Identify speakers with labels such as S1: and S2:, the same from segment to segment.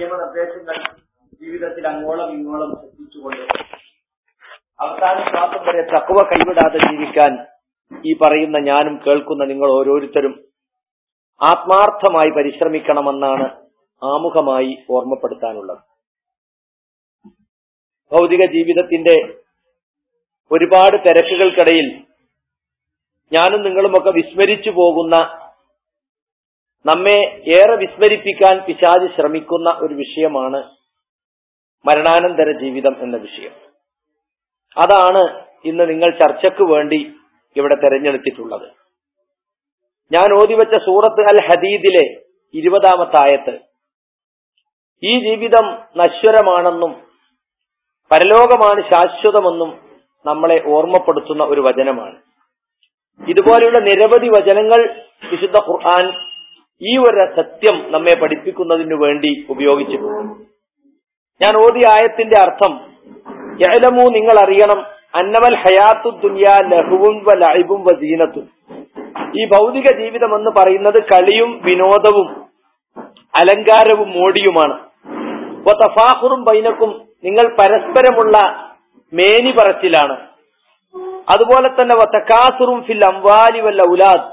S1: നിയമനിർദ്ദേശങ്ങൾ ജീവിതത്തിൽ അങ്ങോളം ഇങ്ങോളം ശ്രദ്ധിച്ചുകൊണ്ട് അവസാന ശ്വാസം വരെ തക്കുവ കൈവിടാതെ ജീവിക്കാൻ ഈ പറയുന്ന ഞാനും കേൾക്കുന്ന നിങ്ങൾ ഓരോരുത്തരും ആത്മാർത്ഥമായി പരിശ്രമിക്കണമെന്നാണ് ആമുഖമായി ഓർമ്മപ്പെടുത്താനുള്ളത് ഭൗതിക ജീവിതത്തിന്റെ ഒരുപാട് തിരക്കുകൾക്കിടയിൽ ഞാനും നിങ്ങളുമൊക്കെ വിസ്മരിച്ചു പോകുന്ന നമ്മെ ഏറെ വിസ്മരിപ്പിക്കാൻ പിശാജ് ശ്രമിക്കുന്ന ഒരു വിഷയമാണ് മരണാനന്തര ജീവിതം എന്ന വിഷയം അതാണ് ഇന്ന് നിങ്ങൾ ചർച്ചയ്ക്ക് വേണ്ടി ഇവിടെ തെരഞ്ഞെടുത്തിട്ടുള്ളത് ഞാൻ ഓതിവെച്ച സൂറത്ത് അൽ ഹദീദിലെ ഇരുപതാമത്തെ ആയത്ത് ഈ ജീവിതം നശ്വരമാണെന്നും പരലോകമാണ് ശാശ്വതമെന്നും നമ്മളെ ഓർമ്മപ്പെടുത്തുന്ന ഒരു വചനമാണ് ഇതുപോലെയുള്ള നിരവധി വചനങ്ങൾ വിശുദ്ധ ഖുർആൻ ഈ ഒരു സത്യം നമ്മെ പഠിപ്പിക്കുന്നതിനു വേണ്ടി ഉപയോഗിച്ചിട്ടുണ്ട് ഞാൻ ഓതിയ ആയത്തിന്റെ അർത്ഥം യലമു നിങ്ങൾ അറിയണം അന്നവൽ ഹയാത്തു ദുനിയ ലഹുവും വ ലൈബും വ സീനത്തും ഈ ഭൗതിക ജീവിതം എന്ന് പറയുന്നത് കളിയും വിനോദവും അലങ്കാരവും മോടിയുമാണ് തഫാഹുറും ബൈനക്കും നിങ്ങൾ പരസ്പരമുള്ള മേനി പറച്ചിലാണ് അതുപോലെ തന്നെ വത്തക്കാസുറും ഫിൽ അംവാലി വല്ല ഉലാദ്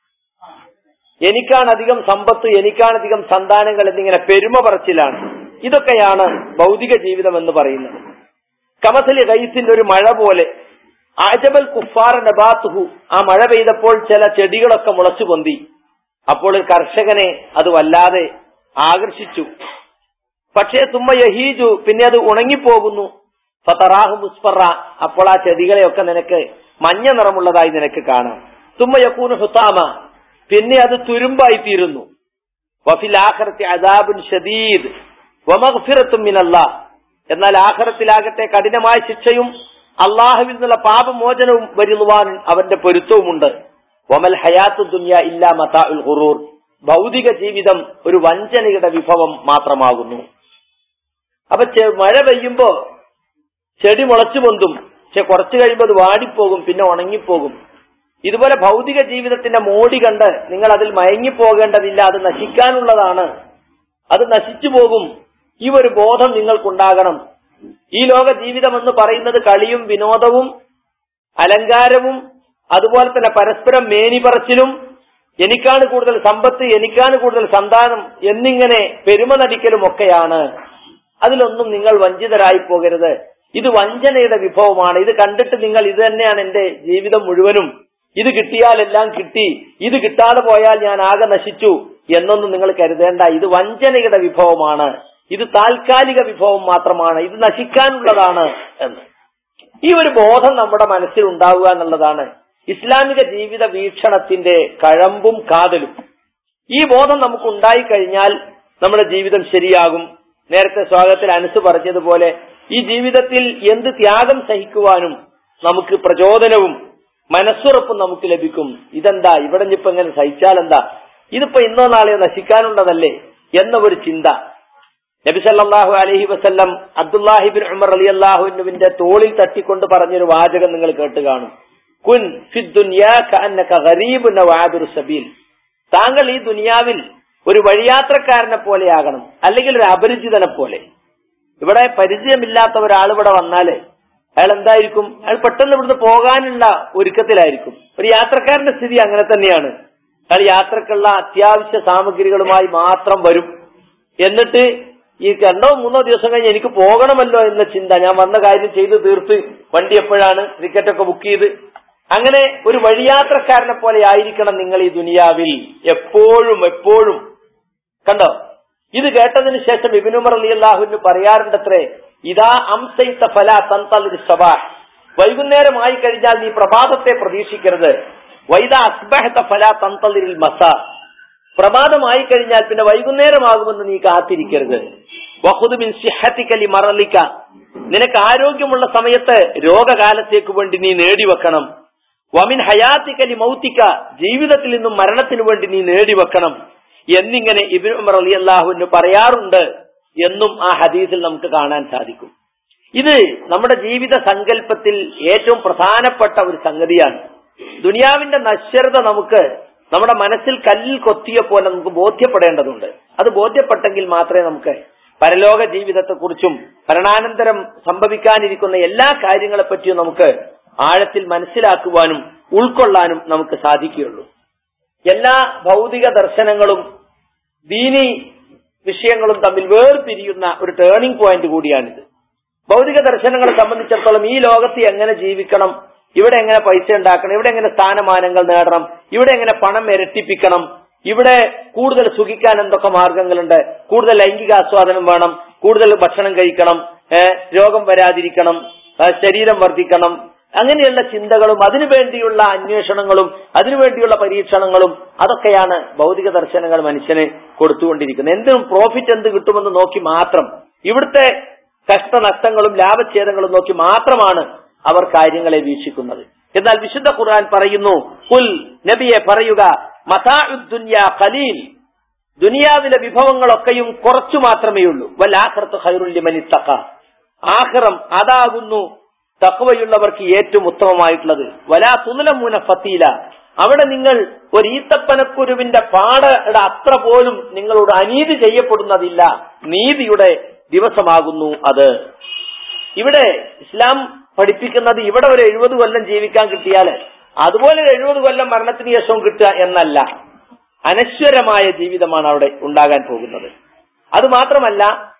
S1: എനിക്കാണ് അധികം സമ്പത്ത് എനിക്കാണ് അധികം സന്താനങ്ങൾ എന്നിങ്ങനെ പെരുമ പറച്ചിലാണ് ഇതൊക്കെയാണ് ഭൗതിക ജീവിതം എന്ന് പറയുന്നത് കമസലി ഗൈസിന്റെ ഒരു മഴ പോലെ ആജബൽ കുഫാർ നബാത്തുഹു ആ മഴ പെയ്തപ്പോൾ ചില ചെടികളൊക്കെ മുളച്ചു പൊന്തി അപ്പോൾ ഒരു കർഷകനെ അത് വല്ലാതെ ആകർഷിച്ചു പക്ഷേ തുമ്മ യഹീജു പിന്നെ അത് ഉണങ്ങിപ്പോകുന്നു ഫതറാഹു മുസ്ഫറ അപ്പോൾ ആ ചെടികളെയൊക്കെ നിനക്ക് മഞ്ഞ നിറമുള്ളതായി നിനക്ക് കാണാം തുമ്മ യക്കൂന് ഹുത്താമ പിന്നെ അത് തുരുമ്പായി തീരുന്നു വഫിൽ ആഖിറത്തി അദാബുൻ ഷദീദ് വമഗ്ഫിറത്തും മിനല്ലാ എന്നാൽ ആഖിറത്തിലാകട്ടെ കഠിനമായ ശിക്ഷയും അള്ളാഹുവിൽ നിന്നുള്ള പാപമോചനവും വരുവാൻ അവന്റെ പൊരുത്തവുമുണ്ട് വമൽ ഹയാത്തു ദുനിയ ഇല്ലാ മതാ ഉൽ ഹുറൂർ ഭൗതിക ജീവിതം ഒരു വഞ്ചനയുടെ വിഭവം മാത്രമാകുന്നു അപ്പൊ മഴ പെയ്യുമ്പോ ചെടി മുളച്ചു പൊന്തും പക്ഷെ കുറച്ചു കഴിയുമ്പോൾ അത് വാടിപ്പോകും പിന്നെ ഉണങ്ങിപ്പോകും ഇതുപോലെ ഭൗതിക ജീവിതത്തിന്റെ മോടി കണ്ട് നിങ്ങൾ അതിൽ മയങ്ങിപ്പോകേണ്ടതില്ല അത് നശിക്കാനുള്ളതാണ് അത് നശിച്ചു പോകും ഈ ഒരു ബോധം നിങ്ങൾക്കുണ്ടാകണം ഈ ലോക ജീവിതം എന്ന് പറയുന്നത് കളിയും വിനോദവും അലങ്കാരവും അതുപോലെ തന്നെ പരസ്പരം മേനി പറച്ചിലും എനിക്കാണ് കൂടുതൽ സമ്പത്ത് എനിക്കാണ് കൂടുതൽ സന്താനം എന്നിങ്ങനെ പെരുമ നടിക്കലും ഒക്കെയാണ് അതിലൊന്നും നിങ്ങൾ വഞ്ചിതരായി പോകരുത് ഇത് വഞ്ചനയുടെ വിഭവമാണ് ഇത് കണ്ടിട്ട് നിങ്ങൾ ഇത് തന്നെയാണ് എന്റെ ജീവിതം മുഴുവനും ഇത് കിട്ടിയാൽ എല്ലാം കിട്ടി ഇത് കിട്ടാതെ പോയാൽ ഞാൻ ആകെ നശിച്ചു എന്നൊന്നും നിങ്ങൾ കരുതേണ്ട ഇത് വഞ്ചനയുടെ വിഭവമാണ് ഇത് താൽക്കാലിക വിഭവം മാത്രമാണ് ഇത് നശിക്കാനുള്ളതാണ് എന്ന് ഈ ഒരു ബോധം നമ്മുടെ മനസ്സിൽ ഉണ്ടാവുക എന്നുള്ളതാണ് ഇസ്ലാമിക ജീവിത വീക്ഷണത്തിന്റെ കഴമ്പും കാതലും ഈ ബോധം നമുക്ക് ഉണ്ടായിക്കഴിഞ്ഞാൽ നമ്മുടെ ജീവിതം ശരിയാകും നേരത്തെ സ്വാഗതത്തിൽ അനുസ് പറഞ്ഞതുപോലെ ഈ ജീവിതത്തിൽ എന്ത് ത്യാഗം സഹിക്കുവാനും നമുക്ക് പ്രചോദനവും മനസ്സുറപ്പും നമുക്ക് ലഭിക്കും ഇതെന്താ ഇവിടെ ഇപ്പൊ എങ്ങനെ സഹിച്ചാൽ എന്താ ഇതിപ്പോ ഇന്നോ നാളെയോ നശിക്കാനുള്ളതല്ലേ എന്ന ഒരു ചിന്ത നബി സല്ലല്ലാഹു അലൈഹി വസല്ലം അബ്ദുല്ലാഹിബിൻ ഉമർ അലി അള്ളാഹുവിന്റെ തോളിൽ തട്ടിക്കൊണ്ട് പറഞ്ഞൊരു വാചകം നിങ്ങൾ കേട്ട് കാണും കുൻ സബീൽ താങ്കൾ ഈ ദുനിയാവിൽ ഒരു വഴിയാത്രക്കാരനെ പോലെയാകണം അല്ലെങ്കിൽ ഒരു അപരിചിതനെ പോലെ ഇവിടെ പരിചയമില്ലാത്ത ഒരാൾ ഇവിടെ വന്നാല് അയാൾ എന്തായിരിക്കും അയാൾ പെട്ടെന്ന് ഇവിടുന്ന് പോകാനുള്ള ഒരുക്കത്തിലായിരിക്കും ഒരു യാത്രക്കാരന്റെ സ്ഥിതി അങ്ങനെ തന്നെയാണ് അയാൾ യാത്രക്കുള്ള അത്യാവശ്യ സാമഗ്രികളുമായി മാത്രം വരും എന്നിട്ട് ഈ രണ്ടോ മൂന്നോ ദിവസം കഴിഞ്ഞ് എനിക്ക് പോകണമല്ലോ എന്ന ചിന്ത ഞാൻ വന്ന കാര്യം ചെയ്ത് തീർത്ത് വണ്ടി എപ്പോഴാണ് ടിക്കറ്റ് ഒക്കെ ബുക്ക് ചെയ്ത് അങ്ങനെ ഒരു വഴിയാത്രക്കാരനെ പോലെ ആയിരിക്കണം നിങ്ങൾ ഈ ദുനിയാവിൽ എപ്പോഴും എപ്പോഴും കണ്ടോ ഇത് കേട്ടതിന് ശേഷം ഇബിനുമർ അലി അള്ളാഹുവിന് പറയാറുണ്ടത്രേ ഇതാ അംസൈത്ത ഫല തന്തലിൽ സബാഹ് വൈകുന്നേരമായി കഴിഞ്ഞാൽ നീ പ്രഭാതത്തെ പ്രതീക്ഷിക്കരുത് വൈദ അസ്ബഹത്ത ഫല തന്തലിൽ മസ പ്രഭാതമായി കഴിഞ്ഞാൽ പിന്നെ വൈകുന്നേരമാകുമെന്ന് നീ കാത്തിരിക്കരുത് വഹുദുബിൻ സിഹത്തിക്കലി മറലിക്ക നിനക്ക് ആരോഗ്യമുള്ള സമയത്ത് രോഗകാലത്തേക്ക് വേണ്ടി നീ നേടിവെക്കണം വമിൻ ഹയാത്തിക്കലി മൗത്തിക്ക ജീവിതത്തിൽ നിന്നും മരണത്തിനു വേണ്ടി നീ നേടിവെക്കണം എന്നിങ്ങനെ ഇബിൻ ഉമർ അലി അള്ളാഹുവിന് പറയാറുണ്ട് എന്നും ആ ഹദീസിൽ നമുക്ക് കാണാൻ സാധിക്കും ഇത് നമ്മുടെ ജീവിത സങ്കല്പത്തിൽ ഏറ്റവും പ്രധാനപ്പെട്ട ഒരു സംഗതിയാണ് ദുനിയാവിന്റെ നശ്വരത നമുക്ക് നമ്മുടെ മനസ്സിൽ കല്ലിൽ കൊത്തിയ പോലെ നമുക്ക് ബോധ്യപ്പെടേണ്ടതുണ്ട് അത് ബോധ്യപ്പെട്ടെങ്കിൽ മാത്രമേ നമുക്ക് പരലോക ജീവിതത്തെക്കുറിച്ചും മരണാനന്തരം സംഭവിക്കാനിരിക്കുന്ന എല്ലാ കാര്യങ്ങളെപ്പറ്റിയും നമുക്ക് ആഴത്തിൽ മനസ്സിലാക്കുവാനും ഉൾക്കൊള്ളാനും നമുക്ക് സാധിക്കുകയുള്ളൂ എല്ലാ ഭൗതിക ദർശനങ്ങളും ദീനി വിഷയങ്ങളും തമ്മിൽ വേർപിരിയുന്ന ഒരു ടേണിംഗ് പോയിന്റ് കൂടിയാണിത് ഭൗതിക ദർശനങ്ങളെ സംബന്ധിച്ചിടത്തോളം ഈ ലോകത്ത് എങ്ങനെ ജീവിക്കണം ഇവിടെ എങ്ങനെ പൈസ ഉണ്ടാക്കണം ഇവിടെ എങ്ങനെ സ്ഥാനമാനങ്ങൾ നേടണം ഇവിടെ എങ്ങനെ പണം ഇരട്ടിപ്പിക്കണം ഇവിടെ കൂടുതൽ സുഖിക്കാൻ എന്തൊക്കെ മാർഗങ്ങളുണ്ട് കൂടുതൽ ലൈംഗിക ആസ്വാദനം വേണം കൂടുതൽ ഭക്ഷണം കഴിക്കണം ഏഹ് രോഗം വരാതിരിക്കണം ആ, ശരീരം വർദ്ധിക്കണം അങ്ങനെയുള്ള ചിന്തകളും അതിനുവേണ്ടിയുള്ള അന്വേഷണങ്ങളും അതിനുവേണ്ടിയുള്ള പരീക്ഷണങ്ങളും അതൊക്കെയാണ് ഭൗതിക ദർശനങ്ങൾ മനുഷ്യന് കൊടുത്തുകൊണ്ടിരിക്കുന്നത് എന്തിനും പ്രോഫിറ്റ് എന്ത് കിട്ടുമെന്ന് നോക്കി മാത്രം ഇവിടുത്തെ കഷ്ടനഷ്ടങ്ങളും ലാഭഛേദങ്ങളും നോക്കി മാത്രമാണ് അവർ കാര്യങ്ങളെ വീക്ഷിക്കുന്നത് എന്നാൽ വിശുദ്ധ ഖുർആൻ പറയുന്നു കുൽ നബിയെ പറയുക മതാഉദ്ദുന്യ ഖലീൽ ദുനിയാവിലെ വിഭവങ്ങളൊക്കെയും കുറച്ചു മാത്രമേ ഉള്ളൂ വല്ലാഖർത്ത് ഖൈറുല്ലിമൻ ഇത്തഖ ആഖിറം അതാകുന്നു തഖ്വയുള്ളവർക്ക് ഏറ്റവും ഉത്തമമായിട്ടുള്ളത് വലാ തുലമൂന ഫത്തീല അവിടെ നിങ്ങൾ ഒരു ഈത്തപ്പനക്കുരുവിന്റെ പാടയുടെ അത്ര പോലും നിങ്ങളോട് അനീതി ചെയ്യപ്പെടുന്നതില്ല നീതിയുടെ ദിവസമാകുന്നു അത് ഇവിടെ ഇസ്ലാം പഠിപ്പിക്കുന്നത് ഇവിടെ ഒരു എഴുപത് കൊല്ലം ജീവിക്കാൻ കിട്ടിയാൽ അതുപോലെ ഒരു എഴുപത് കൊല്ലം മരണത്തിന് ശേഷവും കിട്ടുക എന്നല്ല അനശ്വരമായ ജീവിതമാണ് അവിടെ ഉണ്ടാകാൻ പോകുന്നത് അത് മാത്രമല്ല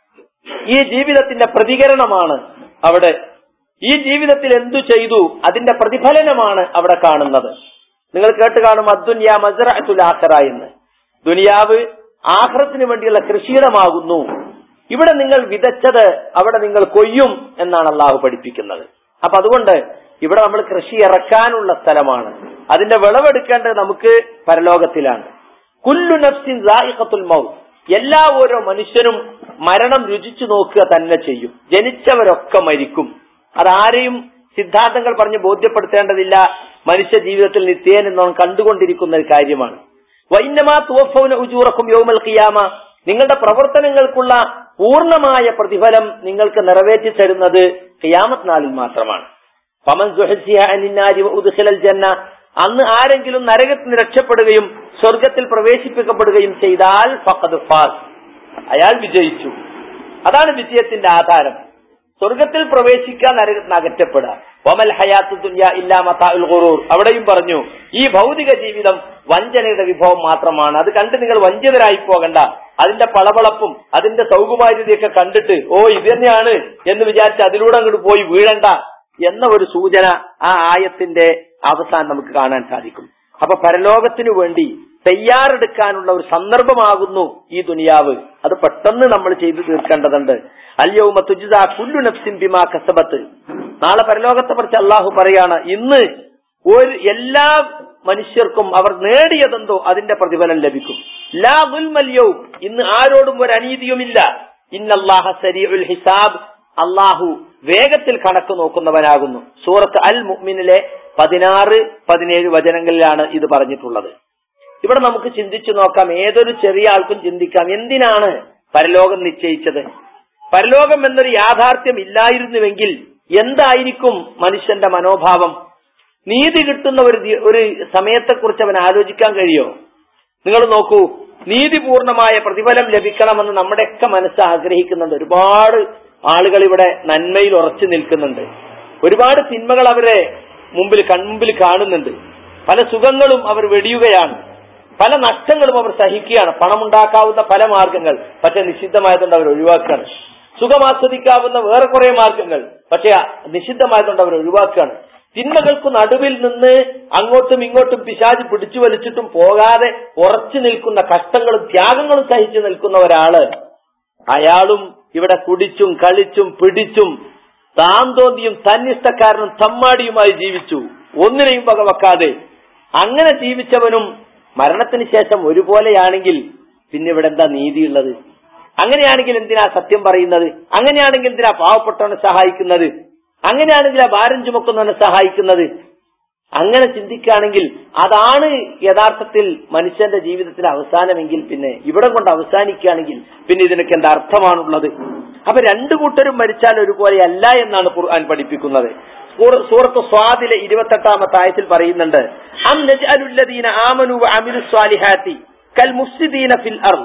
S1: ഈ ജീവിതത്തിന്റെ പ്രതികരണമാണ് അവിടെ ഈ ജീവിതത്തിൽ എന്തു ചെയ്തു അതിന്റെ പ്രതിഫലനമാണ് അവിടെ കാണുന്നത് നിങ്ങൾ കേട്ട് കാണും അദ്ദുന്യ മസ്റഅത്തുൽ ആഖിറ എന്ന് ദുനിയാവ് ആഖിറത്തിന് വേണ്ടിയുള്ള കൃഷിയിടമാകുന്നു ഇവിടെ നിങ്ങൾ വിതച്ചത് അവിടെ നിങ്ങൾ കൊയ്യും എന്നാണ് അള്ളാഹു പഠിപ്പിക്കുന്നത് അപ്പൊ അതുകൊണ്ട് ഇവിടെ നമ്മൾ കൃഷി ഇറക്കാനുള്ള സ്ഥലമാണ് അതിന്റെ വിളവെടുക്കേണ്ടത് നമുക്ക് പരലോകത്തിലാണ് കുല്ലു നഫ്സിൻ സായിഖത്തുൽ മൗത്ത് എല്ലാ ഓരോ മനുഷ്യനും മരണം രുചിച്ചു നോക്കുക തന്നെ ചെയ്യും ജനിച്ചവരൊക്കെ മരിക്കും അതാരെയും സിദ്ധാന്തങ്ങൾ പറഞ്ഞ് ബോധ്യപ്പെടുത്തേണ്ടതില്ല മനുഷ്യ ജീവിതത്തിൽ നിത്യേന നാം കണ്ടുകൊണ്ടിരിക്കുന്ന ഒരു കാര്യമാണ് വൈന്നമാ തുവഫൗന ഉജൂറക്കും യൗമൽ ഖിയാമ നിങ്ങളുടെ പ്രവർത്തനങ്ങൾക്കുള്ള പൂർണ്ണമായ പ്രതിഫലം നിങ്ങൾക്ക് നിറവേറ്റി തരുന്നത് ഖിയാമത്ത് നാളിൽ മാത്രമാണ് ഫമൻ സുഹസിയ അനിന്നാരി ഉദ്ഖിലൽ ജന്ന അന്ന് ആരെങ്കിലും നരകത്തിൽ നിന്ന് രക്ഷപ്പെടുകയും സ്വർഗത്തിൽ പ്രവേശിപ്പിക്കപ്പെടുകയും ചെയ്താൽ ഫഖദ് ഫാസ് അയാൾ വിജയിച്ചു അതാണ് വിജയത്തിന്റെ ആധാരം സ്വർഗത്തിൽ പ്രവേശിക്കാൻ നരകത്തിൽ നിന്ന് അകറ്റപ്പെടുക ഒമൽ ഹയാത്തു ദുനിയ ഇല്ലാ മതാഉൽ ഖുറൂർ അവിടെയും പറഞ്ഞു ഈ ഭൗതിക ജീവിതം വഞ്ചനയുടെ വിഭവം മാത്രമാണ് അത് കണ്ട് നിങ്ങൾ വഞ്ചിതരായി പോകണ്ട അതിന്റെ പളവളപ്പും അതിന്റെ സൗകുമാര്യതയൊക്കെ കണ്ടിട്ട് ഓ ഇത് തന്നെയാണ് എന്ന് വിചാരിച്ച് അതിലൂടെ അങ്ങോട്ട് പോയി വീഴണ്ട എന്ന ഒരു സൂചന ആ ആയത്തിന്റെ അവസാനം നമുക്ക് കാണാൻ സാധിക്കും അപ്പൊ പരലോകത്തിനു വേണ്ടി തയ്യാറെടുക്കാനുള്ള ഒരു സന്ദർഭമാകുന്നു ഈ ദുനിയാവ് അത് പെട്ടെന്ന് നമ്മൾ ചെയ്തു തീർക്കേണ്ടതുണ്ട് അല്യവുമ തുജിത കുല്ലു നഫ്സിൻ ബിമാ കസബത്ത് നാളെ പരലോകത്തെ കുറിച്ച് അള്ളാഹു പറയാണ് ഇന്ന് ഒരു എല്ലാ മനുഷ്യർക്കും അവർ നേടിയതെന്തോ അതിന്റെ പ്രതിഫലം ലഭിക്കും ലാ ദുൽമല്യവും ഇന്ന് ആരോടും ഒരു അനീതിയുമില്ല ഇന്നല്ലാഹ സരീഉൽ ഹിസാബ് അള്ളാഹു വേഗത്തിൽ കണക്ക് നോക്കുന്നവനാകുന്നു സൂറത്ത് അൽ മുഅ്മിനിലെ പതിനാറ് പതിനേഴ് വചനങ്ങളിലാണ് ഇത് പറഞ്ഞിട്ടുള്ളത് ഇവിടെ നമുക്ക് ചിന്തിച്ചു നോക്കാം ഏതൊരു ചെറിയ ആൾക്കും ചിന്തിക്കാം എന്തിനാണ് പരലോകം നിശ്ചയിച്ചത് പരലോകം എന്നൊരു യാഥാർത്ഥ്യം ഇല്ലായിരുന്നുവെങ്കിൽ എന്തായിരിക്കും മനുഷ്യന്റെ മനോഭാവം നീതി കിട്ടുന്ന ഒരു ദി- ഒരു സമയത്തെക്കുറിച്ച് അവൻ ആലോചിക്കാൻ കഴിയോ നിങ്ങൾ നോക്കൂ നീതിപൂർണമായ പ്രതിഫലം ലഭിക്കണമെന്ന് നമ്മുടെയൊക്കെ മനസ്സ് ആഗ്രഹിക്കുന്നുണ്ട് ഒരുപാട് ആളുകൾ ഇവിടെ നന്മയിൽ ഉറച്ചു നിൽക്കുന്നുണ്ട് ഒരുപാട് തിന്മകൾ അവരെ മുമ്പിൽ കൺമുമ്പിൽ കാണുന്നുണ്ട് പല സുഖങ്ങളും അവർ വെടിയുകയാണ് പല നഷ്ടങ്ങളും അവർ സഹിക്കുകയാണ് പണമുണ്ടാക്കാവുന്ന പല മാർഗങ്ങൾ പക്ഷെ നിഷിദ്ധമായതുകൊണ്ട് അവർ ഒഴിവാക്കുകയാണ് സുഖം ആസ്വദിക്കാവുന്ന വേറെ കുറെ മാർഗങ്ങൾ പക്ഷെ നിഷിദ്ധമായതുകൊണ്ട് അവർ ഒഴിവാക്കുകയാണ് തിന്മകൾക്ക് നടുവിൽ നിന്ന് അങ്ങോട്ടും ഇങ്ങോട്ടും പിശാച് പിടിച്ചു വലിച്ചിട്ടും പോകാതെ ഉറച്ചു നിൽക്കുന്ന കഷ്ടങ്ങളും ത്യാഗങ്ങളും സഹിച്ചു നിൽക്കുന്ന ഒരാള് അയാളും ഇവിടെ കുടിച്ചും കളിച്ചും പിടിച്ചും താൻ തോന്നിയും തന്നിഷ്ടക്കാരനും തമ്മാടിയുമായി ജീവിച്ചു ഒന്നിനെയും വകവെക്കാതെ അങ്ങനെ ജീവിച്ചവനും മരണത്തിന് ശേഷം ഒരുപോലെയാണെങ്കിൽ പിന്നെ ഇവിടെ എന്താ നീതിയുള്ളത് അങ്ങനെയാണെങ്കിൽ എന്തിനാ സത്യം പറയുന്നത് അങ്ങനെയാണെങ്കിൽ എന്തിനാ പാവപ്പെട്ടവനെ സഹായിക്കുന്നത് അങ്ങനെയാണെങ്കിൽ ആ ഭാരം ചുമക്കുന്നവനെ സഹായിക്കുന്നത് അങ്ങനെ ചിന്തിക്കുകയാണെങ്കിൽ അതാണ് യഥാർത്ഥത്തിൽ മനുഷ്യന്റെ ജീവിതത്തിലെ അവസാനമെങ്കിൽ പിന്നെ ഇവിടെ കൊണ്ട് അവസാനിക്കുകയാണെങ്കിൽ പിന്നെ ഇതിനൊക്കെ എന്താ അർത്ഥമാണുള്ളത് അപ്പൊ രണ്ടു കൂട്ടരും മരിച്ചാൽ ഒരുപോലെ അല്ല എന്നാണ് ഖുർആൻ പഠിപ്പിക്കുന്നത് സൂറ- സൂറത്ത് സ്വാദിലെ ഇരുപത്തെട്ടാമത്തെ ആയത്തിൽ പറയുന്നുണ്ട് അം നജ്അലുല്ലദീന ആമനു വഅമിലു സ്വാലിഹാത്തി കൽ മുഫ്സിദീന ഫിൽ അർദ്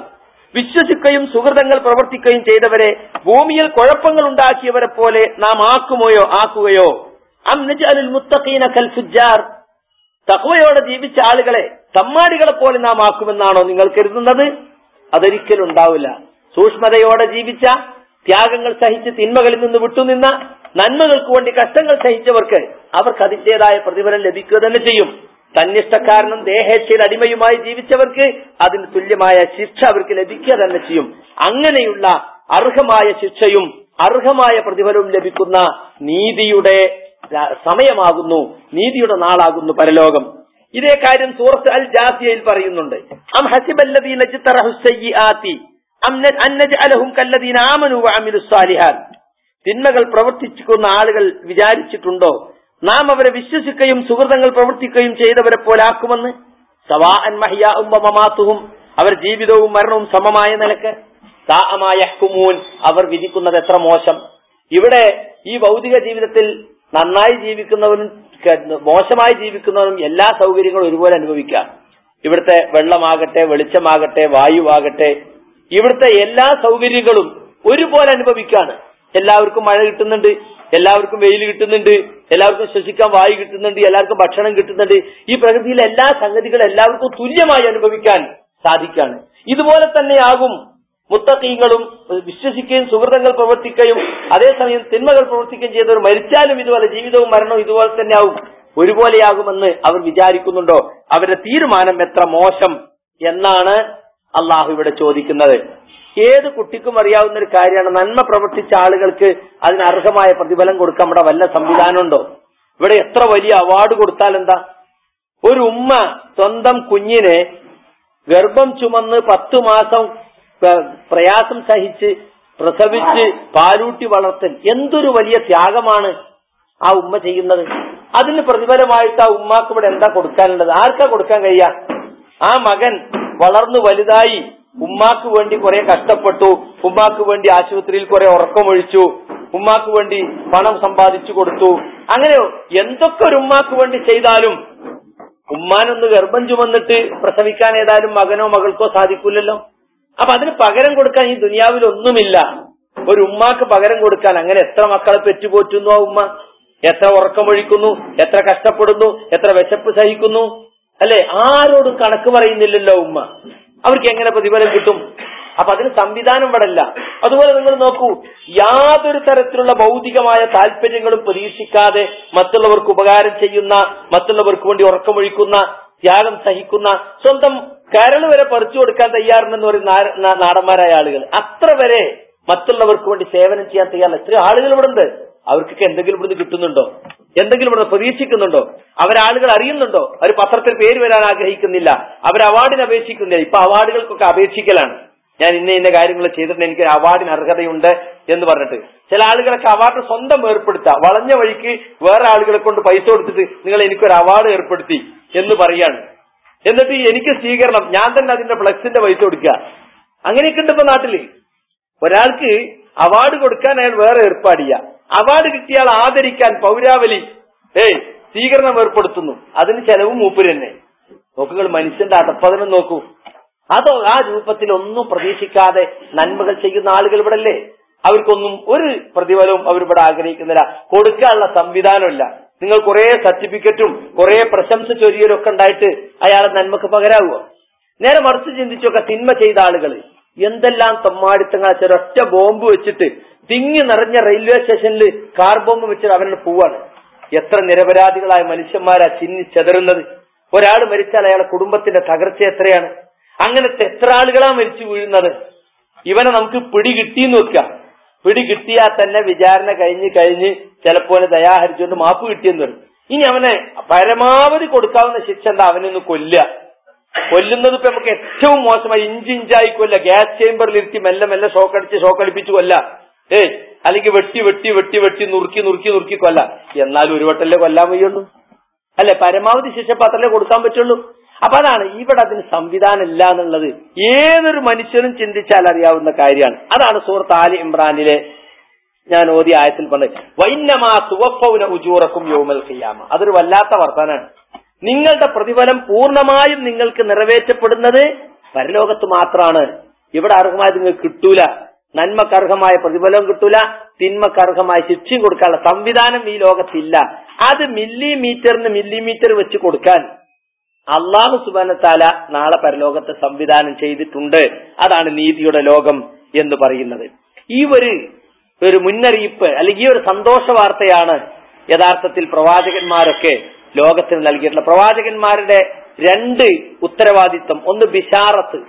S1: വിശ്വസിക്കുകയും സുഹൃതങ്ങൾ പ്രവർത്തിക്കുകയും ചെയ്തവരെ ഭൂമിയിൽ കുഴപ്പങ്ങൾ ഉണ്ടാക്കിയവരെ പോലെ നാം ആക്കുമോയോ ആക്കുകയോ അം നജഅലുൽ മുത്തഖീന കൽ ഫുജ്ജാർ തഖ്വയോടെ ജീവിച്ച ആളുകളെ തമ്മാടികളെ പോലെ നാം ആക്കുമെന്നാണോ നിങ്ങൾ കരുതുന്നത് അതൊരിക്കലും ഉണ്ടാവില്ല സൂക്ഷ്മതയോടെ ജീവിച്ച ത്യാഗങ്ങൾ സഹിച്ച് തിന്മകളിൽ നിന്ന് വിട്ടുനിന്ന നന്മകൾക്ക് വേണ്ടി കഷ്ടങ്ങൾ സഹിച്ചവർക്ക് അവർക്ക് അതിന്റേതായ പ്രതിഫലം ലഭിക്കുക തന്നെ ചെയ്യും തന്നിഷ്ടക്കാരനും ദേഹേച്ഛയിൽ അടിമയുമായി ജീവിച്ചവർക്ക് അതിന് തുല്യമായ ശിക്ഷ അവർക്ക് ലഭിക്കുക തന്നെ ചെയ്യും അങ്ങനെയുള്ള അർഹമായ ശിക്ഷയും അർഹമായ പ്രതിഫലവും ലഭിക്കുന്ന നീതിയുടെ ര- സമയമാകുന്നു നീതിയുടെ നാളാകുന്നു പരലോകം ഇതേ കാര്യം സൂറത്ത് അൽ ജാസിയയിൽ പറയുന്നുണ്ട് അം ഹസിബല്ലദീന ജ്തറഹു സയ്യിആതി അം ന- അൻ നജ്അലഹും കല്ലദീന ആമനു വഅമിലു സ്സാലിഹാത്ത് തിന്മകൾ പ്രവർത്തിക്കുന്ന ആളുകൾ വിചാരിച്ചിട്ടുണ്ടോ നാം അവരെ വിശ്വസിക്കുകയും സുഹൃതങ്ങൾ പ്രവർത്തിക്കുകയും ചെയ്തവരെ പോലെ ആക്കുമെന്ന് സവാ അൻ മഹിയാഉം വമമാത്തുഹും അവർ ജീവിതവും മരണവും സമമായ നിലക്ക് സാഅമായ ഹുമൂൻ അവർ വിധിക്കുന്നത് എത്ര മോശം ഇവിടെ ഈ ഭൗതിക ജീവിതത്തിൽ നന്നായി ജീവിക്കുന്നവനും ക- മോശമായി ജീവിക്കുന്നവനും എല്ലാ സൗകര്യങ്ങളും ഒരുപോലെ അനുഭവിക്കാം ഇവിടുത്തെ വെള്ളമാകട്ടെ വെളിച്ചമാകട്ടെ വായുവാകട്ടെ ഇവിടുത്തെ എല്ലാ സൗകര്യങ്ങളും ഒരുപോലെ അനുഭവിക്കാണ് എല്ലാവർക്കും മഴ കിട്ടുന്നുണ്ട് എല്ലാവർക്കും വെയിൽ കിട്ടുന്നുണ്ട് എല്ലാവർക്കും ശ്വസിക്കാൻ വായു കിട്ടുന്നുണ്ട് എല്ലാവർക്കും ഭക്ഷണം കിട്ടുന്നുണ്ട് ഈ പ്രകൃതിയിലെ എല്ലാ സംഗതികളും എല്ലാവർക്കും തുല്യമായി അനുഭവിക്കാൻ സാധിക്കാണ് ഇതുപോലെ തന്നെയാകും മുത്തക്കീങ്ങളും വിശ്വസിക്കുകയും സുഹൃതങ്ങൾ പ്രവർത്തിക്കുകയും അതേസമയം തിന്മകൾ പ്രവർത്തിക്കുകയും ചെയ്തവർ മരിച്ചാലും ഇതുപോലെ ജീവിതവും മരണവും ഇതുപോലെ തന്നെ ആവും ഒരുപോലെയാകുമെന്ന് അവർ വിചാരിക്കുന്നുണ്ടോ അവരുടെ തീരുമാനം എത്ര മോശം എന്നാണ് അള്ളാഹു ഇവിടെ ചോദിക്കുന്നത് ഏത് കുട്ടിക്കും അറിയാവുന്ന ഒരു കാര്യമാണ് നന്മ പ്രവർത്തിച്ച ആളുകൾക്ക് അതിന് അർഹമായ പ്രതിഫലം കൊടുക്കാൻ ഇവിടെ വല്ല സംവിധാനമുണ്ടോ ഇവിടെ എത്ര വലിയ അവാർഡ് കൊടുത്താൽ എന്താ ഒരു ഉമ്മ സ്വന്തം കുഞ്ഞിനെ ഗർഭം ചുമന്ന് പത്തു മാസം പ്ര- പ്രയാസം സഹിച്ച് പ്രസവിച്ച് പാലൂട്ടി വളർത്തൽ എന്തൊരു വലിയ ത്യാഗമാണ് ആ ഉമ്മ ചെയ്യുന്നത് അതിന് പ്രതിഫലമായിട്ട് ആ ഉമ്മാക്ക് ഇവിടെ എന്താ കൊടുക്കാനുള്ളത് ആർക്കാ കൊടുക്കാൻ കഴിയ ആ മകൻ വളർന്നു വലുതായി ഉമ്മാക്ക് വേണ്ടി കുറെ കഷ്ടപ്പെട്ടു ഉമ്മാക്ക് വേണ്ടി ആശുപത്രിയിൽ കുറെ ഉറക്കമൊഴിച്ചു ഉമ്മാക്ക് വേണ്ടി പണം സമ്പാദിച്ചു കൊടുത്തു അങ്ങനെ എന്തൊക്കെ ഒരു ഉമ്മാക്ക് വേണ്ടി ചെയ്താലും ഉമ്മാനൊന്ന് ഗർഭം ചുമന്നിട്ട് പ്രസവിക്കാൻ ഏതായാലും മകനോ മകൾക്കോ സാധിക്കില്ലല്ലോ അപ്പൊ അതിന് പകരം കൊടുക്കാൻ ഈ ദുനിയാവിൽ ഒന്നുമില്ല ഒരു ഉമ്മാക്ക് പകരം കൊടുക്കാൻ അങ്ങനെ എത്ര മക്കളെ പെറ്റുപോറ്റുന്നു ആ ഉമ്മ എത്ര ഉറക്കമൊഴിക്കുന്നു എത്ര കഷ്ടപ്പെടുന്നു എത്ര വിശപ്പ് സഹിക്കുന്നു അല്ലെ ആരോടും കണക്ക് പറയുന്നില്ലല്ലോ ഉമ്മ അവർക്ക് എങ്ങനെ പ്രതിഫലം കിട്ടും അപ്പൊ അതിന് സംവിധാനം ഇവിടെ ഇല്ല അതുപോലെ നിങ്ങൾ നോക്കൂ യാതൊരു തരത്തിലുള്ള ഭൗതികമായ താല്പര്യങ്ങളും പ്രതീക്ഷിക്കാതെ മറ്റുള്ളവർക്ക് ഉപകാരം ചെയ്യുന്ന മറ്റുള്ളവർക്ക് വേണ്ടി ഉറക്കമൊഴിക്കുന്ന ത്യാഗം സഹിക്കുന്ന സ്വന്തം കരൾ വരെ പറിച്ചു കൊടുക്കാൻ തയ്യാറുണ്ടെന്ന് പറയുന്ന നാര- നാ- നാടന്മാരായ ആളുകൾ അത്ര വരെ മറ്റുള്ളവർക്ക് വേണ്ടി സേവനം ചെയ്യാൻ തയ്യാറുള്ള എത്ര ആളുകൾ ഇവിടെ ഉണ്ട് അവർക്കൊക്കെ എന്തെങ്കിലും ഇവിടുന്ന് കിട്ടുന്നുണ്ടോ എന്തെങ്കിലും ഇവിടെ പ്രതീക്ഷിക്കുന്നുണ്ടോ അവരാളുകൾ അറിയുന്നുണ്ടോ അവർ പത്രത്തിൽ പേര് വരാൻ ആഗ്രഹിക്കുന്നില്ല അവർ അവാർഡിന് അപേക്ഷിക്കുന്നില്ല ഇപ്പൊ അവാർഡുകൾക്കൊക്കെ അപേക്ഷിക്കലാണ് ഞാൻ ഇന്ന ഇന്ന കാര്യങ്ങൾ ചെയ്തിട്ട് എനിക്ക് ഒരു അവാർഡിന് അർഹതയുണ്ട് എന്ന് പറഞ്ഞിട്ട് ചില ആളുകളൊക്കെ അവാർഡ് സ്വന്തം ഏർപ്പെടുത്തുക വളഞ്ഞ വഴിക്ക് വേറെ ആളുകളെ കൊണ്ട് പൈസ കൊടുത്തിട്ട് നിങ്ങൾ എനിക്കൊരു അവാർഡ് ഏർപ്പെടുത്തി എന്ന് പറയാണ് എന്നിട്ട് എനിക്ക് സ്വീകരണം ഞാൻ തന്നെ അതിന്റെ ഫ്ലക്സിന്റെ പൈസ കൊടുക്കുക അങ്ങനെയൊക്കെ ഉണ്ട് ഇപ്പൊ നാട്ടില് ഒരാൾക്ക് അവാർഡ് കൊടുക്കാൻ അയാൾ വേറെ ഏർപ്പാട് ചെയ്യുക അവാർഡ് കിട്ടിയാൽ ആദരിക്കാൻ പൗരാവലി ഏയ് സ്വീകരണം ഏർപ്പെടുത്തുന്നു അതിന് ചെലവ് മൂപ്പര് തന്നെ നോക്കുകൾ മനുഷ്യന്റെ അടപ്പതനം നോക്കൂ അതോ ആ രൂപത്തിൽ ഒന്നും പ്രതീക്ഷിക്കാതെ നന്മകൾ ചെയ്യുന്ന ആളുകൾ ഇവിടെ അല്ലേ അവർക്കൊന്നും ഒരു പ്രതിഫലവും അവരിവിടെ ആഗ്രഹിക്കുന്നില്ല കൊടുക്കാനുള്ള സംവിധാനമില്ല നിങ്ങൾ കുറെ സർട്ടിഫിക്കറ്റും കുറെ പ്രശംസ ചൊരിയലും ഒക്കെ ഉണ്ടായിട്ട് അയാളെ നന്മക്ക് പകരാവുമോ നേരെ മറിച്ച് ചിന്തിച്ചൊക്കെ തിന്മ ചെയ്ത ആളുകൾ എന്തെല്ലാം തമ്മാടിത്തങ്ങൾ ഒറ്റ ബോംബ് വെച്ചിട്ട് തിങ്ങി നിറഞ്ഞ റെയിൽവേ സ്റ്റേഷനിൽ കാർ ബോംബ് വെച്ചിട്ട് അവനോട് പോവാണ് എത്ര നിരപരാധികളായ മനുഷ്യന്മാരാ ചിന്നി ചെതറുന്നത് ഒരാൾ മരിച്ചാൽ അയാളെ കുടുംബത്തിന്റെ തകർച്ച എത്രയാണ് അങ്ങനത്തെ എത്ര ആളുകളാ മരിച്ചു വീഴുന്നത് ഇവനെ നമുക്ക് പിടി കിട്ടിയെന്ന് വെക്കുക പിടി കിട്ടിയാൽ തന്നെ വിചാരണ കഴിഞ്ഞ് കഴിഞ്ഞ് ചിലപ്പോൾ ദയാഹരിച്ചുകൊണ്ട് മാപ്പ് കിട്ടിയെന്ന് വരും ഇനി അവനെ പരമാവധി കൊടുക്കാവുന്ന ശിക്ഷ എന്താ അവനൊന്ന് കൊല്ലുക കൊല്ലുന്നത് ഇപ്പൊ നമുക്ക് ഏറ്റവും മോശമായി ഇഞ്ച് ഇഞ്ചായി കൊല്ല ഗ്യാസ് ചേമ്പറിൽ ഇരുത്തി മെല്ലെ മെല്ലെ ഷോക്ക് അടിച്ച് ഷോക്ക് അടിപ്പിച്ച് കൊല്ല ഏയ് അല്ലെങ്കിൽ വെട്ടി വെട്ടി വെട്ടി വെട്ടി നുറുക്കി നുറുക്കി നുറുക്കി കൊല്ല എന്നാലും ഒരു വട്ടല്ലേ കൊല്ലാൻ വയ്യുള്ളൂ അല്ലെ പരമാവധി ശിക്ഷ പത്രല്ലേ കൊടുക്കാൻ പറ്റുള്ളൂ അപ്പൊ അതാണ് ഇവിടെ അതിന് സംവിധാനം ഇല്ല എന്നുള്ളത് ഏതൊരു മനുഷ്യനും ചിന്തിച്ചാൽ അറിയാവുന്ന കാര്യമാണ് അതാണ് സുഹൃത്ത് ആലി ഇമ്രാനിലെ ഞാൻ ഓതി ആയത്തിൽ പറഞ്ഞത് വൈന്നമാ സുവഫൗന ഉജൂറക്കും യോമൽ ഖിയാമ അതൊരു വല്ലാത്ത വർത്തനാണ് നിങ്ങളുടെ പ്രതിഫലം പൂർണ്ണമായും നിങ്ങൾക്ക് നിറവേറ്റപ്പെടുന്നത് പരലോകത്ത് മാത്രമാണ് ഇവിടെ അർഹമായത് നിങ്ങൾക്ക് കിട്ടൂല നന്മക്ക് അർഹമായ പ്രതിഫലവും കിട്ടൂല തിന്മക്ക് അർഹമായ ശിക്ഷയും കൊടുക്കാനുള്ള സംവിധാനം ഈ ലോകത്തില്ല അത് മില്ലിമീറ്ററിന് മില്ലിമീറ്റർ വെച്ച് കൊടുക്കാൻ അള്ളാഹു സുബാനത്താല നാളെ പരലോകത്തെ സംവിധാനം ചെയ്തിട്ടുണ്ട് അതാണ് നീതിയുടെ ലോകം എന്ന് പറയുന്നത് ഈ ഒരു ഒരു മുന്നറിയിപ്പ് അല്ലെങ്കിൽ ഈ ഒരു സന്തോഷ വാർത്തയാണ് യഥാർത്ഥത്തിൽ പ്രവാചകന്മാരൊക്കെ ലോകത്തിന് നൽകിയിട്ടുള്ള പ്രവാചകന്മാരുടെ രണ്ട് ഉത്തരവാദിത്വം ഒന്ന് ബിഷാറത്ത്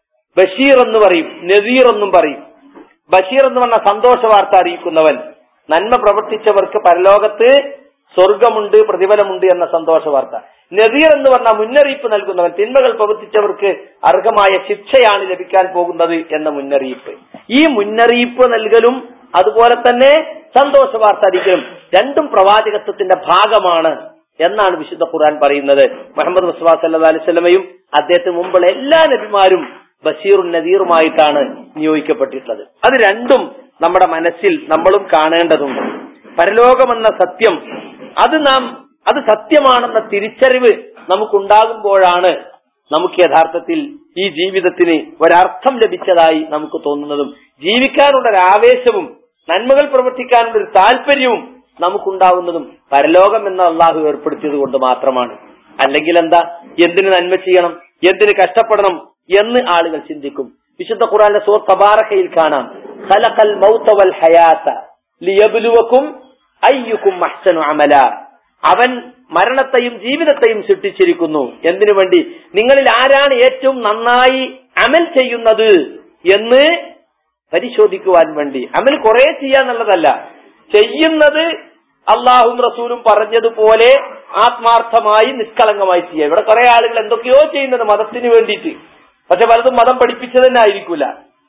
S1: ബഷീർ എന്ന് പറയും നസീർ എന്നും പറയും ബഷീർ എന്ന് പറഞ്ഞ സന്തോഷ വാർത്ത അറിയിക്കുന്നവൻ നന്മ പ്രവർത്തിച്ചവർക്ക് പരലോകത്ത് സ്വർഗമുണ്ട് പ്രതിഫലമുണ്ട് എന്ന സന്തോഷ വാർത്ത നസീർ എന്ന് പറഞ്ഞ മുന്നറിയിപ്പ് നൽകുന്നവൻ തിന്മകൾ പ്രവർത്തിച്ചവർക്ക് അർഹമായ ശിക്ഷയാണ് ലഭിക്കാൻ പോകുന്നത് എന്ന മുന്നറിയിപ്പ് ഈ മുന്നറിയിപ്പ് നൽകലും അതുപോലെ തന്നെ സന്തോഷ വാർത്ത അറിയിക്കലും രണ്ടും പ്രവാചകത്വത്തിന്റെ ഭാഗമാണ് എന്നാണ് വിശുദ്ധ ഖുർആൻ പറയുന്നത് മുഹമ്മദ് മുസ്വാ സല്ലാ അലിസ്ലമയും അദ്ദേഹത്തിന് മുമ്പുള്ള എല്ലാ നബിമാരും ബഷീറും നദീറുമായിട്ടാണ് നിയോഗിക്കപ്പെട്ടിട്ടുള്ളത് അത് രണ്ടും നമ്മുടെ മനസ്സിൽ നമ്മളും കാണേണ്ടതുണ്ട് പരലോകമെന്ന സത്യം അത് നാം അത് സത്യമാണെന്ന തിരിച്ചറിവ് നമുക്കുണ്ടാകുമ്പോഴാണ് നമുക്ക് യഥാർത്ഥത്തിൽ ഈ ജീവിതത്തിന് ഒരർത്ഥം ലഭിച്ചതായി നമുക്ക് തോന്നുന്നതും ജീവിക്കാനുള്ള ഒരു ആവേശവും നന്മകൾ പ്രവർത്തിക്കാനുള്ള ഒരു താല്പര്യവും നമുക്കുണ്ടാവുന്നതും പരലോകം എന്ന അള്ളാഹു ഏർപ്പെടുത്തിയത് കൊണ്ട് മാത്രമാണ് അല്ലെങ്കിൽ എന്താ എന്തിന് നന്മ ചെയ്യണം എന്തിന് കഷ്ടപ്പെടണം എന്ന് ആളുകൾ ചിന്തിക്കും വിശുദ്ധ ഖുറാന്റെ സൂർ തബാറക്കയിൽ കാണാം ഖലഖൽ മൗത വൽ ഹയാത്ത ലിയബ്ലുവക്കും അയ്യുക്കും അഹ്സനു അമല അവൻ മരണത്തെയും ജീവിതത്തെയും സൃഷ്ടിച്ചിരിക്കുന്നു എന്തിനു വേണ്ടി നിങ്ങളിൽ ആരാണ് ഏറ്റവും നന്നായി അമൽ ചെയ്യുന്നത് എന്ന് പരിശോധിക്കുവാൻ വേണ്ടി അമൽ കുറെ ചെയ്യാന്നുള്ളതല്ല ചെയ്യുന്നത് അള്ളാഹും റസൂലും പറഞ്ഞതുപോലെ ആത്മാർത്ഥമായി നിഷ്കളങ്കമായി ചെയ്യുക ഇവിടെ കുറെ ആളുകൾ എന്തൊക്കെയോ ചെയ്യുന്നത് മതത്തിന് വേണ്ടിയിട്ട് പക്ഷെ പലതും മതം പഠിപ്പിച്ചത് തന്നെ ആയിരിക്കൂല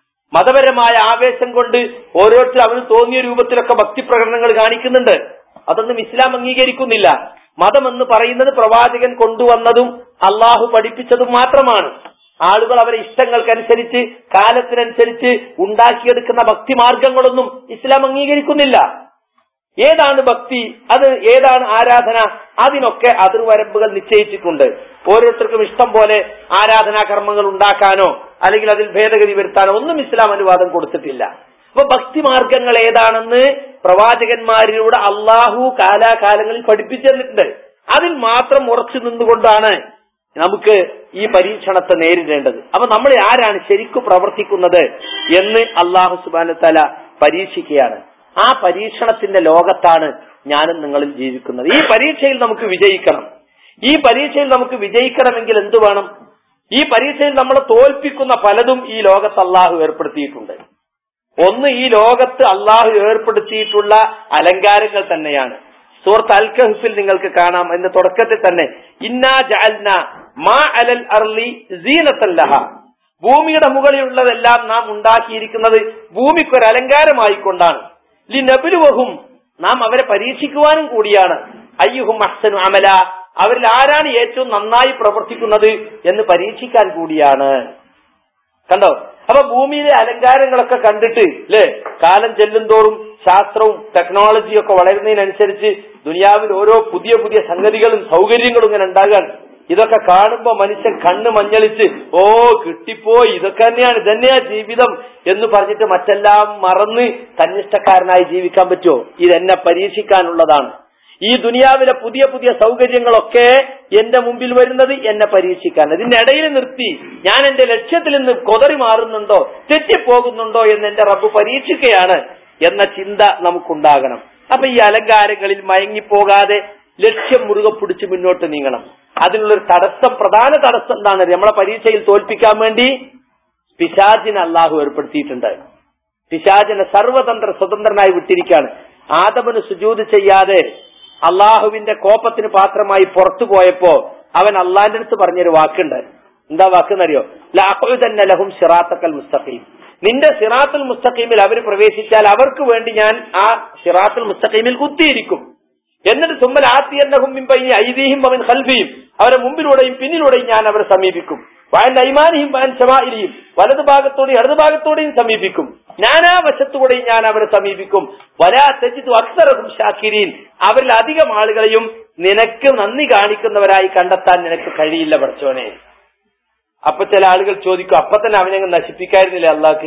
S1: മതപരമായ ആവേശം കൊണ്ട് ഓരോരുത്തർ അവന് തോന്നിയ രൂപത്തിലൊക്കെ ഭക്തി പ്രകടനങ്ങൾ കാണിക്കുന്നുണ്ട് അതൊന്നും ഇസ്ലാം അംഗീകരിക്കുന്നില്ല മതം എന്ന് പറയുന്നത് പ്രവാചകൻ കൊണ്ടുവന്നതും അള്ളാഹു പഠിപ്പിച്ചതും മാത്രമാണ് ആളുകൾ അവരെ ഇഷ്ടങ്ങൾക്കനുസരിച്ച് കാലത്തിനനുസരിച്ച് ഉണ്ടാക്കിയെടുക്കുന്ന ഭക്തി മാർഗങ്ങളൊന്നും ഇസ്ലാം അംഗീകരിക്കുന്നില്ല ഏതാണ് ഭക്തി അത് ഏതാണ് ആരാധന അതിനൊക്കെ അതിർവരമ്പുകൾ നിശ്ചയിച്ചിട്ടുണ്ട് ഓരോരുത്തർക്കും ഇഷ്ടം പോലെ ആരാധനാ കർമ്മങ്ങൾ ഉണ്ടാക്കാനോ അല്ലെങ്കിൽ അതിൽ ഭേദഗതി വരുത്താനോ ഒന്നും ഇസ്ലാം അനുവാദം കൊടുത്തിട്ടില്ല അപ്പൊ ഭക്തി മാർഗങ്ങൾ ഏതാണെന്ന് പ്രവാചകന്മാരിലൂടെ അള്ളാഹു കാലാകാലങ്ങളിൽ പഠിപ്പിച്ചു തന്നിട്ടുണ്ട് അതിൽ മാത്രം ഉറച്ചു നിന്നുകൊണ്ടാണ് നമുക്ക് ഈ പരീക്ഷണത്തെ നേരിടേണ്ടത് അപ്പൊ നമ്മൾ ആരാണ് ശരിക്കും പ്രവർത്തിക്കുന്നത് എന്ന് അള്ളാഹു സുബാന പരീക്ഷിക്കുകയാണ് ആ പരീക്ഷണത്തിന്റെ ലോകത്താണ് ഞാനും നിങ്ങളും ജീവിക്കുന്നത് ഈ പരീക്ഷയിൽ നമുക്ക് വിജയിക്കണം ഈ പരീക്ഷയിൽ നമുക്ക് വിജയിക്കണമെങ്കിൽ എന്തു വേണം ഈ പരീക്ഷയിൽ നമ്മളെ തോൽപ്പിക്കുന്ന പലതും ഈ ലോകത്ത് അള്ളാഹു ഏർപ്പെടുത്തിയിട്ടുണ്ട് ഒന്ന് ഈ ലോകത്ത് അള്ളാഹു ഏർപ്പെടുത്തിയിട്ടുള്ള അലങ്കാരങ്ങൾ തന്നെയാണ് സൂറത്ത് അൽ കഹഫിൽ നിങ്ങൾക്ക് കാണാം എന്റെ തുടക്കത്തിൽ തന്നെ ഇന്നാ ജഅൽന മാ അലൽ അർലി സീനത്തല്ലഹ ഭൂമിയുടെ മുകളിലുള്ളതെല്ലാം നാം ഉണ്ടാക്കിയിരിക്കുന്നത് ഭൂമിക്കൊരു അലങ്കാരമായിക്കൊണ്ടാണ് ലി നബുലുവഹും നാം അവരെ പരീക്ഷിക്കുവാനും കൂടിയാണ് അയ്യുഹും അഹ്സനു അമല അവരിൽ ആരാണ് ഏറ്റവും നന്നായി പ്രവർത്തിക്കുന്നത് എന്ന് പരീക്ഷിക്കാൻ കൂടിയാണ് കണ്ടോ അപ്പൊ ഭൂമിയിലെ അലങ്കാരങ്ങളൊക്കെ കണ്ടിട്ട് അല്ലേ കാലം ചെല്ലുന്തോറും ശാസ്ത്രവും ടെക്നോളജിയും ഒക്കെ വളരുന്നതിനനുസരിച്ച് ദുനിയാവിൽ ഓരോ പുതിയ പുതിയ സംഗതികളും സൗകര്യങ്ങളും ഇങ്ങനെ ഉണ്ടാകാൻ ഇതൊക്കെ കാണുമ്പോ മനുഷ്യൻ കണ്ണ് മഞ്ഞളിച്ച് ഓ കിട്ടിപ്പോയി ഇതൊക്കെ തന്നെയാണ് ഇതന്നെയാ ജീവിതം എന്ന് പറഞ്ഞിട്ട് മറ്റെല്ലാം മറന്ന് തന്നിഷ്ടക്കാരനായി ജീവിക്കാൻ പറ്റുമോ ഇതെന്നെ പരീക്ഷിക്കാനുള്ളതാണ് ഈ ദുനിയാവിലെ പുതിയ പുതിയ സൗകര്യങ്ങളൊക്കെ എന്റെ മുമ്പിൽ വരുന്നത് എന്നെ പരീക്ഷിക്കാൻ ഇതിനിടയിൽ നിർത്തി ഞാൻ എന്റെ ലക്ഷ്യത്തിൽ നിന്ന് കൊതറി മാറുന്നുണ്ടോ തെറ്റിപ്പോകുന്നുണ്ടോ എന്ന് എന്റെ റബ്ബ് പരീക്ഷിക്കുകയാണ് എന്ന ചിന്ത നമുക്കുണ്ടാകണം അപ്പൊ ഈ അലങ്കാരങ്ങളിൽ മയങ്ങിപ്പോകാതെ ലക്ഷ്യം മുറുകെ പിടിച്ച് മുന്നോട്ട് നീങ്ങണം അതിനുള്ളൊരു തടസ്സം പ്രധാന തടസ്സം എന്താണ് നമ്മളെ പരീക്ഷയിൽ തോൽപ്പിക്കാൻ വേണ്ടി പിശാചിനെ അള്ളാഹു ഏർപ്പെടുത്തിയിട്ടുണ്ട് പിശാചിനെ സർവതന്ത്ര സ്വതന്ത്രനായി വിട്ടിരിക്കുകയാണ് ആദമന് സുജൂത് ചെയ്യാതെ അള്ളാഹുവിന്റെ കോപത്തിന് പാത്രമായി പുറത്തു പോയപ്പോ അവൻ അള്ളാന്റെ അടുത്ത് പറഞ്ഞൊരു വാക്കുണ്ട് എന്താ വാക്കെന്നറിയോ ലാഹു തന്നെ ലഹും സിറാത്തക്കൽ മുസ്തഖീം നിന്റെ സിറാത്തുൽ മുസ്തഖീമിൽ അവർ പ്രവേശിച്ചാൽ അവർക്ക് വേണ്ടി ഞാൻ ആ സിറാത്തുൽ മുസ്തഖീമിൽ കുത്തിയിരിക്കും എന്നിട്ട് സുമ്മൽ ആത്തിയന്നഹും മിമ്പൈനി ഐദീഹിം അവൻ ഹൽഫിയും അവരെ മുമ്പിലൂടെയും പിന്നിലൂടെയും ഞാൻ അവരെ സമീപിക്കും വാൻ ഐമാനിയും വാൻ ഷമായിലിയും വലതു ഭാഗത്തോടെയും ഇടതു ഭാഗത്തോടെയും സമീപിക്കും നാനാ വശത്തുകൂടെയും ഞാൻ അവരെ സമീപിക്കും വലാ തെജിതു അക്സറഹും ഷാക്കിരീൻ അവരിൽ അധികം ആളുകളെയും നിനക്ക് നന്ദി കാണിക്കുന്നവരായി കണ്ടെത്താൻ നിനക്ക് കഴിയില്ല പഠിച്ചോനെ അപ്പൊ ചില ആളുകൾ ചോദിക്കും അപ്പൊ തന്നെ അവനെ അങ്ങ് നശിപ്പിക്കായിരുന്നില്ലേ അള്ളാഹ്ക്ക്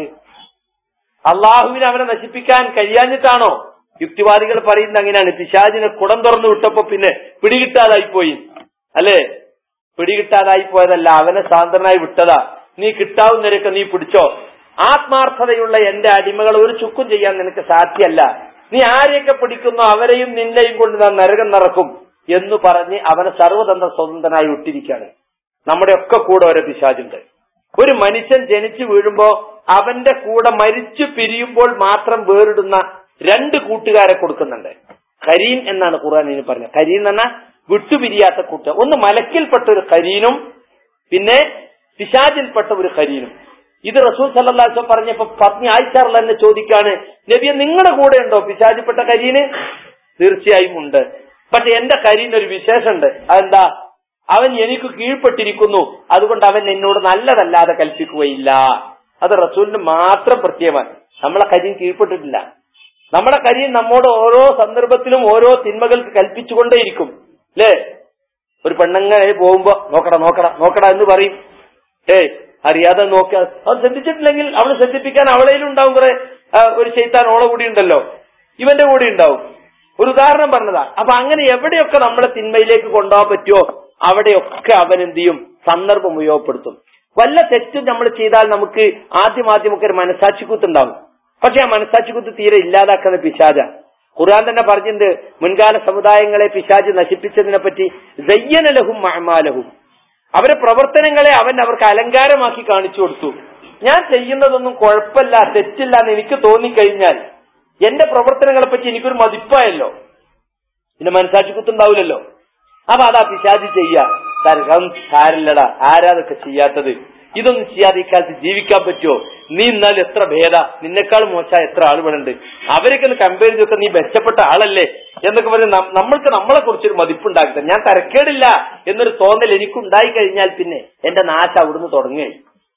S1: അള്ളാഹുവിനെ അവനെ നശിപ്പിക്കാൻ കഴിയാഞ്ഞിട്ടാണോ യുക്തിവാദികൾ പറയുന്നത് അങ്ങനെയാണ് പിശാചിനെ കുടം തുറന്നു വിട്ടപ്പോ പിന്നെ പിടികിട്ടാതായി പോയി അല്ലേ പിടികിട്ടാതായി പോയതല്ല അവനെ സാന്ദ്രനായി വിട്ടതാ നീ കിട്ടാവുന്നവരൊക്കെ നീ പിടിച്ചോ ആത്മാർത്ഥതയുള്ള എന്റെ അടിമകൾ ഒരു ചുക്കും ചെയ്യാൻ നിനക്ക് സാധ്യല്ല നീ ആരെയൊക്കെ പിടിക്കുന്നോ അവരെയും നിന്നെയും കൊണ്ട് ഞാൻ നരകം നടക്കും എന്ന് പറഞ്ഞ് അവനെ സർവതന്ത്ര സ്വതന്ത്രനായി വിട്ടിരിക്കുകയാണ് നമ്മുടെ ഒക്കെ കൂടെ ഒരു പിശാചുണ്ട് ഒരു മനുഷ്യൻ ജനിച്ചു വീഴുമ്പോ അവന്റെ കൂടെ മരിച്ചു പിരിയുമ്പോൾ മാത്രം വേറിടുന്ന രണ്ട് കൂട്ടുകാരെ കൊടുക്കുന്നുണ്ട് കരീൻ എന്നാണ് ഖുർആൻ ഇതിന് പറഞ്ഞത് കരീൻ എന്ന് പറഞ്ഞാൽ വിട്ടുപിരിയാത്ത കൂട്ട് ഒന്ന് മലക്കിൽപ്പെട്ട ഒരു കരീനും പിന്നെ പിശാചിൽപ്പെട്ട ഒരു കരീനും ഇത് റസൂൽ സല്ലാസ് പറഞ്ഞപ്പോ പത്നി ആയിച്ചാറിൽ തന്നെ ചോദിക്കാണ് നബിയെ നിങ്ങളുടെ കൂടെ ഉണ്ടോ പിശാചിൽപ്പെട്ട കരീന് തീർച്ചയായും ഉണ്ട് പക്ഷെ എന്റെ കരീന് ഒരു വിശേഷമുണ്ട് അതെന്താ അവൻ എനിക്ക് കീഴ്പ്പെട്ടിരിക്കുന്നു അതുകൊണ്ട് അവൻ എന്നോട് നല്ലതല്ലാതെ കൽപ്പിക്കുകയില്ല അത് റസൂലിന് മാത്രം പ്രത്യേകമാണ് നമ്മളെ കരീൻ കീഴ്പ്പെട്ടിട്ടില്ല നമ്മുടെ കരീൻ നമ്മോട് ഓരോ സന്ദർഭത്തിലും ഓരോ തിന്മകൾക്ക് കൽപ്പിച്ചുകൊണ്ടേയിരിക്കും അല്ലേ ഒരു പെണ്ണങ്ങനെ പോകുമ്പോ നോക്കടാ നോക്കടാ നോക്കടാ എന്ന് പറയും ഏയ് അറിയാതെ നോക്കുക അവൻ ശ്രദ്ധിച്ചിട്ടില്ലെങ്കിൽ അവളെ ശ്രദ്ധിപ്പിക്കാൻ അവളയിലും ഉണ്ടാവും കുറെ ആ, ഒരു ചെയ്ത്താൻ ഓളെ കൂടി ഉണ്ടല്ലോ ഇവന്റെ കൂടി ഉണ്ടാവും ഒരു ഉദാഹരണം പറഞ്ഞതാ അപ്പൊ അങ്ങനെ എവിടെയൊക്കെ നമ്മളെ തിന്മയിലേക്ക് കൊണ്ടുപോകാൻ പറ്റുമോ അവിടെയൊക്കെ അവൻ എന്ത് ചെയ്യും സന്ദർഭം ഉപയോഗപ്പെടുത്തും വല്ല തെറ്റും നമ്മൾ ചെയ്താൽ നമുക്ക് ആദ്യം ആദ്യമൊക്കെ ഒരു മനസാക്ഷിക്കുത്തുണ്ടാവും പക്ഷെ ആ മനസാക്ഷിക്കുത്ത് തീരെ ഇല്ലാതാക്കുന്ന പിശാച ഖുർആൻ തന്നെ പറഞ്ഞിട്ടുണ്ട് മുൻകാല സമുദായങ്ങളെ പിശാജ് നശിപ്പിച്ചതിനെ പറ്റി ജയ്യനലഹും മഹമാലഹും അവരെ പ്രവർത്തനങ്ങളെ അവൻ അവർക്ക് അലങ്കാരമാക്കി കാണിച്ചു കൊടുത്തു ഞാൻ ചെയ്യുന്നതൊന്നും കുഴപ്പമില്ല തെറ്റില്ല എന്ന് എനിക്ക് തോന്നിക്കഴിഞ്ഞാൽ എന്റെ പ്രവർത്തനങ്ങളെ പറ്റി എനിക്കൊരു മതിപ്പായല്ലോ പിന്നെ മനസാക്ഷി കുത്തുണ്ടാവില്ലല്ലോ അപ്പൊ അതാ പിശാചി ചെയ്യാ തരകം സാരില്ലടാ ആരാതൊക്കെ ചെയ്യാത്തത് ഇതൊന്നും ചെയ്യാതെ ഇക്കാലത്ത് ജീവിക്കാൻ പറ്റുമോ നീ എന്നാൽ എത്ര ഭേദ നിന്നെക്കാൾ മോശമായ എത്ര ആളുകളുണ്ട് അവരൊക്കെ ഒന്ന് കമ്പയർ ചെയ്തൊക്കെ നീ മെച്ചപ്പെട്ട ആളല്ലേ എന്നൊക്കെ പറഞ്ഞ് നം- നമ്മൾക്ക് നമ്മളെ കുറിച്ചൊരു മതിപ്പുണ്ടാക്കി ഞാൻ തരക്കേടില്ല എന്നൊരു തോന്നൽ എനിക്കുണ്ടായി കഴിഞ്ഞാൽ പിന്നെ എന്റെ നാശം അവിടുന്ന് തുടങ്ങുകയായി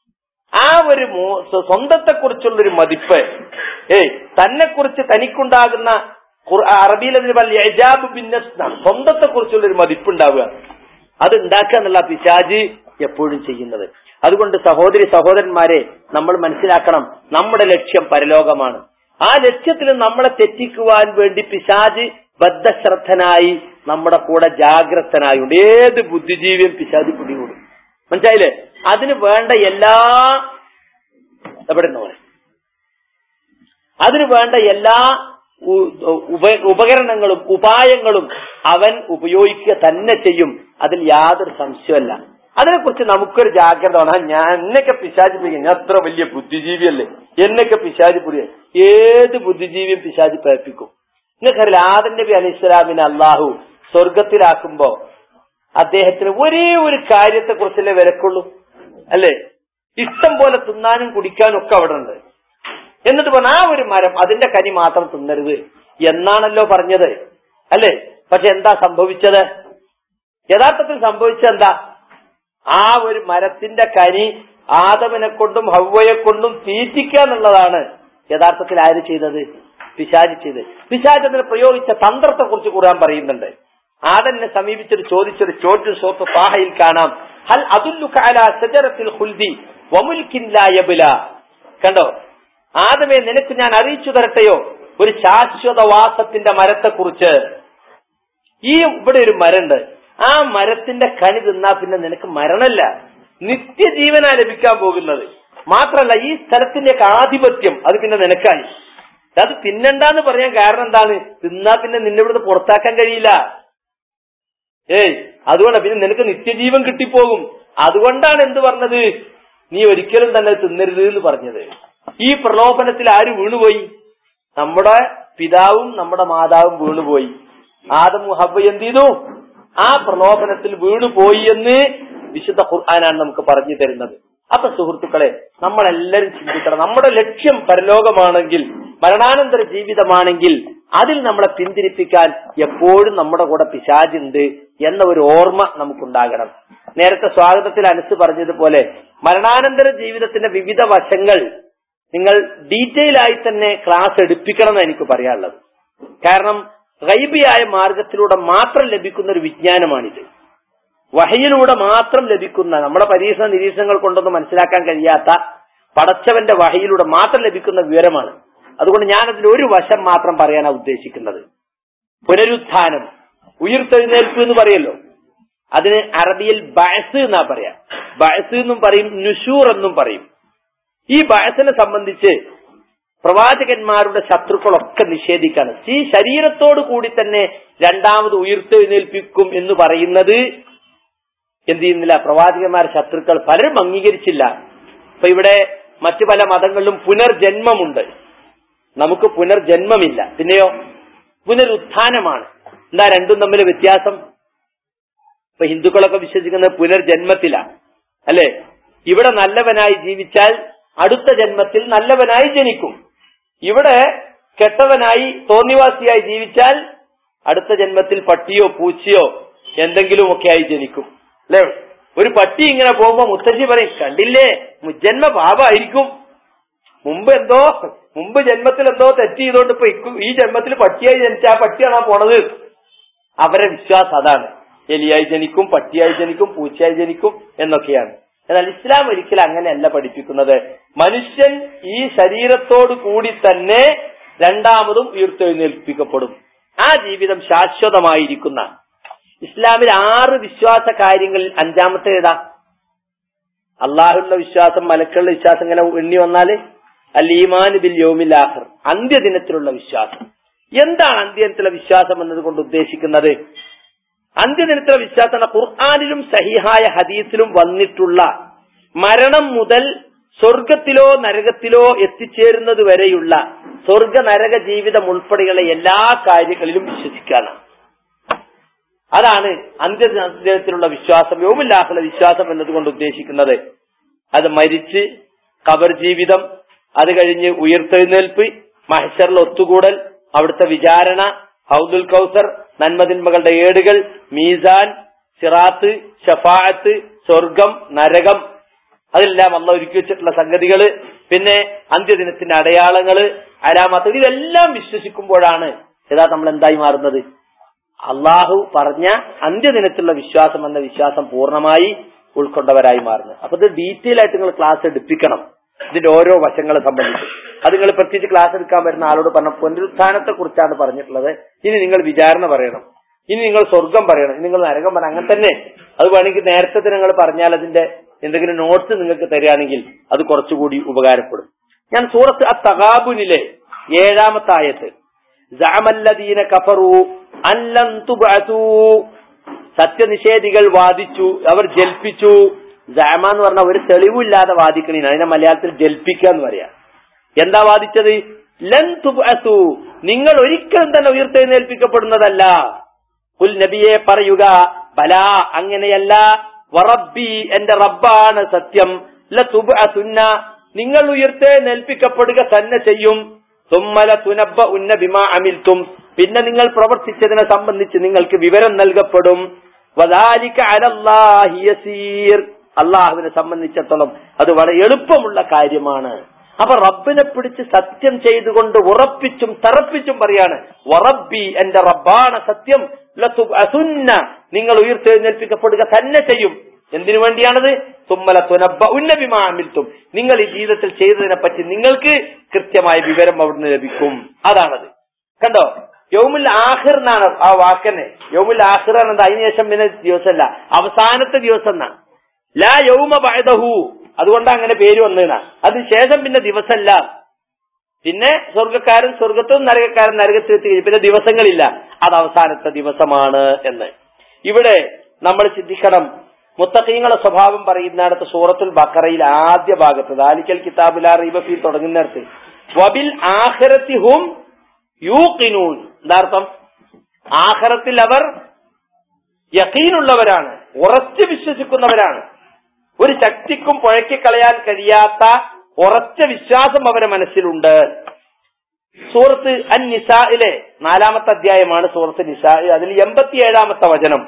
S1: ആ ഒരു മോ- സ്വ- സ്വന്തത്തെക്കുറിച്ചുള്ള ഒരു മതിപ്പ് ഏയ് തന്നെ കുറിച്ച് തനിക്കുണ്ടാകുന്ന ഖുർ- അറബിയിൽ അതിന് പറയുക എജാബ് ബിന്നസ് സ്വന്തത്തെ കുറിച്ചുള്ള ഒരു മതിപ്പുണ്ടാവുക അത് ഉണ്ടാക്കുക എന്നുള്ള പിശാജ് എപ്പോഴും ചെയ്യുന്നത് അതുകൊണ്ട് സഹോദരി സഹോദരന്മാരെ നമ്മൾ മനസ്സിലാക്കണം നമ്മുടെ ലക്ഷ്യം പരലോകമാണ് ആ ലക്ഷ്യത്തിൽ നമ്മളെ തെറ്റിക്കുവാൻ വേണ്ടി പിശാജ് ബദ്ധശ്രദ്ധനായി നമ്മുടെ കൂടെ ജാഗ്രതനായുണ്ട് ഏത് ബുദ്ധിജീവിയും പിശാജ് പിടികൂടും മനസ്സിലായില്ലേ അതിന് വേണ്ട എല്ലാ എവിടെ നിന്ന് പറയാം അതിന് വേണ്ട എല്ലാ ഉ- ഉപ- ഉപകരണങ്ങളും ഉപായങ്ങളും അവൻ ഉപയോഗിക്കുക തന്നെ ചെയ്യും അതിൽ യാതൊരു സംശയമല്ല അതിനെക്കുറിച്ച് നമുക്കൊരു ജാഗ്രത വേണം ആ, ഞാൻ എന്നൊക്കെ പിശാചി പിടിക്കും ഞാൻ അത്ര വലിയ ബുദ്ധിജീവിയല്ലേ എന്നൊക്കെ പിശാചി പിടിക്കുക ഏത് ബുദ്ധിജീവിയും പിശാചി പ്രേപ്പിക്കും നിങ്ങൾക്കറിയില്ല ആദൻ നബി അലൈഹി ഇസ്ലാമിനെ അള്ളാഹു സ്വർഗത്തിലാക്കുമ്പോ അദ്ദേഹത്തിന് ഒരേ ഒരു കാര്യത്തെ കുറിച്ചല്ലേ വിലക്കുള്ളൂ അല്ലേ ഇഷ്ടം പോലെ തിന്നാനും കുടിക്കാനും ഒക്കെ അവിടെ ഉണ്ട് എന്നിട്ട് പറഞ്ഞ ആ ഒരു മരം അതിന്റെ കനി മാത്രം തിന്നരുത് എന്നാണല്ലോ പറഞ്ഞത് അല്ലേ പക്ഷെ എന്താ സംഭവിച്ചത് യഥാർത്ഥത്തിൽ സംഭവിച്ചത് എന്താ ആ ഒരു മരത്തിന്റെ കനി ആദമിനെ കൊണ്ടും ഹവ്വയെ കൊണ്ടും തീറ്റിക്കുക എന്നുള്ളതാണ് യഥാർത്ഥത്തിൽ ആര് ചെയ്തത് പിശാജ് ചെയ്ത് പിശാജ് അതിന് പ്രയോഗിച്ച തന്ത്രത്തെ കുറിച്ച് ഖുർആൻ പറയുന്നുണ്ട് ആദനെ സമീപിച്ചൊരു ചോദിച്ചൊരു ചോദ്യം സോത്ത് സാഹയിൽ കാണാം ഹൽ അതുല്ലുക അലാ സജറത്തിൽ ഖുൽദി വമുൽക്കിൻ ലാ യബ്ല കണ്ടോ ആദമേ നിനക്ക് ഞാൻ അറിയിച്ചു തരട്ടെയോ ഒരു ശാശ്വതവാസത്തിന്റെ മരത്തെക്കുറിച്ച് ഈ ഇവിടെ ഒരു മരണ്ട് ആ മരത്തിന്റെ കണി തിന്നാ പിന്നെ നിനക്ക് മരണല്ല നിത്യജീവനാ ലഭിക്കാൻ പോകുന്നത് മാത്രല്ല ഈ സ്ഥലത്തിന്റെയൊക്കെ ആധിപത്യം അത് പിന്നെ നിനക്കായി അത് തിന്നണ്ടെന്ന് പറയാൻ കാരണം എന്താണ് തിന്നാ പിന്നെ നിന്നെ ഇവിടുന്ന് പുറത്താക്കാൻ കഴിയില്ല ഏയ് അതുകൊണ്ട് പിന്നെ നിനക്ക് നിത്യജീവൻ കിട്ടിപ്പോകും അതുകൊണ്ടാണ് എന്ത് പറഞ്ഞത് നീ ഒരിക്കലും തന്നെ തിന്നരുത് എന്ന് പറഞ്ഞത് ഈ പ്രലോഭനത്തിൽ ആര് വീണുപോയി നമ്മുടെ പിതാവും നമ്മുടെ മാതാവും വീണുപോയി ആദം ഹബ്ബ എന്ത് ചെയ്തു ആ പ്രലോഭനത്തിൽ വീണുപോയി എന്ന് വിശുദ്ധ ഖുർആനാണ് നമുക്ക് പറഞ്ഞു തരുന്നത് അപ്പൊ സുഹൃത്തുക്കളെ നമ്മളെല്ലാരും ചിന്തിക്കണം നമ്മുടെ ലക്ഷ്യം പരലോകമാണെങ്കിൽ മരണാനന്തര ജീവിതമാണെങ്കിൽ അതിൽ നമ്മളെ പിന്തിരിപ്പിക്കാൻ എപ്പോഴും നമ്മുടെ കൂടെ പിശാചുണ്ട് എന്ന ഒരു ഓർമ്മ നമുക്കുണ്ടാകണം നേരത്തെ സ്വാഗതത്തിൽ അനുസ് പറഞ്ഞതുപോലെ മരണാനന്തര ജീവിതത്തിന്റെ വിവിധ വശങ്ങൾ നിങ്ങൾ ഡീറ്റെയിൽ ആയി തന്നെ ക്ലാസ് എടുപ്പിക്കണം എന്ന് എനിക്ക് പറയാനുള്ളത് കാരണം ഗൈബിയായ മാർഗത്തിലൂടെ മാത്രം ലഭിക്കുന്ന ഒരു വിജ്ഞാനമാണിത് വഹയിലൂടെ മാത്രം ലഭിക്കുന്ന നമ്മുടെ പരീക്ഷണ നിരീക്ഷണങ്ങൾ കൊണ്ടൊന്നും മനസ്സിലാക്കാൻ കഴിയാത്ത പടച്ചവന്റെ വഹയിലൂടെ മാത്രം ലഭിക്കുന്ന വിവരമാണ് അതുകൊണ്ട് ഞാൻ അതിൽ ഒരു വശം മാത്രം പറയാനാണ് ഉദ്ദേശിക്കുന്നത് പുനരുത്ഥാനം ഉയർത്തെഴുന്നേൽപ്പ് എന്ന് പറയല്ലോ അതിന് അറബിയിൽ ബയസ് എന്നാ പറയാ ബയസ് എന്നും പറയും നുഷൂർ എന്നും പറയും ഈ ബയസിനെ സംബന്ധിച്ച് പ്രവാചകന്മാരുടെ ശത്രുക്കളൊക്കെ നിഷേധിക്കാണ് ഈ ശരീരത്തോടു കൂടി തന്നെ രണ്ടാമത് ഉയർത്തെഴുന്നേൽപ്പിക്കും എന്ന് പറയുന്നത് എന്ത് ചെയ്യുന്നില്ല പ്രവാചകന്മാരുടെ ശത്രുക്കൾ പലരും അംഗീകരിച്ചില്ല ഇപ്പൊ ഇവിടെ മറ്റു പല മതങ്ങളിലും പുനർജന്മമുണ്ട് നമുക്ക് പുനർജന്മമില്ല പിന്നെയോ പുനരുത്ഥാനമാണ് എന്താ രണ്ടും തമ്മിൽ വ്യത്യാസം ഇപ്പൊ ഹിന്ദുക്കളൊക്കെ വിശ്വസിക്കുന്നത് പുനർജന്മത്തിലാണ് അല്ലെ ഇവിടെ നല്ലവനായി ജീവിച്ചാൽ അടുത്ത ജന്മത്തിൽ നല്ലവനായി ജനിക്കും ഇവിടെ കെട്ടവനായി തോന്നിവാസിയായി ജീവിച്ചാൽ അടുത്ത ജന്മത്തിൽ പട്ടിയോ പൂച്ചയോ എന്തെങ്കിലുമൊക്കെ ആയി ജനിക്കും അല്ലെ ഒരു പട്ടി ഇങ്ങനെ പോകുമ്പോ മുത്തശ്ശി പറയും കണ്ടില്ലേ മുജ്ജന്മ പാപമായിരിക്കും മുമ്പ് എന്തോ മുമ്പ് ജന്മത്തിൽ എന്തോ തെറ്റ് ചെയ്തോണ്ട് ഇപ്പൊ ഇക്കു- ഈ ജന്മത്തിൽ പട്ടിയായി ജനിച്ച ആ പട്ടിയാണ് ആ പോണത് അവരെ വിശ്വാസം അതാണ് എലിയായി ജനിക്കും പട്ടിയായി ജനിക്കും പൂച്ചയായി ജനിക്കും എന്നൊക്കെയാണ് എന്നാൽ ഇസ്ലാം ഒരിക്കലും അങ്ങനെയല്ല പഠിപ്പിക്കുന്നത് മനുഷ്യൻ ഈ ശരീരത്തോടു കൂടി തന്നെ രണ്ടാമതും ഉയർത്തെഴുന്നേൽപ്പിക്കപ്പെടും ആ ജീവിതം ശാശ്വതമായിരിക്കുന്ന ഇസ്ലാമിൽ ആറ് വിശ്വാസ കാര്യങ്ങളിൽ അഞ്ചാമത്തെ ഏതാ അള്ളാഹുള്ള വിശ്വാസം മലക്കുള്ള വിശ്വാസം ഇങ്ങനെ എണ്ണി വന്നാല് അൽ ഈമാൻ ബിൽ യോമിൽ ആഖിർ അന്ത്യദിനത്തിലുള്ള വിശ്വാസം എന്താണ് അന്ത്യദിനത്തിലുള്ള വിശ്വാസം എന്നതുകൊണ്ട് ഉദ്ദേശിക്കുന്നത് അന്ത്യദിനത്തിലുള്ള വിശ്വാസം എന്ന ഖുർആാനിലും സഹിഹായ ഹദീസിലും വന്നിട്ടുള്ള മരണം മുതൽ സ്വർഗത്തിലോ നരകത്തിലോ എത്തിച്ചേരുന്നത് വരെയുള്ള സ്വർഗ നരക ജീവിതം ഉൾപ്പെടെയുള്ള എല്ലാ കാര്യങ്ങളിലും വിശ്വസിക്കാനാണ് അതാണ് അന്ത്യദിനത്തിലുള്ള വിശ്വാസം യോമില്ലാഹുള്ള വിശ്വാസം എന്നതുകൊണ്ട് ഉദ്ദേശിക്കുന്നത് അത് മരിച്ച് കബർ ജീവിതം അത് കഴിഞ്ഞ് ഉയർത്തെഴുന്നേൽപ്പ് മഹശറിൽ ഒത്തുകൂടൽ അവിടുത്തെ വിചാരണ ഹൗദുൽ കൗസർ നന്മതിന്മകളുടെ ഏടുകൾ മീസാൻ സിറാത്ത് ഷഫാഅത്ത് സ്വർഗം നരകം അതെല്ലാം അള്ള ഒരുക്കി വെച്ചിട്ടുള്ള സംഗതികള് പിന്നെ അന്ത്യദിനത്തിന്റെ അടയാളങ്ങള് അലാമത്ത് ഇതെല്ലാം വിശ്വസിക്കുമ്പോഴാണ് യഥാ നമ്മൾ എന്തായി മാറുന്നത് അള്ളാഹു പറഞ്ഞ അന്ത്യദിനത്തിലുള്ള വിശ്വാസം എന്ന വിശ്വാസം പൂർണ്ണമായി ഉൾക്കൊണ്ടവരായി മാറുന്നത് അപ്പൊ ഇത് ഡീറ്റെയിൽ ആയിട്ട് നിങ്ങൾ ക്ലാസ് എടുപ്പിക്കണം ഇതിന്റെ ഓരോ വശങ്ങളെ സംബന്ധിച്ച് അത് നിങ്ങൾ പ്രത്യേകിച്ച് ക്ലാസ് എടുക്കാൻ വരുന്ന ആളോട് പറഞ്ഞ പുനരുത്ഥാനത്തെ കുറിച്ചാണ് പറഞ്ഞിട്ടുള്ളത് ഇനി നിങ്ങൾ വിചാരണ പറയണം ഇനി നിങ്ങൾ സ്വർഗം പറയണം ഇനി നിങ്ങൾ നരകം പറയണം അങ്ങനെ തന്നെ അത് വേണമെങ്കിൽ നേരത്തെ നിങ്ങൾ പറഞ്ഞാൽ അതിന്റെ എന്തെങ്കിലും നോട്ട്സ് നിങ്ങൾക്ക് തരികയാണെങ്കിൽ അത് കുറച്ചുകൂടി ഉപകാരപ്പെടും ഞാൻ സൂറത്ത് അ തകാബുനിലെ ഏഴാമത്തെ ആയത്ത് ജഅമല്ലദീന കഫറു അല്ലൻ തുബഅസൂ സത്യനിഷേധികൾ വാദിച്ചു അവർ ജൽപ്പിച്ചു ജാമ എന്ന് പറഞ്ഞ ഒരു തെളിവില്ലാതെ വാദിക്കണീന് അതിനെ മലയാളത്തിൽ ജൽപ്പിക്കുക എന്ന് പറയാം എന്താ വാദിച്ചത് ലൻ തുബഅസൂ നിങ്ങൾ ഒരിക്കലും തന്നെ ഉയർത്തെഴുന്നേൽപ്പിക്കപ്പെടുന്നതല്ല ഉൽ നബിയെ പറയുക ബല അങ്ങനെയല്ല വറബ്ബി എന്റെ റബ്ബാണ് സത്യം ല തുബഅസുന്ന നിങ്ങൾ ഉയർത്തെഴുന്നേൽപ്പിക്കപ്പെടുക തന്നെ ചെയ്യും തുമ്മല തുനബ്ബ ഉന്ന ബിമാ അമിൽത്തും പിന്നെ നിങ്ങൾ പ്രവർത്തിച്ചതിനെ സംബന്ധിച്ച് നിങ്ങൾക്ക് വിവരം നൽകപ്പെടും വദാലിക അലല്ലാഹി യസീർ അള്ളാഹുവിനെ സംബന്ധിച്ചിടത്തോളം അത് വളരെ എളുപ്പമുള്ള കാര്യമാണ് അപ്പൊ റബ്ബിനെ പിടിച്ച് സത്യം ചെയ്തുകൊണ്ട് ഉറപ്പിച്ചും തറപ്പിച്ചും പറയാണ് വറബ്ബി എന്റെ റബ്ബാണ് സത്യം ലതുബ്അസുന്ന നിങ്ങൾ ഉയർത്തെഴുന്നേൽപ്പിക്കപ്പെടുക തന്നെ ചെയ്യും എന്തിനു വേണ്ടിയാണത് തുമ്മല തുനബ്ബ ഉന്നബിമാ അമിൽത്തും നിങ്ങൾ ഈ ജീവിതത്തിൽ ചെയ്തതിനെ പറ്റി നിങ്ങൾക്ക് കൃത്യമായ വിവരം അവിടുന്ന് ലഭിക്കും അതാണത് കണ്ടോ യൗമുൽ ആഹിർ എന്നാണ് ആ വാക്കന്നെ യൗമുൽ ആഹിർ എന്നത് അതിനുശേഷം പിന്നെ ദിവസമല്ല അവസാനത്തെ ദിവസം എന്നാ ലാ യൗമ ബഅദഹു അതുകൊണ്ടാണ് അങ്ങനെ പേര് വന്നതാണ് അതിനുശേഷം പിന്നെ ദിവസമല്ല പിന്നെ സ്വർഗക്കാരൻ സ്വർഗത്തും നരകക്കാരൻ നരകത്തിൽ എത്തി പിന്നെ ദിവസങ്ങളില്ല അത് അവസാനത്തെ ദിവസമാണ് എന്ന് ഇവിടെ നമ്മൾ ചിന്തിക്കണം മുത്തഖീങ്ങളെ സ്വഭാവം പറയുന്നിടത്ത് സൂറത്തുൽ ബക്കറയിൽ ആദ്യ ഭാഗത്ത് ദാലിക്കൽ കിതാബുല റീബഫി തുടങ്ങുന്നിടത്ത് വബിൽ ആഖിറത്തി ഹും യൂഖിനൂൻ എന്താർത്ഥം ആഖിറത്തിൽ അവർ യഖീനുള്ളവരാണ് ഉറച്ചു വിശ്വസിക്കുന്നവരാണ് ഒരു ശക്തിക്കും പുഴക്കി കളയാൻ കഴിയാത്ത ഉറച്ച വിശ്വാസം അവരെ മനസ്സിലുണ്ട് സൂറത്ത് അൻ നിസായിലെ നാലാമത്തെ അധ്യായമാണ് സൂറത്ത് നിസാ അതിൽ എൺപത്തിയേഴാമത്തെ വചനം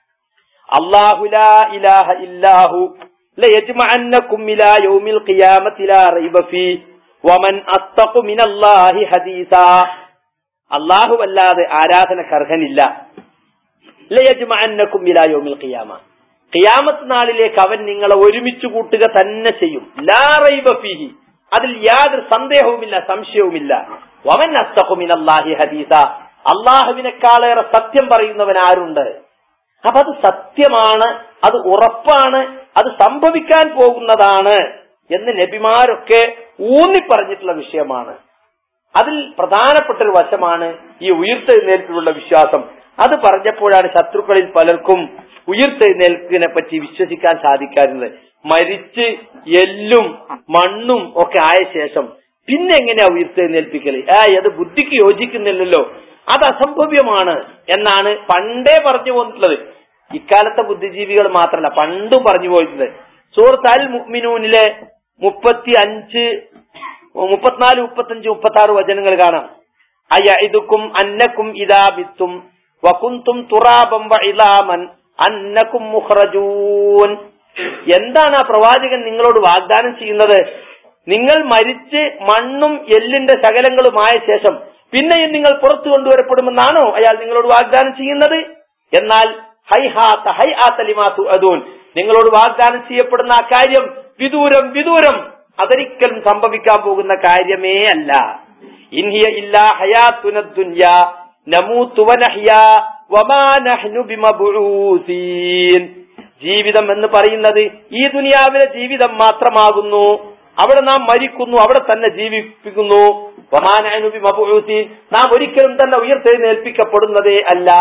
S1: അള്ളാഹു ലാ ഇലാഹ ഇല്ലാഹു ലയജ്മഅന്നകും ഇലാ യൗമിൽ ഖിയാമത്തി ലാ റൈബ ഫീ വമൻ അസ്തഖു മിനല്ലാഹി ഹദീസാ അല്ലാഹു അല്ലാതെ ആരാധനക്ക് അർഹനില്ല ലയജ്മഅന്നകും ഇലാ യൗമിൽ ഖിയാമ ഖിയാമത്ത് നാളിലേക്ക് അവൻ നിങ്ങളെ ഒരുമിച്ച് കൂട്ടുക തന്നെ ചെയ്യും ലാ റൈബ ഫീഹി അതിൽ യാതൊരു സന്ദേഹവുമില്ല സംശയവുമില്ല വമൻ അസ്തഖുമിനല്ലാഹി ഹദീസ അള്ളാഹുവിനേക്കാളേറെ സത്യം പറയുന്നവൻ ആരുണ്ട് അപ്പൊ അത് സത്യമാണ് അത് ഉറപ്പാണ് അത് സംഭവിക്കാൻ പോകുന്നതാണ് എന്ന് നബിമാരൊക്കെ ഊന്നി പറഞ്ഞിട്ടുള്ള വിഷയമാണ് അതിൽ പ്രധാനപ്പെട്ട ഒരു വശമാണ് ഈ ഉയർത്തെഴുന്നേൽപ്പിലുള്ള വിശ്വാസം അത് പറഞ്ഞപ്പോഴാണ് ശത്രുക്കളിൽ പലർക്കും ഉയർത്തെഴുന്നേൽപ്പിനെ പറ്റി വിശ്വസിക്കാൻ സാധിക്കാറുള്ളത് മരിച്ച് എല്ലും മണ്ണും ഒക്കെ ആയ ശേഷം പിന്നെ എങ്ങനെയാ ഉയർത്തെഴുന്നേൽപ്പിക്കല് ആ അത് ബുദ്ധിക്ക് യോജിക്കുന്നില്ലല്ലോ അത് അസംഭവ്യമാണ് എന്നാണ് പണ്ടേ പറഞ്ഞു പോന്നിട്ടുള്ളത് ഇക്കാലത്തെ ബുദ്ധിജീവികൾ മാത്രമല്ല പണ്ടും പറഞ്ഞു പോയിട്ടുള്ളത് സൂറത്ത് അൽ മുഅ്മിനൂനിലെ മുപ്പത്തി അഞ്ച് മുപ്പത്തിനാല് മുപ്പത്തഞ്ച് മുപ്പത്തി ആറ് വചനങ്ങൾ കാണാം അയഇദുക്കും അന്നക്കും ഇദാ ബിത്തും വകുന്തും തുറാബം വഇലാമൻ അന്നക്കും മുഖ്റജൂൻ എന്താണ് ആ പ്രവാചകൻ നിങ്ങളോട് വാഗ്ദാനം ചെയ്യുന്നത് നിങ്ങൾ മരിച്ച് മണ്ണും എല്ലിന്റെ ശകലങ്ങളുമായ ശേഷം പിന്നെയും നിങ്ങൾ പുറത്തു കൊണ്ടുവരപ്പെടുമെന്നാണോ അയാൾ നിങ്ങളോട് വാഗ്ദാനം ചെയ്യുന്നത് എന്നാൽ ഹൈ ഹാത്ത ഹൈ ആത്തലിമാത്തു അതൂൻ നിങ്ങളോട് വാഗ്ദാനം ചെയ്യപ്പെടുന്ന ആ കാര്യം വിദൂരം വിദൂരം അതൊരിക്കലും സംഭവിക്കാൻ പോകുന്ന കാര്യമേ അല്ല ഇൻഹിയ ഇല്ലാ ഹയാത്തുന ദുനിയ നമൂതു വനഹ്യ വമാ നഹ്നു ബിമബ്ഊസീൻ ജീവിതം എന്ന് പറയുന്നത് ഈ ദുനിയാവിലെ ജീവിതം മാത്രമാകുന്നു അവിടെ നാം മരിക്കുന്നു അവിടെ തന്നെ ജീവിപ്പിക്കുന്നു വമാനബി മബൂസീൻ നാം ഒരിക്കലും തന്നെ ഉയർത്തെഴുന്നേൽപ്പിക്കപ്പെടുന്നതേ അല്ല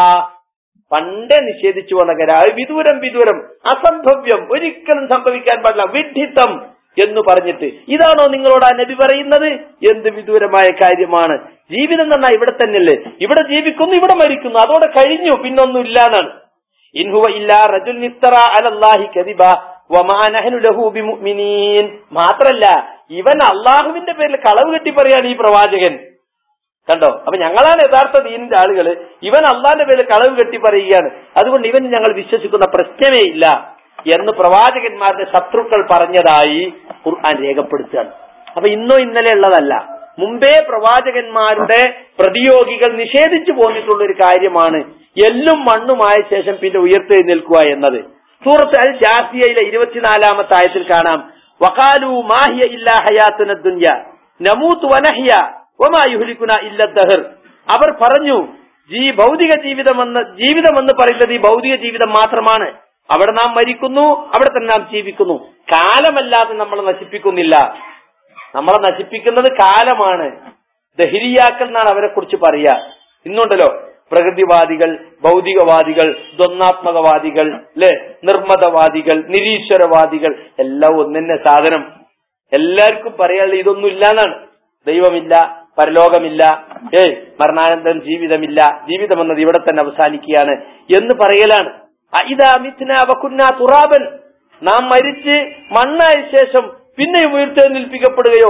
S1: പണ്ടേ നിഷേധിച്ചു വന്ന കരാ വിദൂരം വിദൂരം അസംഭവ്യം ഒരിക്കലും സംഭവിക്കാൻ പാടില്ല വിഡ്ഢിത്തം എന്ന് പറഞ്ഞിട്ട് ഇതാണോ നിങ്ങളോട് ആ നബി പറയുന്നത് എന്ത് വിദൂരമായ കാര്യമാണ് ജീവിതം എന്നാ ഇവിടെ തന്നെയല്ലേ ഇവിടെ ജീവിക്കുന്നു ഇവിടെ മരിക്കുന്നു അതോടെ കഴിഞ്ഞു പിന്നൊന്നും ഇല്ലാന്നാണ് ഇൻഹുവ ഇല്ലാ റജുൽ നിത്തറ അലല്ലാഹി കദിബ വമാ നഹ്നു ലഹു ബിമുഅ്മിനീൻ മാത്രല്ല ഇവൻ അള്ളാഹുവിന്റെ പേരിൽ കളവ് കെട്ടി പറയാണ് ഈ പ്രവാചകൻ കണ്ടോ അപ്പൊ ഞങ്ങളാണ് യഥാർത്ഥ ദീനിന്റെ ആളുകൾ ഇവൻ അള്ളാന്റെ പേരിൽ കളവ് കെട്ടി പറയുകയാണ് അതുകൊണ്ട് ഇവൻ ഞങ്ങൾ വിശ്വസിക്കുന്ന പ്രശ്നമേ ഇല്ല എന്ന് പ്രവാചകന്മാരുടെ ശത്രുക്കൾ പറഞ്ഞതായി ഖുർആൻ രേഖപ്പെടുത്തുകയാണ് അപ്പൊ ഇന്നോ ഇന്നലെ ഉള്ളതല്ല മുമ്പേ പ്രവാചകന്മാരുടെ പ്രതിയോഗികൾ നിഷേധിച്ചു പോന്നിട്ടുള്ള ഒരു കാര്യമാണ് എല്ലും മണ്ണുമായ ശേഷം പിന്നെ ഉയർത്തെഴുന്നേൽക്കുക എന്നത് സൂറത്ത് അൽ ജാസിയയിലെ ഇരുപത്തിനാലാമത്തെ ആയത്തിൽ കാണാം വഖാലു മാഹിയ ഇല്ലാ ഹയാത്തുന ദുനിയ നമൂത്ത് വനഹിയ വമാ യുഹ്ലികുന ഇല്ല ദഹർ അവർ പറഞ്ഞു ജീ ഭൗതിക ജീവിതമെന്ന് ജീവിതമെന്ന് പറയുന്നത് ഈ ഭൗതിക ജീവിതം മാത്രമാണ് അവിടെ നാം മരിക്കുന്നു അവിടെ തന്നെ നാം ജീവിക്കുന്നു കാലമല്ലാതെ നമ്മളെ നശിപ്പിക്കുന്നില്ല നമ്മളെ നശിപ്പിക്കുന്നത് കാലമാണ് ദഹിരിയാക്കൽ എന്നാണ് അവരെ കുറിച്ച് പറയുക ഇന്നുണ്ടല്ലോ പ്രകൃതിവാദികൾ ഭൗതികവാദികൾ ദ്വന്നാത്മകവാദികൾ അല്ലെ നിർമ്മതവാദികൾ നിരീശ്വരവാദികൾ എല്ലാം ഒന്നെ സാധനം എല്ലാവർക്കും പറയാനുള്ള ഇതൊന്നും ഇല്ലാന്നാണ് ദൈവമില്ല പരലോകമില്ല ഏയ് മരണാനന്തരം ജീവിതമില്ല ജീവിതം എന്നത് ഇവിടെ തന്നെ അവസാനിക്കുകയാണ് എന്ന് പറയലാണ് ഇതാ മിഥ്ന വക്കുന്ന തുറാബൻ നാം മരിച്ച് മണ്ണായ ശേഷം പിന്നെയും ഉയർത്തെഴുന്നേൽപ്പിക്കപ്പെടുകയോ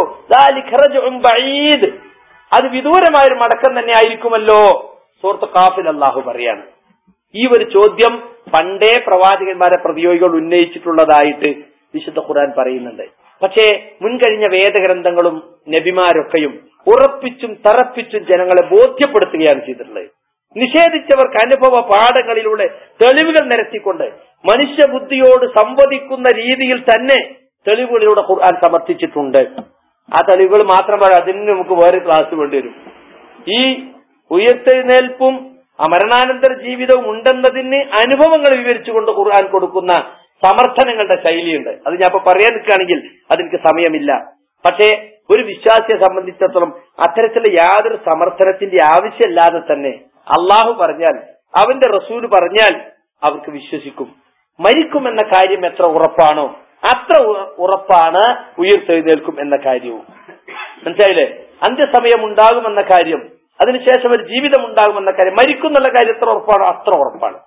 S1: ബഈദ് അത് വിദൂരമായ ഒരു മടക്കം തന്നെ ആയിരിക്കുമല്ലോ സുഹൃത്ത് കാഫിൽ അള്ളാഹു പറയാണ് ഈ ഒരു ചോദ്യം പണ്ടേ പ്രവാചകന്മാരെ പ്രതിയോഗികൾ ഉന്നയിച്ചിട്ടുള്ളതായിട്ട് വിശുദ്ധ ഖുർആൻ പറയുന്നുണ്ട് പക്ഷേ മുൻകഴിഞ്ഞ വേദഗ്രന്ഥങ്ങളും നബിമാരൊക്കെയും ഉറപ്പിച്ചും തറപ്പിച്ചും ജനങ്ങളെ ബോധ്യപ്പെടുത്തുകയാണ് ചെയ്തിട്ടുള്ളത് നിഷേധിച്ചവർക്ക് അനുഭവ പാഠങ്ങളിലൂടെ തെളിവുകൾ നിരത്തിക്കൊണ്ട് മനുഷ്യബുദ്ധിയോട് സംവദിക്കുന്ന രീതിയിൽ തന്നെ തെളിവുകളിലൂടെ ഖുർആൻ സമർത്ഥിച്ചിട്ടുണ്ട് ആ തെളിവുകൾ മാത്രമല്ല അതിന് നമുക്ക് വേറെ ക്ലാസ് വേണ്ടി വരും ഈ ഉയർത്തെഴുന്നേൽപ്പും ആ മരണാനന്തര ജീവിതവും ഉണ്ടെന്നതിന് അനുഭവങ്ങൾ വിവരിച്ചുകൊണ്ട് ഖുർആൻ കൊടുക്കുന്ന സമർത്ഥനങ്ങളുടെ ശൈലിയുണ്ട് അത് ഞാൻ ഇപ്പൊ പറയാൻ നിൽക്കുകയാണെങ്കിൽ അതെനിക്ക് സമയമില്ല പക്ഷേ ഒരു വിശ്വാസിയെ സംബന്ധിച്ചിടത്തോളം അത്തരത്തിലുള്ള യാതൊരു സമർത്ഥനത്തിന്റെ ആവശ്യമില്ലാതെ തന്നെ അള്ളാഹു പറഞ്ഞാൽ അവന്റെ റസൂല് പറഞ്ഞാൽ അവർക്ക് വിശ്വസിക്കും മരിക്കുമെന്ന കാര്യം എത്ര ഉറപ്പാണോ അത്ര ഉറപ്പാണ് ഉയർത്തെഴുന്നേൽക്കും എന്ന കാര്യവും മനസ്സിലായില്ലേ അന്ത്യസമയം ഉണ്ടാകുമെന്ന കാര്യം അതിനുശേഷം ഒരു ജീവിതം ഉണ്ടാകുമെന്ന കാര്യം മരിക്കുന്നുള്ള കാര്യം എത്ര ഉറപ്പാണോ അത്ര ഉറപ്പാണ്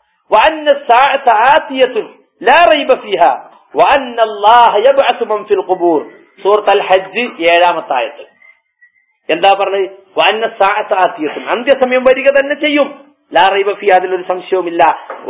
S1: സൂറത്ത് അൽ ഹജ്ജ് ഏഴാമത്തെ ആയത്ത് എന്താ പറഞ്ഞത് വാന്ന സാഹസാത്തിയത്തും അന്ത്യസമയം വരിക തന്നെ ചെയ്യും ലാ റൈബ ഫി അതിലൊരു സംശയവുമില്ല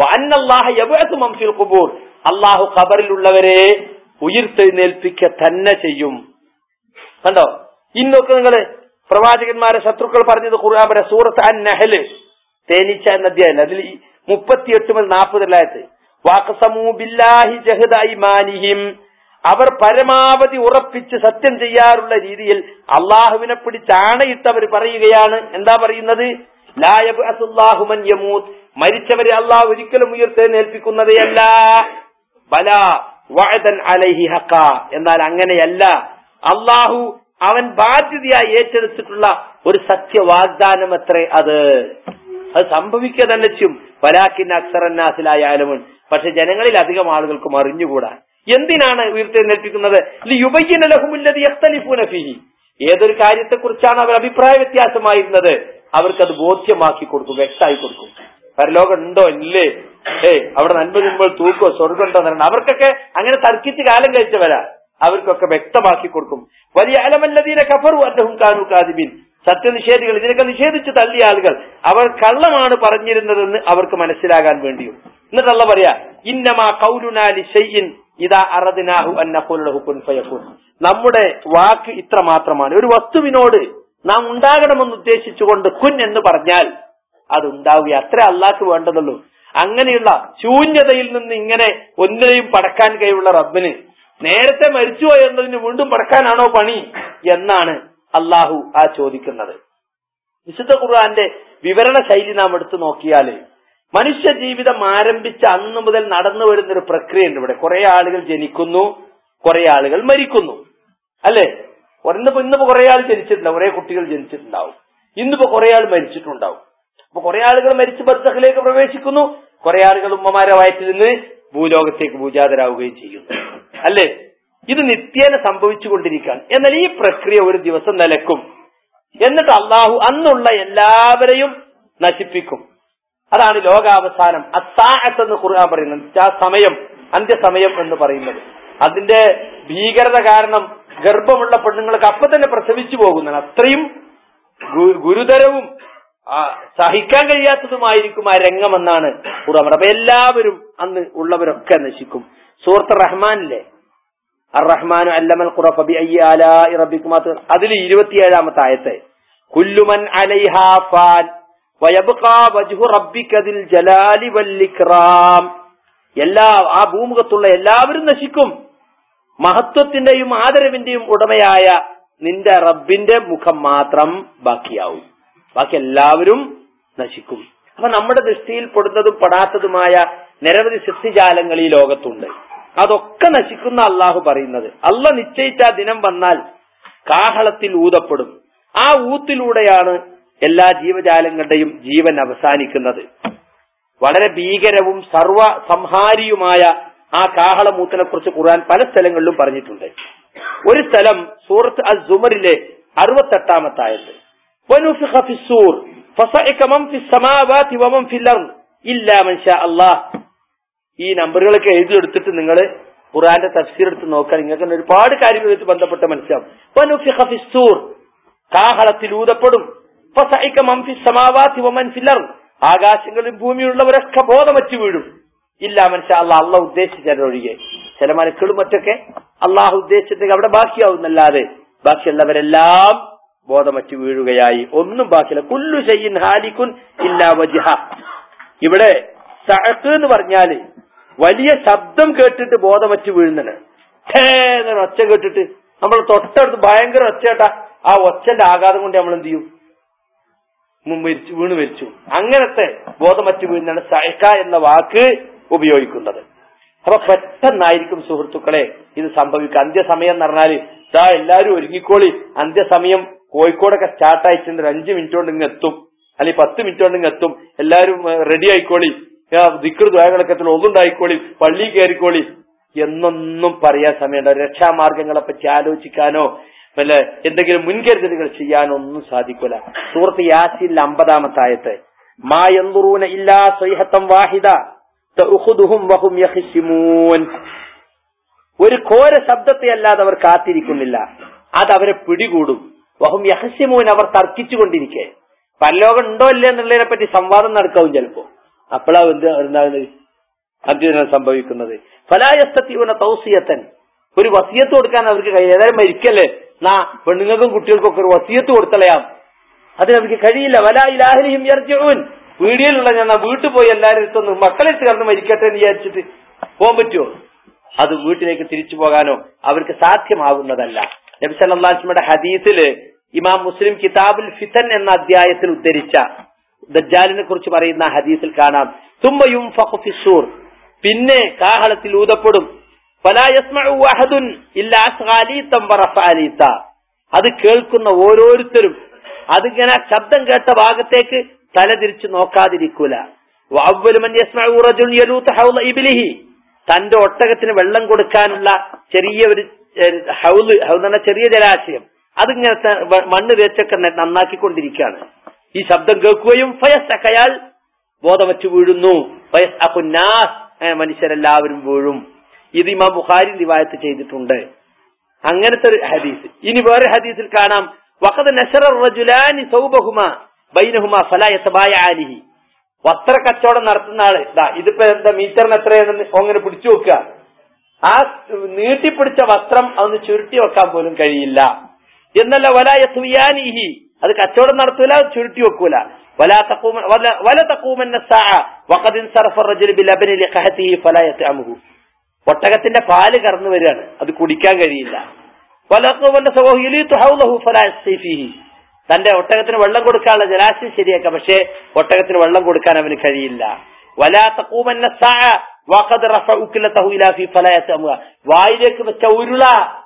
S1: ഖുബൂർ അള്ളാഹു ഖബറിലുള്ളവരെ ഉയർത്തെഴുന്നേൽപ്പിക്ക തന്നെ ചെയ്യും കണ്ടോ ഇന്നൊക്കെ നിങ്ങള് പ്രവാചകന്മാരെ ശത്രുക്കൾ പറഞ്ഞത് ഖുർആൻ സൂറത്ത് അൻ നഹല് തേനീച്ച എന്ന അധ്യായം അതിൽ മുപ്പത്തിയെട്ട് മുതൽ നാൽപ്പതിലായത് വാക്സമൂ ബില്ലാഹി ജഹദ ഐമാനിഹിം അവർ പരമാവധി ഉറപ്പിച്ച് സത്യം ചെയ്യാറുള്ള രീതിയിൽ അള്ളാഹുവിനെ പിടിച്ച് ആണയിട്ടവർ പറയുകയാണ് എന്താ പറയുന്നത് ലായബുമൻ യമൂത്ത് മരിച്ചവരെ അള്ളാഹു ഒരിക്കലും ഉയർത്തെഴുന്നേൽപ്പിക്കുന്നതയല്ല ബല വഅദൻ അലൈഹി ഹക്ക എന്നാൽ അങ്ങനെയല്ല അള്ളാഹു അവൻ ബാധ്യതയായി ഏറ്റെടുത്തിട്ടുള്ള ഒരു സത്യ വാഗ്ദാനം അത്രേ അത് അത് സംഭവിക്കുക തന്നെ ചെയ്യും വലാക്കിൻ അക്സറന്നാസിലായ ആലമുൻ പക്ഷെ ജനങ്ങളിൽ അധികം ആളുകൾക്കും അറിഞ്ഞുകൂടാ എന്തിനാണ് ഉയർത്തെഴുന്നേൽപ്പിക്കുന്നത് ഫീഹി ഏതൊരു കാര്യത്തെക്കുറിച്ചാണ് അവർ അഭിപ്രായ വ്യത്യാസമായിരുന്നത് അവർക്കത് ബോധ്യമാക്കി കൊടുക്കും വ്യക്തമായി കൊടുക്കും പരലോകം ഉണ്ടോ ഇല്ലേ ഏ അവിടെ നന്മ തിന്മകൾ തൂക്കോ സ്വർഗം ഉണ്ടോ എന്ന് അവർക്കൊക്കെ അങ്ങനെ തർക്കിച്ച് കാലം കഴിച്ചവരാ അവർക്കൊക്കെ വ്യക്തമാക്കി കൊടുക്കും വലിയ അലമല്ലതീനെ കഫറു അന്നഹും കാണു കാദിബിൻ സത്യനിഷേധികൾ ഇതിനൊക്കെ നിഷേധിച്ച് തള്ളിയ ആളുകൾ അവർ കള്ളമാണ് പറഞ്ഞിരുന്നതെന്ന് അവർക്ക് മനസ്സിലാകാൻ വേണ്ടിയും എന്നിട്ടല്ല പറയാ ഇന്നമാ കൗലുനാലി ഷെയ്യിൻ ഇതാ അറദിനാഹു അന്നഹുല്ലഹു കുൻ ഫയകുൻ നമ്മുടെ വാക്ക് ഇത്ര മാത്രമാണ് ഒരു വസ്തുവിനോട് നാം ഉണ്ടാകണമെന്ന് ഉദ്ദേശിച്ചുകൊണ്ട് കുൻ എന്ന് പറഞ്ഞാൽ അത് ഉണ്ടാവുക അത്ര അള്ളാഹ്ക്ക് വേണ്ടതുള്ളൂ അങ്ങനെയുള്ള ശൂന്യതയിൽ നിന്ന് ഇങ്ങനെ ഒന്നിനെയും പടക്കാൻ കഴിവുള്ള റബ്ബിന് നേരത്തെ മരിച്ചുപോയി എന്നതിന് വീണ്ടും പടക്കാനാണോ പണി എന്നാണ് അള്ളാഹു ആ ചോദിക്കുന്നത് വിശുദ്ധ ഖുർആന്റെ വിവരണ ശൈലി നാം എടുത്തു നോക്കിയാല് മനുഷ്യ ജീവിതം ആരംഭിച്ച അന്ന് മുതൽ നടന്നു വരുന്ന ഒരു പ്രക്രിയ ഉണ്ട് ഇവിടെ കുറെ ആളുകൾ ജനിക്കുന്നു കുറെ ആളുകൾ മരിക്കുന്നു അല്ലെ ഇന്നിപ്പോ ഇന്നിപ്പോ കുറെ ആൾ ജനിച്ചിട്ടുണ്ടാവും കുറെ കുട്ടികൾ ജനിച്ചിട്ടുണ്ടാവും ഇന്നിപ്പോ കുറെ ആൾ മരിച്ചിട്ടുണ്ടാവും അപ്പൊ കുറെ ആളുകൾ മരിച്ച് ബർസഖിലേക്ക് പ്രവേശിക്കുന്നു കുറെ ആളുകൾ ഉമ്മമാരെ വയറ്റിൽ നിന്ന് ഭൂലോകത്തേക്ക് പൂജാതരാവുകയും ചെയ്യുന്നു അല്ലേ ഇത് നിത്യേന സംഭവിച്ചുകൊണ്ടിരിക്കുകയാണ് എന്നാൽ ഈ പ്രക്രിയ ഒരു ദിവസം നിലക്കും എന്നിട്ട് അള്ളാഹു അന്നുള്ള എല്ലാവരെയും നശിപ്പിക്കും അതാണ് ലോകാവസാനം അസാഹത്ത് എന്ന് ഖുർആൻ പറയുന്നത് ആ സമയം അന്ത്യസമയം എന്ന് പറയുന്നത് അതിന്റെ ഭീകരത കാരണം ഗർഭമുള്ള പെണ്ണുങ്ങൾക്ക് അപ്പൊ തന്നെ പ്രസവിച്ചു പോകുന്നതാണ് അത്രയും ഗുരുതരവും സഹിക്കാൻ കഴിയാത്തതുമായിരിക്കും ആ രംഗമെന്നാണ് ഖുർആൻ അപ്പൊ എല്ലാവരും അന്ന് ഉള്ളവരൊക്കെ നശിക്കും സൂറത്ത് റഹ്മാനിലെ അറഹ്മാനു അല്ലമൽ ഖുറഫ ബി അയ്യി ആലാഇ റബ്ബിക്കുമാ അതിൽ ഇരുപത്തിയേഴാമത്തെ ആയത്തെ കുല്ലുമൻ അലൈഹാ ഫാൻ വയബ്ഖാ വജ്ഹു റബ്ബിക്കദിൽ ജലാലി വല്ലിക്റാം എല്ലാ ആ ഭൂമുഖത്തുള്ള എല്ലാവരും നശിക്കും മഹത്വത്തിന്റെയും ആദരവിന്റെയും ഉടമയായ നിന്റെ റബ്ബിന്റെ മുഖം മാത്രം ബാക്കിയാവും ബാക്കി എല്ലാവരും നശിക്കും അപ്പൊ നമ്മുടെ ദൃഷ്ടിയിൽ പെടുന്നതും പെടാത്തതുമായ നിരവധി സൃഷ്ടിജാലങ്ങൾ ഈ ലോകത്തുണ്ട് അതൊക്കെ നശിക്കുന്ന അള്ളാഹു പറയുന്നത് അല്ല നിശ്ചയിച്ച ആ ദിനം വന്നാൽ കാഹളത്തിൽ ഊതപ്പെടും ആ ഊത്തിലൂടെയാണ് എല്ലാ ജീവജാലങ്ങളുടെയും ജീവൻ അവസാനിക്കുന്നത് വളരെ ഭീകരവും സർവ സംഹാരിയുമായ ആ കാഹളമൂത്തിനെ കുറിച്ച് ഖുർആൻ പല സ്ഥലങ്ങളിലും പറഞ്ഞിട്ടുണ്ട് ഒരു സ്ഥലം സൂറത്ത് അൽ സുമറിലെ അറുപത്തെട്ടാമത്തായത് ഈ നമ്പറുകളൊക്കെ എഴുതിയെടുത്തിട്ട് നിങ്ങൾ ഖുറാന്റെ തഫ്സീർ എടുത്ത് നോക്കാൻ നിങ്ങൾക്ക് ഒരുപാട് കാര്യങ്ങളുമായിട്ട് ബന്ധപ്പെട്ട് മനസ്സിലാവും കാഹളത്തിൽ ഊതപ്പെടും ആകാശങ്ങളിൽ ഭൂമിയുള്ളവരൊക്കെ ബോധമറ്റു വീഴും ഇല്ല മനുഷ്യ അല്ല അള്ള ഉദ്ദേശിച്ചൊഴികെ ചില മലക്കളും മറ്റൊക്കെ അള്ളാഹു ഉദ്ദേശിച്ചിട്ട് അവിടെ ബാക്കിയാവുന്നല്ലാതെ ബാക്കിയുള്ളവരെല്ലാം ബോധമറ്റു വീഴുകയായി ഒന്നും ബാക്കിയില്ല കുല്ലു ചെയ്യിൻ ഹാലിക്കുൻ ഇല്ല വജിഹ ഇവിടെ സഹക്ക് എന്ന് പറഞ്ഞാല് വലിയ ശബ്ദം കേട്ടിട്ട് ബോധമറ്റു വീഴുന്നതാണ് എന്നൊരു ഒച്ച കേട്ടിട്ട് നമ്മൾ തൊട്ടടുത്ത് ഭയങ്കര ഒച്ചേട്ടാ ആ ഒച്ചന്റെ ആഘാതം കൊണ്ട് നമ്മൾ എന്ത് ചെയ്യും മരിച്ചു വീണ് മരിച്ചു അങ്ങനത്തെ ബോധമറ്റു വീഴുന്നതാണ് സഹക്ക എന്ന വാക്ക് ഉപയോഗിക്കുന്നത് അപ്പൊ പെട്ടെന്നായിരിക്കും സുഹൃത്തുക്കളെ ഇത് സംഭവിക്കുക അന്ത്യസമയം എന്ന് പറഞ്ഞാല് ഇതാ എല്ലാരും ഒരുങ്ങിക്കോളി അന്ത്യസമയം കോഴിക്കോടൊക്കെ സ്റ്റാർട്ട് ആയിട്ടുണ്ട് ഒരു അഞ്ച് മിനിറ്റ് കൊണ്ട് ഇങ്ങ് എത്തും അല്ലെങ്കിൽ പത്ത് മിനിറ്റ് കൊണ്ട് ഇങ്ങ് എത്തും എല്ലാരും റെഡി ആയിക്കോളി ദിക്കർ ദ്വാരകളൊക്കെ ഒന്നുണ്ടായിക്കോളി പള്ളി കയറിക്കോളി എന്നൊന്നും പറയാൻ സമയമുണ്ടോ രക്ഷാമാർഗങ്ങളെ പറ്റി ആലോചിക്കാനോ വല്ല എന്തെങ്കിലും മുൻകരുതലുകൾ ചെയ്യാനോ ഒന്നും സാധിക്കൂല സൂറത്ത് യാസിൽ അമ്പതാമത്തെ ആയത്ത് മാ എന്തുറൂന ഇല്ലാ സ്വൈഹത്തം വാഹിദ വഹും യഹിസിമൂൻ ഒരു ഘോര ശബ്ദത്തെ അല്ലാതെ അവർ കാത്തിരിക്കുന്നില്ല അത് അവരെ പിടികൂടും വഹും യഹസിമൂൻ അവർ തർക്കിച്ചുകൊണ്ടിരിക്കെ പരലോകം ഉണ്ടോ ഇല്ല എന്നുള്ളതിനെ പറ്റി സംവാദം നടക്കാവും ചിലപ്പോ അപ്പോഴാവും എന്ത് എന്താണ് അന്ത്യദിനം സംഭവിക്കുന്നത് ഫലായസ്തീവന തൗസിയത്തൻ ഒരു വസിയത്ത് കൊടുക്കാൻ അവർക്ക് കഴിയും ഏതായാലും മരിക്കല്ലേ നാ പെണ്ണുങ്ങൾക്കും കുട്ടികൾക്കും ഒക്കെ ഒരു വസിയത്ത് കൊടുത്തളയാം അതിനവർക്ക് കഴിയില്ല വലാ ഇലാഹലിയും യർജൂൻ വീഡിയോയിലുള്ള ഞാൻ വീട്ടിൽ പോയി എല്ലാവരും എടുത്തൊന്ന് മക്കളെ ചേർന്ന് മരിക്കട്ടെ എന്ന് വിചാരിച്ചിട്ട് പോകാൻ പറ്റുമോ അത് വീട്ടിലേക്ക് തിരിച്ചു പോകാനോ അവർക്ക് സാധ്യമാകുന്നതല്ല നബി സല്ലാസ്മയുടെ ഹദീസില് ഇമാം മുസ്ലിം കിതാബുൽ ഫിത്തൻ എന്ന അധ്യായത്തിൽ ഉദ്ധരിച്ച ദജ്ജാലിനെ കുറിച്ച് പറയുന്ന ഹദീസിൽ കാണാം തുമ്മയും ഫിസൂർ പിന്നെ കാഹളത്തിൽ ഊതപ്പെടും അത് കേൾക്കുന്ന ഓരോരുത്തരും അതിങ്ങനെ ശബ്ദം കേട്ട ഭാഗത്തേക്ക് തലതിരിച്ച് നോക്കാതിരിക്കൂല തന്റെ ഒട്ടകത്തിന് വെള്ളം കൊടുക്കാനുള്ള ചെറിയ ഒരു ഹൗല് ഹൗന്ന് ചെറിയ ജലാശയം അതിങ്ങനെ മണ്ണ് തേച്ചൊക്കെ നന്നാക്കിക്കൊണ്ടിരിക്കുകയാണ് ഈ ശബ്ദം കേൾക്കുകയും ഫയസ് അയാൾ ബോധം വെച്ച് വീഴുന്നു ഫയസ് അഖുന്നാസ് മനുഷ്യരെല്ലാവരും വീഴും ഇത് ഇമാം ബുഖാരി റിവായത്ത് ചെയ്തിട്ടുണ്ട് അങ്ങനത്തെ ഒരു ഹദീസ് ഇനി വേറെ ഹദീസിൽ കാണാം വഖദ് നശറ റജുലാനി സൗബഹുമ ബൈനഹുമ ഫലാ യതബായഅലിഹി വസ്ത്ര കച്ചവടം നടത്തുന്ന ആള് ഇതാ ഇതിപ്പോ എന്താ മീറ്ററിന് എത്രയാണെന്ന് അങ്ങനെ പിടിച്ചു വെക്കുക ആ നീട്ടിപ്പിടിച്ച വസ്ത്രം അതൊന്ന് ചുരുട്ടി വെക്കാൻ പോലും കഴിയില്ല എന്നല്ല വലായ തുയാനിഹി അത് കച്ചവടം നടത്തൂല ചുരുട്ടി വെക്കൂല ولا تقوم ولا, ولا تقومن الساعة وقد انصرف الرجل بلبن لقحته فلا يطعمه ഒട്ടകത്തിന്റെ പാല് കറന്നു വരികയാണ് അത് കുടിക്കാൻ കഴിയില്ല തന്റെ ഒട്ടകത്തിന് വെള്ളം കൊടുക്കാനുള്ള ജലാശയം ശരിയാക്കാം പക്ഷേ ഒട്ടകത്തിന് വെള്ളം കൊടുക്കാൻ അവന് കഴിയില്ല വായിലേക്ക് വെച്ച ഉരുള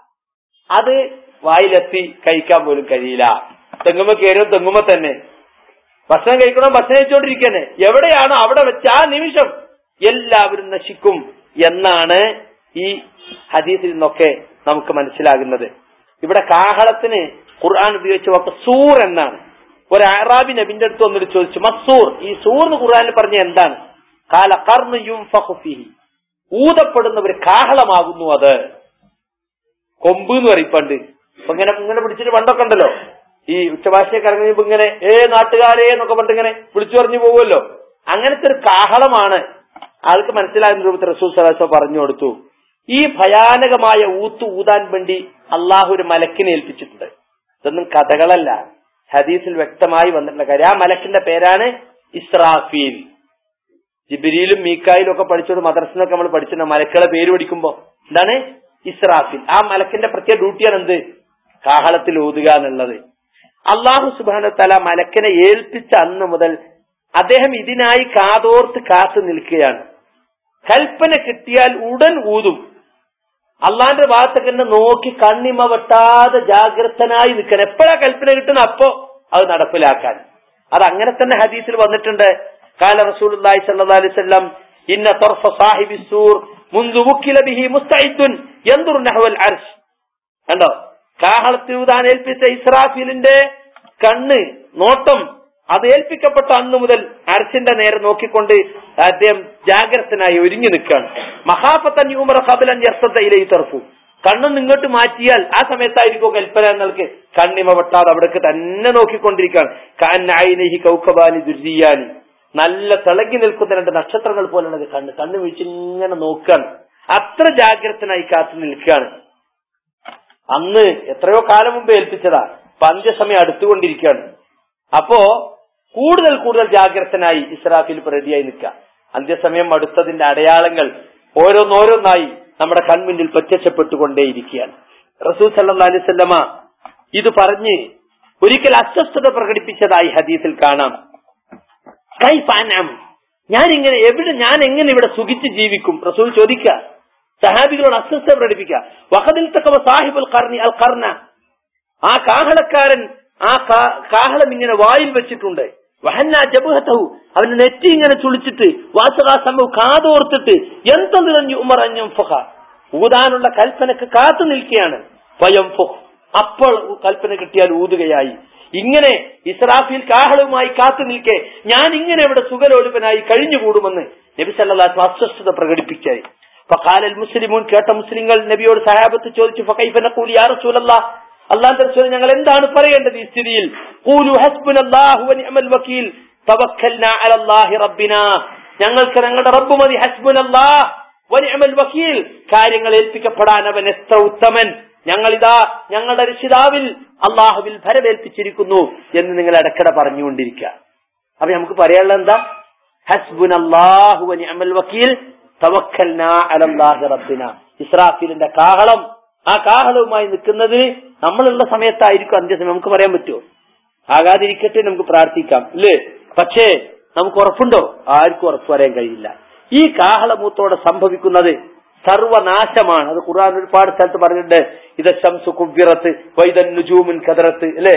S1: അത് വായിലെത്തി കഴിക്കാൻ പോലും കഴിയില്ല തെങ്ങുമ്പ കയറും തെങ്ങുമ്പ തന്നെ ഭക്ഷണം കഴിക്കണോ ഭക്ഷണം കഴിച്ചുകൊണ്ടിരിക്കണേ എവിടെയാണോ അവിടെ വെച്ച് ആ നിമിഷം എല്ലാവരും നശിക്കും എന്നാണ് ഈ ഹദീസിൽ നിന്നൊക്കെ നമുക്ക് മനസ്സിലാകുന്നത് ഇവിടെ കാഹളത്തിന് ഖുർആൻ ഉപയോഗിച്ച വാക്ക് സൂർ എന്നാണ് ഒരു അറാബി നബിന്റെ അടുത്ത് വന്നിട്ട് ചോദിച്ചു മസൂർ ഈ സൂർ എന്ന് ഖുർആനിൽ പറഞ്ഞ എന്താണ് കാല കർന്ന് യുംഫിഹി ഊതപ്പെടുന്ന ഒരു കാഹളമാകുന്നു അത് കൊമ്പ് എന്ന് പറയും പണ്ട് ഇപ്പൊ ഇങ്ങനെ ഇങ്ങനെ പിടിച്ചിട്ട് പണ്ടൊക്കെ ഉണ്ടല്ലോ ഈ ഉച്ചഭാഷയൊക്കെ ഇറങ്ങിയപ്പോ ഇങ്ങനെ ഏ നാട്ടുകാരെ എന്നൊക്കെ പറഞ്ഞിട്ട് ഇങ്ങനെ വിളിച്ചു പറഞ്ഞു പോകുമല്ലോ അങ്ങനത്തെ ഒരു കാഹളമാണ് ആൾക്ക് മനസ്സിലാകുന്ന രൂപത്തിൽ റസൂൽ സലാസ പറഞ്ഞു കൊടുത്തു ഈ ഭയാനകമായ ഊത്ത് ഊതാൻ വേണ്ടി അള്ളാഹു ഒരു മലക്കിനെ ഏൽപ്പിച്ചിട്ടുണ്ട് ഇതൊന്നും കഥകളല്ല ഹദീസിൽ വ്യക്തമായി വന്നിട്ടുള്ള കാര്യം ആ മലക്കിന്റെ പേരാണ് ഇസ്രാഫീൽ ജിബിരിയിലും മീക്കായിലും ഒക്കെ പഠിച്ചോട് മദ്രസിനൊക്കെ നമ്മൾ പഠിച്ചിട്ടുണ്ട് മലക്കുകളെ പേര് പഠിക്കുമ്പോ എന്താണ് ഇസ്രാഫിൽ ആ മലക്കിന്റെ പ്രത്യേക ഡ്യൂട്ടിയാണ് എന്ത് കാഹളത്തിൽ ഊതുക എന്നുള്ളത് അള്ളാഹു സുബാന തല മലക്കിനെ ഏൽപ്പിച്ച അന്ന് മുതൽ അദ്ദേഹം ഇതിനായി കാതോർത്ത് കാത്തു നിൽക്കുകയാണ് കൽപ്പന കിട്ടിയാൽ ഉടൻ ഊതും അള്ളാന്റെ ഭാഗത്തേക്ക് തന്നെ നോക്കി കണ്ണിമ വെട്ടാതെ ജാഗ്രതനായി നിൽക്കണം എപ്പോഴാ കൽപ്പന കിട്ടുന്ന അപ്പോ അത് നടപ്പിലാക്കാൻ അത് അങ്ങനെ തന്നെ ഹദീസിൽ വന്നിട്ടുണ്ട് കാല റസൂൽ സല്ലല്ലാഹു അലൈഹി വസല്ലം ഇന്ന തൊർഫ സാഹിബി സൂർ മുൻദു വുക്കില ബിഹി മുസ്തഇദ്ദുൻ യൻദുർ നഹ്വൽ അർശ് കണ്ടോ കാഹളത്തിൽ ഊതാൻ ഏൽപ്പിച്ച ഇസ്രാഫീലിന്റെ കണ്ണ് നോട്ടം അത് ഏൽപ്പിക്കപ്പെട്ട അന്ന് മുതൽ അർശിന്റെ നേരെ നോക്കിക്കൊണ്ട് അദ്ദേഹം ജാഗ്രതനായി ഒരുങ്ങി നിൽക്കുകയാണ് മഹാഫത്തൻ യൂമർ ഖബലൻ യർത്തയിലെ തർഫു കണ്ണൊന്ന് ഇങ്ങോട്ട് മാറ്റിയാൽ ആ സമയത്തായിരിക്കും കൽപ്പന എന്നൾക്ക് കണ്ണിമ വെട്ടാതെ അവിടേക്ക് തന്നെ നോക്കിക്കൊണ്ടിരിക്കുകയാണ് കാനായിനഹി കൗക്കബാനി ദുര്യാനി നല്ല തിളങ്ങി നിൽക്കുന്ന രണ്ട് നക്ഷത്രങ്ങൾ പോലെയാണ് കണ്ണ് കണ്ണ് വീഴ്ചിങ്ങനെ നോക്കുകയാണ് അത്ര ജാഗ്രതനായി കാത്തു നിൽക്കുകയാണ് അന്ന് എത്രയോ കാലം മുമ്പ് ഏൽപ്പിച്ചതാ അപ്പൊ അന്ത്യസമയം അടുത്തുകൊണ്ടിരിക്കുകയാണ് അപ്പോ കൂടുതൽ കൂടുതൽ ജാഗ്രതനായി ഇസ്രാഫിൽ റെഡിയായി നിൽക്കുക അന്ത്യസമയം അടുത്തതിന്റെ അടയാളങ്ങൾ ഓരോന്നോരോന്നായി നമ്മുടെ കൺമുന്നിൽ പ്രത്യക്ഷപ്പെട്ടുകൊണ്ടേയിരിക്കുകയാണ് റസൂൽ സല്ലാ അലിസല്ലമ ഇത് പറഞ്ഞ് ഒരിക്കൽ അസ്വസ്ഥത പ്രകടിപ്പിച്ചതായി ഹദീസിൽ കാണാം കൈ പാനാം ഞാൻ ഇങ്ങനെ എവിടെ ഞാൻ എങ്ങനെ ഇവിടെ സുഖിച്ച് ജീവിക്കും റസൂൽ ചോദിക്കുക സഹാബികളോട് അസ്വസ്ഥത പ്രകടിപ്പിക്കുക വഹദിൽ തക്കവ സാഹിബുൽ കർണി അൽ കർണ ആ കാഹളക്കാരൻ ആ കാഹളം ഇങ്ങനെ വായിൽ വെച്ചിട്ടുണ്ട് വഹന്ന ജബുഹത്തഹു അവന്റെ നെറ്റി ഇങ്ങനെ ചുളിച്ചിട്ട് വാസകാ സംഭവം കാതോർത്തിട്ട് എന്തെന്നു ഉമർ അഞ്ഞം ഫുഹ ഊതാനുള്ള കൽപ്പനക്ക് കാത്തു നിൽക്കുകയാണ് സ്വയം ഫുഹ് അപ്പോൾ കൽപ്പന കിട്ടിയാൽ ഊതുകയായി ഇങ്ങനെ ഇസ്രാഫിൽ കാഹളവുമായി കാത്തു നിൽക്കെ ഞാൻ ഇങ്ങനെ ഇവിടെ സുഖലോലുപനായി കഴിഞ്ഞുകൂടുമെന്ന് നബി സല്ലാസ് അസ്വസ്ഥത പ്രകടിപ്പിച്ചായി ഫഖാലൽ മുസ്ലിമൂൻ കേട്ട മുസ്ലിങ്ങൾ നബിയോട് സഹാബത്ത് ചോദിച്ചു ഫക്കൈഫ നഖൂൽ യാ റസൂലല്ലാഹ് അള്ളാന്റെ റസൂൽ ഞങ്ങൾ എന്താണ് പറയേണ്ടത് ഈ സ്ഥിതിയിൽ ഖൂലു ഹസ്ബുനല്ലാഹു വനിഅമൽ വകീൽ തവക്കൽനാ അലല്ലാഹി റബ്ബിനാ ഞങ്ങൾക്ക് ഞങ്ങളുടെ റബ്ബ് മതി ഹസ്ബുനല്ലാഹ് വനിഅമൽ വകീൽ കാര്യങ്ങൾ ഏൽപ്പിക്കപ്പെടാൻ അവൻ എത്ര ഉത്തമൻ ഞങ്ങളിതാ ഞങ്ങളുടെ രക്ഷിതാവിൽ അള്ളാഹുവിൽ ഭരമേൽപ്പിച്ചിരിക്കുന്നു എന്ന് നിങ്ങൾ ഇടയ്ക്കിടെ പറഞ്ഞുകൊണ്ടിരിക്കുക അപ്പൊ നമുക്ക് പറയാനുള്ളത് എന്താ ഹസ്ബുനല്ലാഹു വ നിഅമൽ വക്കീൽ തവക്കൽനാ അലല്ലാഹി റബ്ബിന ഇസ്രാഫീലിന്റെ കാഹളം ആ കാഹളവുമായി നിൽക്കുന്നത് നമ്മളുള്ള സമയത്തായിരിക്കും അന്ത്യസമയം നമുക്ക് പറയാൻ പറ്റുമോ ആകാതിരിക്കട്ടെ നമുക്ക് പ്രാർത്ഥിക്കാം ഇല്ലേ പക്ഷേ നമുക്ക് ഉറപ്പുണ്ടോ ആർക്കും ഉറപ്പ് പറയാൻ കഴിയില്ല ഈ കാഹളമൂത്തോടെ സംഭവിക്കുന്നത് സർവനാശമാണ് അത് ഖുർആൻ ഒരുപാട് സ്ഥലത്ത് പറഞ്ഞിട്ടുണ്ട് ഇത് ശംസു കുവ്വിറത്ത് വൈദൻ നുജൂമിൻ കദറത്ത് അല്ലേ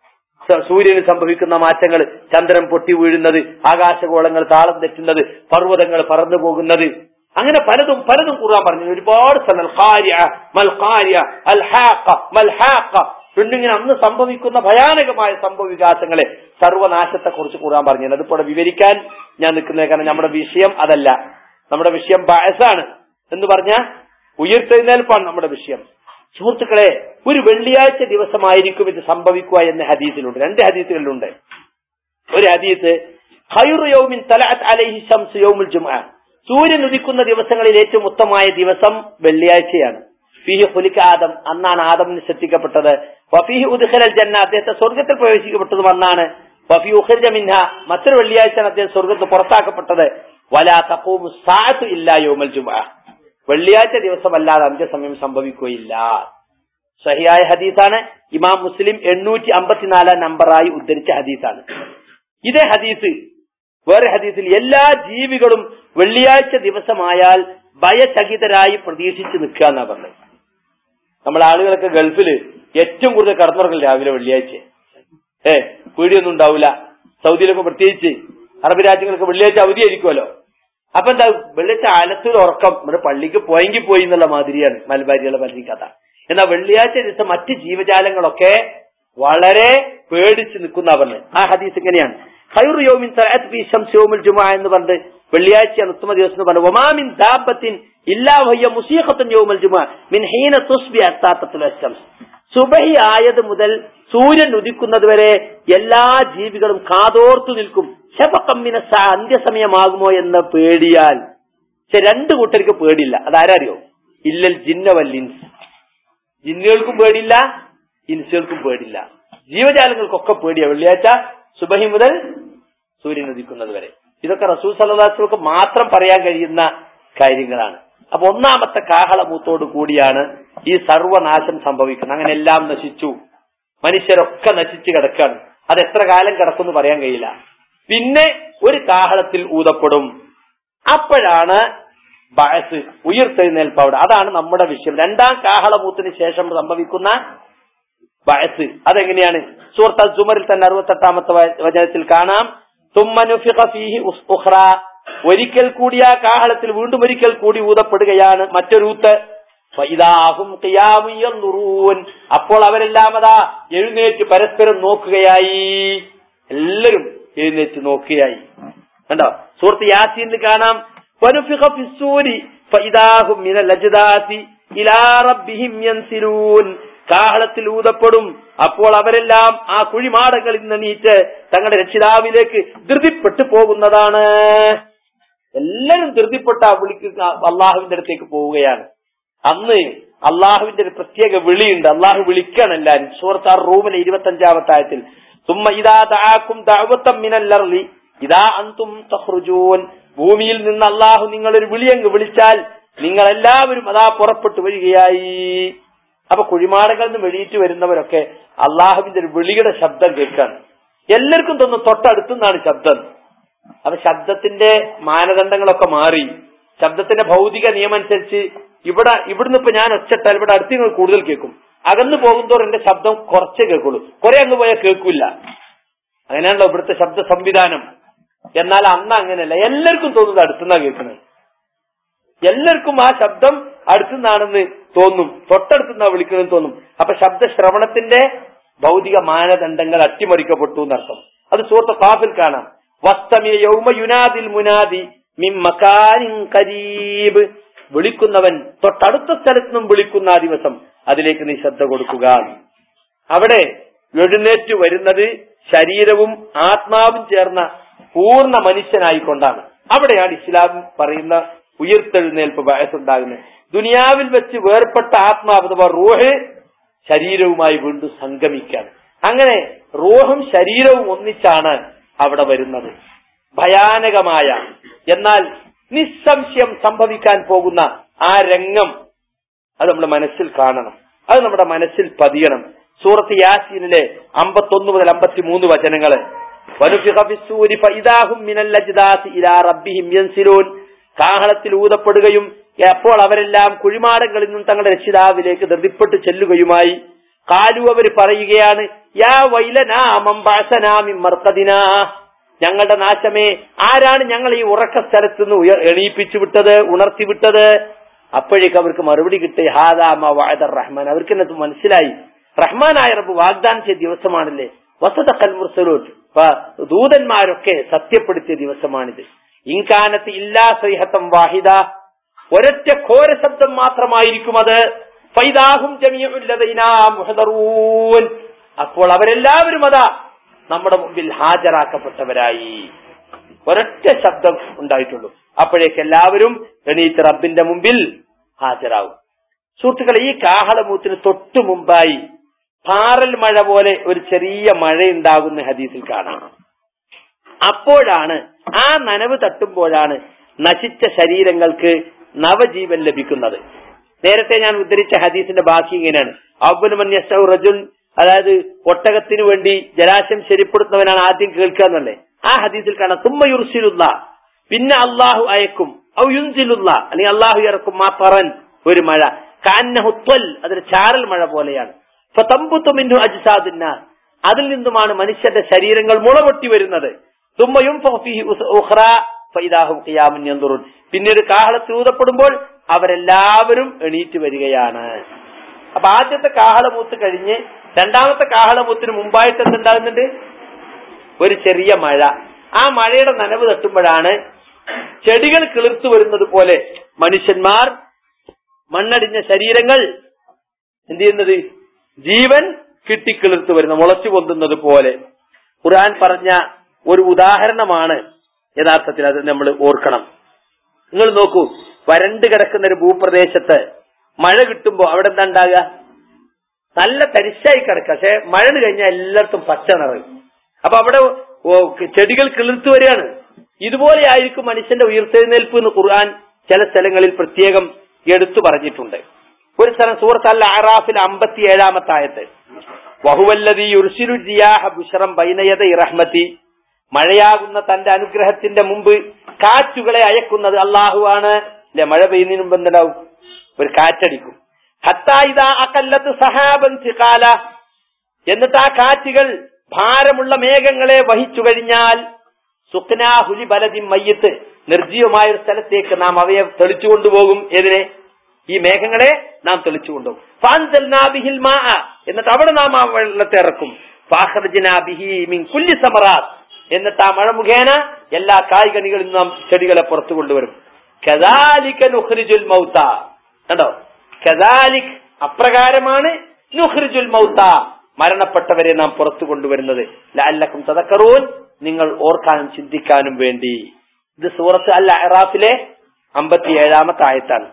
S1: സ- സൂര്യന് സംഭവിക്കുന്ന മാറ്റങ്ങൾ ചന്ദ്രൻ പൊട്ടി വീഴുന്നത് ആകാശഗോളങ്ങൾ താളം തെറ്റുന്നത് പർവ്വതങ്ങൾ പറന്നു പോകുന്നത് അങ്ങനെ പലതും പലതും ഖുർആൻ പറഞ്ഞു ഒരുപാട് സ്ഥലങ്ങൾ ഖാരിഅ, മൽ ഖാരിഅ, അൽ ഹാഖ, മൽ ഹാഖ എന്നിങ്ങനെ അന്ന് സംഭവിക്കുന്ന ഭയാനകമായ സംഭവ വികാസങ്ങളെ സർവനാശത്തെ കുറിച്ച് ഖുർആൻ പറഞ്ഞു അതിപ്പോൾ വിവരിക്കാൻ ഞാൻ നിൽക്കുന്നത് കാരണം നമ്മുടെ വിഷയം അതല്ല നമ്മുടെ വിഷയം ബയസാണ് എന്ന് പറഞ്ഞ ഉയർത്തെഴുന്നേൽപ്പാണ് നമ്മുടെ വിഷയം സുഹൃത്തുക്കളെ ഒരു വെള്ളിയാഴ്ച ദിവസമായിരിക്കും ഇത് സംഭവിക്കുക എന്ന ഹദീസിലുണ്ട് രണ്ട് ഹദീസുകളിലുണ്ട് ഒരു ഹദീസ് ഖൈറു യൗമിൻ തലഅത്ത് അലൈഹി ശംസു യൗമുൽ ജുമുഅ സൂര്യൻ ഉദിക്കുന്ന ദിവസങ്ങളിൽ ഏറ്റവും ഉത്തമമായ ദിവസം വെള്ളിയാഴ്ചയാണ് ഫീഹി ഖുലിക ആദം അന്നാണ് ആദമിന് സൃഷ്ടിക്കപ്പെട്ടത് വഫീഹി ഉദ്ഖലൽ ജന്ന അദ്ദേഹത്തെ സ്വർഗത്തിൽ പ്രവേശിക്കപ്പെട്ടതും അന്നാണ് വഫി ഉഖർജ മിൻഹ മറ്റൊരു വെള്ളിയാഴ്ചയാണ് അദ്ദേഹം സ്വർഗത്ത് പുറത്താക്കപ്പെട്ടത് വലാ തഖൂമു സാഅത്തു ഇല്ലാ യൗമൽ ജുമുഅ വെള്ളിയാഴ്ച ദിവസമല്ലാതെ അന്ത്യസമയം സംഭവിക്കുകയില്ല സഹിയായ ഹദീസാണ് ഇമാം മുസ്ലിം എണ്ണൂറ്റി അമ്പത്തിനാലാം നമ്പറായി ഉദ്ധരിച്ച ഹദീസാണ് ഇതേ ഹദീസ് വേറെ ഹദീസിൽ എല്ലാ ജീവികളും വെള്ളിയാഴ്ച ദിവസമായാൽ ഭയചകിതരായി പ്രതീക്ഷിച്ച് നിൽക്കുക എന്നാ പറഞ്ഞത് നമ്മൾ ആളുകളൊക്കെ ഗൾഫില് ഏറ്റവും കൂടുതൽ കടന്നുറങ്ങൽ രാവിലെ വെള്ളിയാഴ്ച ഏ പീടിയൊന്നും ഉണ്ടാവില്ല സൗദിയിലൊക്കെ പ്രത്യേകിച്ച് അറബ് രാജ്യങ്ങൾക്ക് വെള്ളിയാഴ്ച അവധിയായിരിക്കുമല്ലോ അപ്പൊ എന്താ വെള്ളിയാഴ്ച ആലത്തൂർ ഉറക്കം നമ്മുടെ പള്ളിക്ക് പോയെങ്കിൽ പോയി എന്നുള്ള മാതിരിയാണ് മലബാരികളെ പള്ളി കഥ എന്നാൽ വെള്ളിയാഴ്ച ദിവസം മറ്റ് ജീവജാലങ്ങളൊക്കെ വളരെ പേടിച്ച് നിൽക്കുന്ന പറഞ്ഞ് ആ ഹദീസ് ഇങ്ങനെയാണ് ഖൈറു യൗമിൻ തഅത് ഫീ ശംസി യൗമുൽ ജുമുഅ എന്ന് പറഞ്ഞ് വെള്ളിയാഴ്ചയാണ് ഉത്തമ ദിവസം എന്ന് പറഞ്ഞു വമാമിൻ ദാബത്തിൻ ഇല്ലാ വഹിയ മുസീഖത്തുൻ യൗമുൽ ജുമുഅ മിൻ ഹീന തുസ്ബി ഹത്താ തത്ലുഅ ശംസ് സുബഹി ആയത് മുതൽ സൂര്യൻ ഉദിക്കുന്നത് വരെ എല്ലാ ജീവികളും കാതോർത്തു നിൽക്കും ശപക്കമ്മിന അന്ത്യസമയമാകുമോ എന്ന് പേടിയാൽ പക്ഷെ രണ്ടു കൂട്ടർക്ക് പേടിയില്ല അതാരറിയോ ഇല്ലൽ ജിന്നവല്ലിൻസ് ജിന്നുകൾക്കും പേടിയില്ല ഇൻസുകൾക്കും പേടില്ല ജീവജാലങ്ങൾക്കൊക്കെ പേടിയാ വെള്ളിയാഴ്ച സുബഹി മുതൽ സൂര്യൻ ഉദിക്കുന്നത് വരെ ഇതൊക്കെ റസൂൽ സല്ലാസ്ലക്ക് മാത്രം പറയാൻ കഴിയുന്ന കാര്യങ്ങളാണ് അപ്പൊ ഒന്നാമത്തെ കാഹളമൂത്തോടു കൂടിയാണ് ഈ സർവനാശം സംഭവിക്കുന്നത് അങ്ങനെ എല്ലാം നശിച്ചു മനുഷ്യരൊക്കെ നശിച്ചു കിടക്കാണ് അത് എത്ര കാലം കിടക്കുമെന്ന് പറയാൻ കഴിയില്ല പിന്നെ ഒരു കാഹളത്തിൽ ഊതപ്പെടും അപ്പോഴാണ് ബയസ് ഉയർത്തെഴുന്നേൽപ്പ് അവിടെ അതാണ് നമ്മുടെ വിഷയം രണ്ടാം കാഹളമൂത്തിന് ശേഷം സംഭവിക്കുന്ന ബയസ് അതെങ്ങനെയാണ് സൂറത്ത് സുമറിൽ തന്നെ അറുപത്തെട്ടാമത്തെ വ- വചനത്തിൽ കാണാം തുമ്മനുഫിഖ ഫീഹി ഉസ്- ഉഖ്റ. ഒരിക്കൽ കൂടി ആ കാഹളത്തിൽ വീണ്ടും ഒരിക്കൽ കൂടി ഊതപ്പെടുകയാണ് മറ്റൊരൂത്ത് ഫഇദാഹും ഖിയാമുൻ യൻദുറൂൻ. അപ്പോൾ അവരെല്ലാം അതാ എഴുന്നേറ്റ് പരസ്പരം നോക്കുകയായി എല്ലാവരും എഴുന്നേറ്റ് നോക്കുകയായി കണ്ടോ സുഹൃത്ത് യാസീനിൽ കാണാം വനുഫിഖ ഫിസ്സൂരി ഫഇദാഹും മിനൽ അജ്ദാസി ഇലാ റബ്ബിഹിം യൻസിലൂൻ കാഹളത്തിൽ ഊതപ്പെടും അപ്പോൾ അവരെല്ലാം ആ കുഴിമാടങ്ങളിൽ നിന്ന് നീറ്റ് തങ്ങളുടെ രക്ഷിതാവിലേക്ക് ധൃതിപ്പെട്ടു പോകുന്നതാണ് എല്ലാവരും ധൃതിപ്പെട്ട വിളിക്കുക അള്ളാഹുവിന്റെ അടുത്തേക്ക് പോവുകയാണ് അന്ന് അള്ളാഹുവിന്റെ ഒരു പ്രത്യേക വിളിയുണ്ട് അള്ളാഹു വിളിക്കണം എല്ലാരും സൂറത്ത് ആ റൂമിലെ ഇരുപത്തി അഞ്ചാമത്തെ ആയത്തിൽ തുമ്മ ഇതാ ദാക്കും ദഅവത്തം മിനല്ലർലി ഇതാ അന്തും തഖ്റുജൂൻ ഭൂമിയിൽ നിന്ന് അള്ളാഹു നിങ്ങളൊരു വിളിയങ്ങ് വിളിച്ചാൽ നിങ്ങൾ എല്ലാവരും അതാ പുറപ്പെട്ടു വരികയായി അപ്പൊ കുഴിമാടകളിൽ നിന്ന് വെളിയിട്ട് വരുന്നവരൊക്കെ അള്ളാഹുവിന്റെ ഒരു വിളിയുടെ ശബ്ദം കേൾക്കാണ് എല്ലാവർക്കും തോന്നുന്നു തൊട്ടടുത്തുനിന്നാണ് ശബ്ദം അപ്പൊ ശബ്ദത്തിന്റെ മാനദണ്ഡങ്ങളൊക്കെ മാറി ശബ്ദത്തിന്റെ ഭൗതിക നിയമം അനുസരിച്ച് ഇവിടെ ഇവിടുന്ന് ഇപ്പൊ ഞാൻ ഒച്ചട്ടാൽ ഇവിടെ അടുത്ത് നിങ്ങൾ കൂടുതൽ കേൾക്കും അകന്നു പോകുന്നതോറും എന്റെ ശബ്ദം കുറച്ചേ കേൾക്കുള്ളൂ കുറെ അങ്ങ് പോയാൽ കേൾക്കില്ല അങ്ങനെയാണല്ലോ ഇവിടുത്തെ ശബ്ദ സംവിധാനം എന്നാൽ അന്ന് അങ്ങനെയല്ല എല്ലാവർക്കും തോന്നുന്നത് അടുത്തുനിന്നാ കേൾക്കുന്നത് എല്ലാവർക്കും ആ ശബ്ദം അടുത്തുനിന്നാണെന്ന് തോന്നും തൊട്ടടുത്തുനിന്നാ വിളിക്കണമെന്ന് തോന്നും അപ്പൊ ശബ്ദ ശ്രവണത്തിന്റെ ഭൗതിക മാനദണ്ഡങ്ങൾ അട്ടിമറിക്കപ്പെട്ടു എന്നർത്ഥം അത് സുഹൃത്ത് കാഫിൽ കാണാം വസ്തമിയ യൗമ യുനാദിൽ മുനാദി മിൻ മക്കാനിൻ കരീബ് വിളിക്കുന്നവൻ തൊട്ടടുത്ത സ്ഥലത്ത് നിന്നും വിളിക്കുന്ന ആ ദിവസം അതിലേക്ക് നീ ശ്രദ്ധ കൊടുക്കുക അവിടെ എഴുന്നേറ്റ് വരുന്നത് ശരീരവും ആത്മാവും ചേർന്ന പൂർണ്ണ മനുഷ്യനായിക്കൊണ്ടാണ് അവിടെയാണ് ഇസ്ലാം പറയുന്ന ഉയർത്തെഴുന്നേൽപ്പ് വയസ്സുണ്ടാകുന്നത് ദുനിയാവിൽ വെച്ച് വേർപെട്ട ആത്മാവ് അഥവാ റൂഹ് ശരീരവുമായി വീണ്ടും സംഗമിക്കാൻ അങ്ങനെ റൂഹും ശരീരവും ഒന്നിച്ചാണ് അവിടെ വരുന്നത് ഭയാനകമായ എന്നാൽ നിസ്സംശയം സംഭവിക്കാൻ പോകുന്ന ആ രംഗം അത് നമ്മുടെ മനസ്സിൽ കാണണം അത് നമ്മുടെ മനസ്സിൽ പതിയണം സൂറത്ത് യാസീനിലെ അമ്പത്തൊന്ന് മുതൽ അമ്പത്തി മൂന്ന് വചനങ്ങള് വനുഫിഖ ഫിസ്സൂരി ഫഇദാഹും മിനൽ അജ്ദാസി ഇലാ റബ്ബിഹിം യൻസിലൂൻ കാഹളത്തിൽ ഊതപ്പെടുകയും അപ്പോൾ അവരെല്ലാം കുഴിമാടങ്ങളിൽ നിന്നും തങ്ങളുടെ രക്ഷിതാവിലേക്ക് ധൃതിപ്പെട്ട് ചെല്ലുകയുമായി കാലു അവർ പറയുകയാണ് യാ വൈലനാ മംബഅസനാ മിൻ മർഖദിനാ ഞങ്ങളുടെ നാശമേ ആരാണ് ഞങ്ങൾ ഈ ഉറക്ക സ്ഥലത്ത് നിന്ന് ഉയർ എണീപ്പിച്ചു വിട്ടത് ഉണർത്തി വിട്ടത് അപ്പോഴേക്ക് അവർക്ക് മറുപടി കിട്ടി ഹാദാമ വാദർ റഹ്മാൻ അവർക്ക് എന്നത് മനസ്സിലായി റഹ്മാനായ റബ്ബ് വാഗ്ദാനം ചെയ്ത ദിവസമാണല്ലേ വസത കൽമുർസലൂൻ ദൂതന്മാരൊക്കെ സത്യപ്പെടുത്തിയ ദിവസമാണിത് ഇൻകാനത്ത് ഇല്ലാ സൈഹത്തം വാഹിദ ഒരൊറ്റ ഘോര ശബ്ദം മാത്രമായിരിക്കും അത് ഫൈദാഹും ജമിയുല്ലദൈനാ മുഹദറൂൻ അപ്പോൾ അവരെല്ലാവരും അതാ നമ്മുടെ മുമ്പിൽ ഹാജരാക്കപ്പെട്ടവരായി ഒരൊറ്റ ശബ്ദം ഉണ്ടായിട്ടുള്ളൂ അപ്പോഴേക്ക് എല്ലാവരും എണീറ്റ് റബ്ബിന്റെ മുമ്പിൽ ഹാജരാകും സുഹൃത്തുക്കളെ ഈ കാഹളമൂത്തിന് തൊട്ടു മുമ്പായി പാറൽ മഴ പോലെ ഒരു ചെറിയ മഴ ഉണ്ടാകുന്ന ഹദീസിൽ കാണാം അപ്പോഴാണ് ആ നനവ് തട്ടുമ്പോഴാണ് നശിച്ച ശരീരങ്ങൾക്ക് നവജീവൻ ലഭിക്കുന്നത് നേരത്തെ ഞാൻ ഉദ്ധരിച്ച ഹദീസിന്റെ ബാക്കി ഇങ്ങനെയാണ് അവലുമൻ റജുൽ അതായത് ഒട്ടകത്തിന് വേണ്ടി ജലാശയം ശരിപ്പെടുത്തുന്നവനാണ് ആദ്യം കേൾക്കുക എന്നല്ലേ ആ ഹദീസിൽ കാണാം തുമ്മ യുർസിലുള്ള പിന്നെ അള്ളാഹു അയക്കും ഔ യുൻസിലുള്ള അല്ലെങ്കിൽ അള്ളാഹു ഇറക്കും മാ പറൻ ഒരു മഴ കാന്നഹുത്വൽ അതൊരു ചാരൽ മഴ പോലെയാണ് ഫതമ്പുത്തുമിന്നു അജ്സാദിന്ന അതിൽ നിന്നുമാണ് മനുഷ്യന്റെ ശരീരങ്ങൾ മുളപൊട്ടി വരുന്നത് തുമ്മയും പിന്നീട് കാഹളത്തിൽ ഊതപ്പെടുമ്പോൾ അവരെല്ലാവരും എണീറ്റ് വരികയാണ് അപ്പൊ ആദ്യത്തെ കാഹളമൂത്ത് കഴിഞ്ഞ് രണ്ടാമത്തെ കാഹളമൂത്തിന് മുമ്പായിട്ട് എന്തുണ്ടാകുന്നുണ്ട് ഒരു ചെറിയ മഴ ആ മഴയുടെ നനവ് തട്ടുമ്പോഴാണ് ചെടികൾ കിളിർത്തു വരുന്നത് പോലെ മനുഷ്യന്മാർ മണ്ണടിഞ്ഞ ശരീരങ്ങൾ എന്ത് ചെയ്യുന്നത് ജീവൻ കിട്ടിക്കിളിർത്തു വരുന്ന മുളച്ചു പൊന്തുന്നത് പോലെ ഖുർആൻ പറഞ്ഞ ഒരു ഉദാഹരണമാണ് യഥാർത്ഥത്തിൽ അത് നമ്മൾ ഓർക്കണം നിങ്ങൾ നോക്കൂ വരണ്ട് കിടക്കുന്ന ഒരു ഭൂപ്രദേശത്ത് മഴ കിട്ടുമ്പോ അവിടെ എന്താ ഉണ്ടാകുക നല്ല തരിശായി കിടക്കുക പക്ഷെ മഴ കഴിഞ്ഞാൽ എല്ലായിടത്തും പച്ച നിറയും അപ്പൊ അവിടെ ചെടികൾ കിളിർത്തു വരികയാണ് ഇതുപോലെ ആയിരിക്കും മനുഷ്യന്റെ ഉയർത്തെഴുന്നേൽപ്പ് എന്ന് ഖുർആൻ ചില സ്ഥലങ്ങളിൽ പ്രത്യേകം എടുത്തു പറഞ്ഞിട്ടുണ്ട് ഒരു സ്ഥലം സൂറത്ത് അൽ അറാഫിൽ അമ്പത്തി ഏഴാമത്തെ ആയത്ത് വഹുവല്ലതി യുർസിലു ജിയാഹ ബുഷറം ബൈനയത ഇറഹ്മത്തി മഴയാകുന്ന തന്റെ അനുഗ്രഹത്തിന്റെ മുമ്പ് കാറ്റുകളെ അയക്കുന്നത് അള്ളാഹുവാണ് അല്ലെ മഴ പെയ്യുന്നതിന് മുമ്പ് എന്തുണ്ടാവും ഒരു കാറ്റടിക്കും ഹത്തായിത അകല്ലത്ത് സഹാബൻ സിഖാല എന്നിട്ട് ആ കാറ്റുകൾ ഭാരമുള്ള മേഘങ്ങളെ വഹിച്ചു കഴിഞ്ഞാൽ സുഖ്നാഹുലി ബലതി മയ്യത്ത് നിർജീവമായ ഒരു സ്ഥലത്തേക്ക് നാം അവയെ തെളിച്ചു കൊണ്ടുപോകും എതിരെ ഈ മേഘങ്ങളെ നാം തെളിച്ചു കൊണ്ടുപോകും ഫാൻസൽനാബിഹിൽ മാ എന്നിട്ട് അവിടെ നാം ആ വെള്ളത്തെ ഇറക്കും ഫാഹർജിനാബിഹി മിൻ കുല്ലി സമറാത്ത് എന്നിട്ട് ആ മഴ മുഖേന എല്ലാ കായ്കനികളിൽ നിന്നും നാം ചെടികളെ പുറത്തു കൊണ്ടുവരും കദാലിക നുഖ്രിജുൽ മൗത്ത കണ്ടോ കദാലിക് അപ്രകാരമാണ് നുഖ്രിജുൽ മൗത്ത മരണപ്പെട്ടവരെ നാം പുറത്തു കൊണ്ടുവരുന്നത് ലഅല്ലക്കും തദക്കറൂൻ നിങ്ങൾ ഓർക്കാനും ചിന്തിക്കാനും വേണ്ടി ഇത് സൂറത്ത് അൽ അഹ്റാഫിലെ അമ്പത്തിയേഴാമത്തെ ആയത്താണ്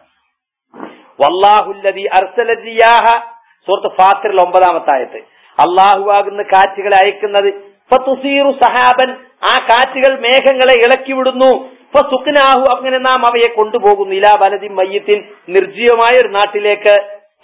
S1: വല്ലാഹുല്ലതി അർസല റിയാഹ സൂറത്ത് ഫാത്തിറിൽ ഒമ്പതാമത്തെ ആയത്ത് അള്ളാഹു ആകുന്ന കാറ്റുകളെ അയക്കുന്നത് ഫതുസീറു സഹാബൻ ആ കാറ്റുകൾ മേഘങ്ങളെ ഇളക്കി വിടുന്നു ഫസുഖ്നാഹു അങ്ങനെ നാം അവയെ കൊണ്ടുപോകുന്നു ഇലാ ബലതി മയ്യത്തിൻ നിർജീവമായ ഒരു നാട്ടിലേക്ക്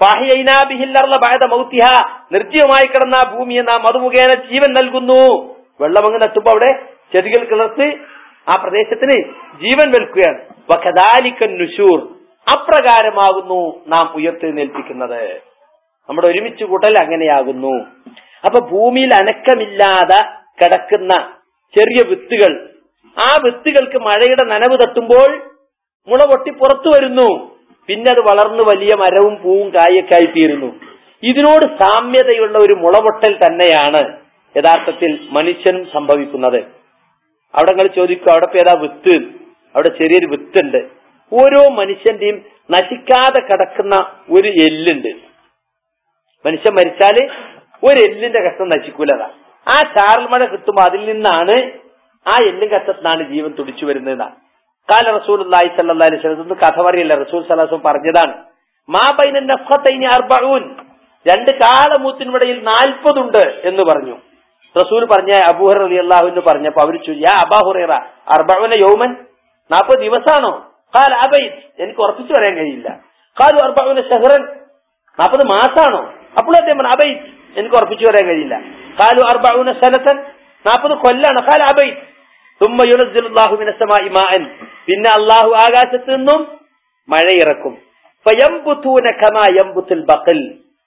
S1: മൗത്തിഹ നിർജീവമായി കിടന്ന ആ ഭൂമിയെ നാം അത് മുഖേന ജീവൻ നൽകുന്നു വെള്ളം അങ്ങ് നട്ടുമ്പോ അവിടെ ചെടികൾ കിളർത്ത് ആ പ്രദേശത്തിന് ജീവൻ വെൽക്കുകയാണ് വഖദാലിക്കൻ നുഷൂർ അപ്രകാരമാകുന്നു നാം ഉയർത്തെഴുന്നേൽപ്പിക്കുന്നത് നമ്മുടെ ഒരുമിച്ച് കൂട്ടൽ അങ്ങനെയാകുന്നു അപ്പൊ ഭൂമിയിൽ അനക്കമില്ലാതെ കിടക്കുന്ന ചെറിയ വിത്തുകൾ ആ വിത്തുകൾക്ക് മഴയുടെ നനവ് തട്ടുമ്പോൾ മുള പൊട്ടി പുറത്തു വരുന്നു പിന്നെ അത് വളർന്നു വലിയ മരവും പൂവും കായൊക്കെ ആയിത്തീരുന്നു ഇതിനോട് സാമ്യതയുള്ള ഒരു മുളപൊട്ടൽ തന്നെയാണ് യഥാർത്ഥത്തിൽ മനുഷ്യനും സംഭവിക്കുന്നത് അവിടെ നിങ്ങൾ ചോദിക്കും അവിടെ പേരാ വിത്ത് അവിടെ ചെറിയൊരു വിത്തുണ്ട് ഓരോ മനുഷ്യന്റെയും നശിക്കാതെ കിടക്കുന്ന ഒരു എല്ലുണ്ട് മനുഷ്യൻ മരിച്ചാല് ഒരു എല്ലിന്റെ കഷ്ടം നശിക്കൂലതാ ആ ചാറൽ മഴ കിട്ടുമ്പോൾ അതിൽ നിന്നാണ് ആ എല്ലും കഷ്ടത്തിനാണ് ജീവൻ തുടിച്ചു വരുന്നതാണ് കാല റസൂൽ അള്ളാഹി സല്ലാ അലൈഹി സ്വലം കഥ പറയില്ല റസൂൽ സലാസം പറഞ്ഞതാണ് മാ ബൈന നഫ്ഖത്തൈനി അർബഊൻ രണ്ട് കാലമൂത്തിനിടയിൽ നാൽപ്പതുണ്ട് എന്ന് പറഞ്ഞു റസൂൽ പറഞ്ഞ അബൂഹർ അലി അള്ളാഹുന്ന് പറഞ്ഞപ്പോ അവർ ചോദിച്ചു യാ അബാഹുറ അർബഅന യൗമൻ നാൽപ്പത് ദിവസാണോ ഖാൽ അബൈത് എനിക്ക് ഉറപ്പിച്ചു പറയാൻ കഴിയില്ല ഖാലു അർബഅന ഷഹ്റൻ നാൽപ്പത് മാസാണോ അപ്പോൾ അദ്ദേഹം പറഞ്ഞു അബൈത് എനിക്ക് ഉറപ്പിച്ചു പറയാൻ കഴിയില്ല ഖാലു അർബഅന സനത്തൻ നാൽപ്പത് കൊല്ലാണ് ഖാൽ അബൈത് തുമ്മ യുനസ്സിലുല്ലാഹു മിനസ്സമാഇ മാഅൻ പിന്നെ അള്ളാഹു ആകാശത്ത് നിന്നും മഴ ഇറക്കും ഫയംബുതൂന കമാ യംബുത്തുൽ ബഖൽ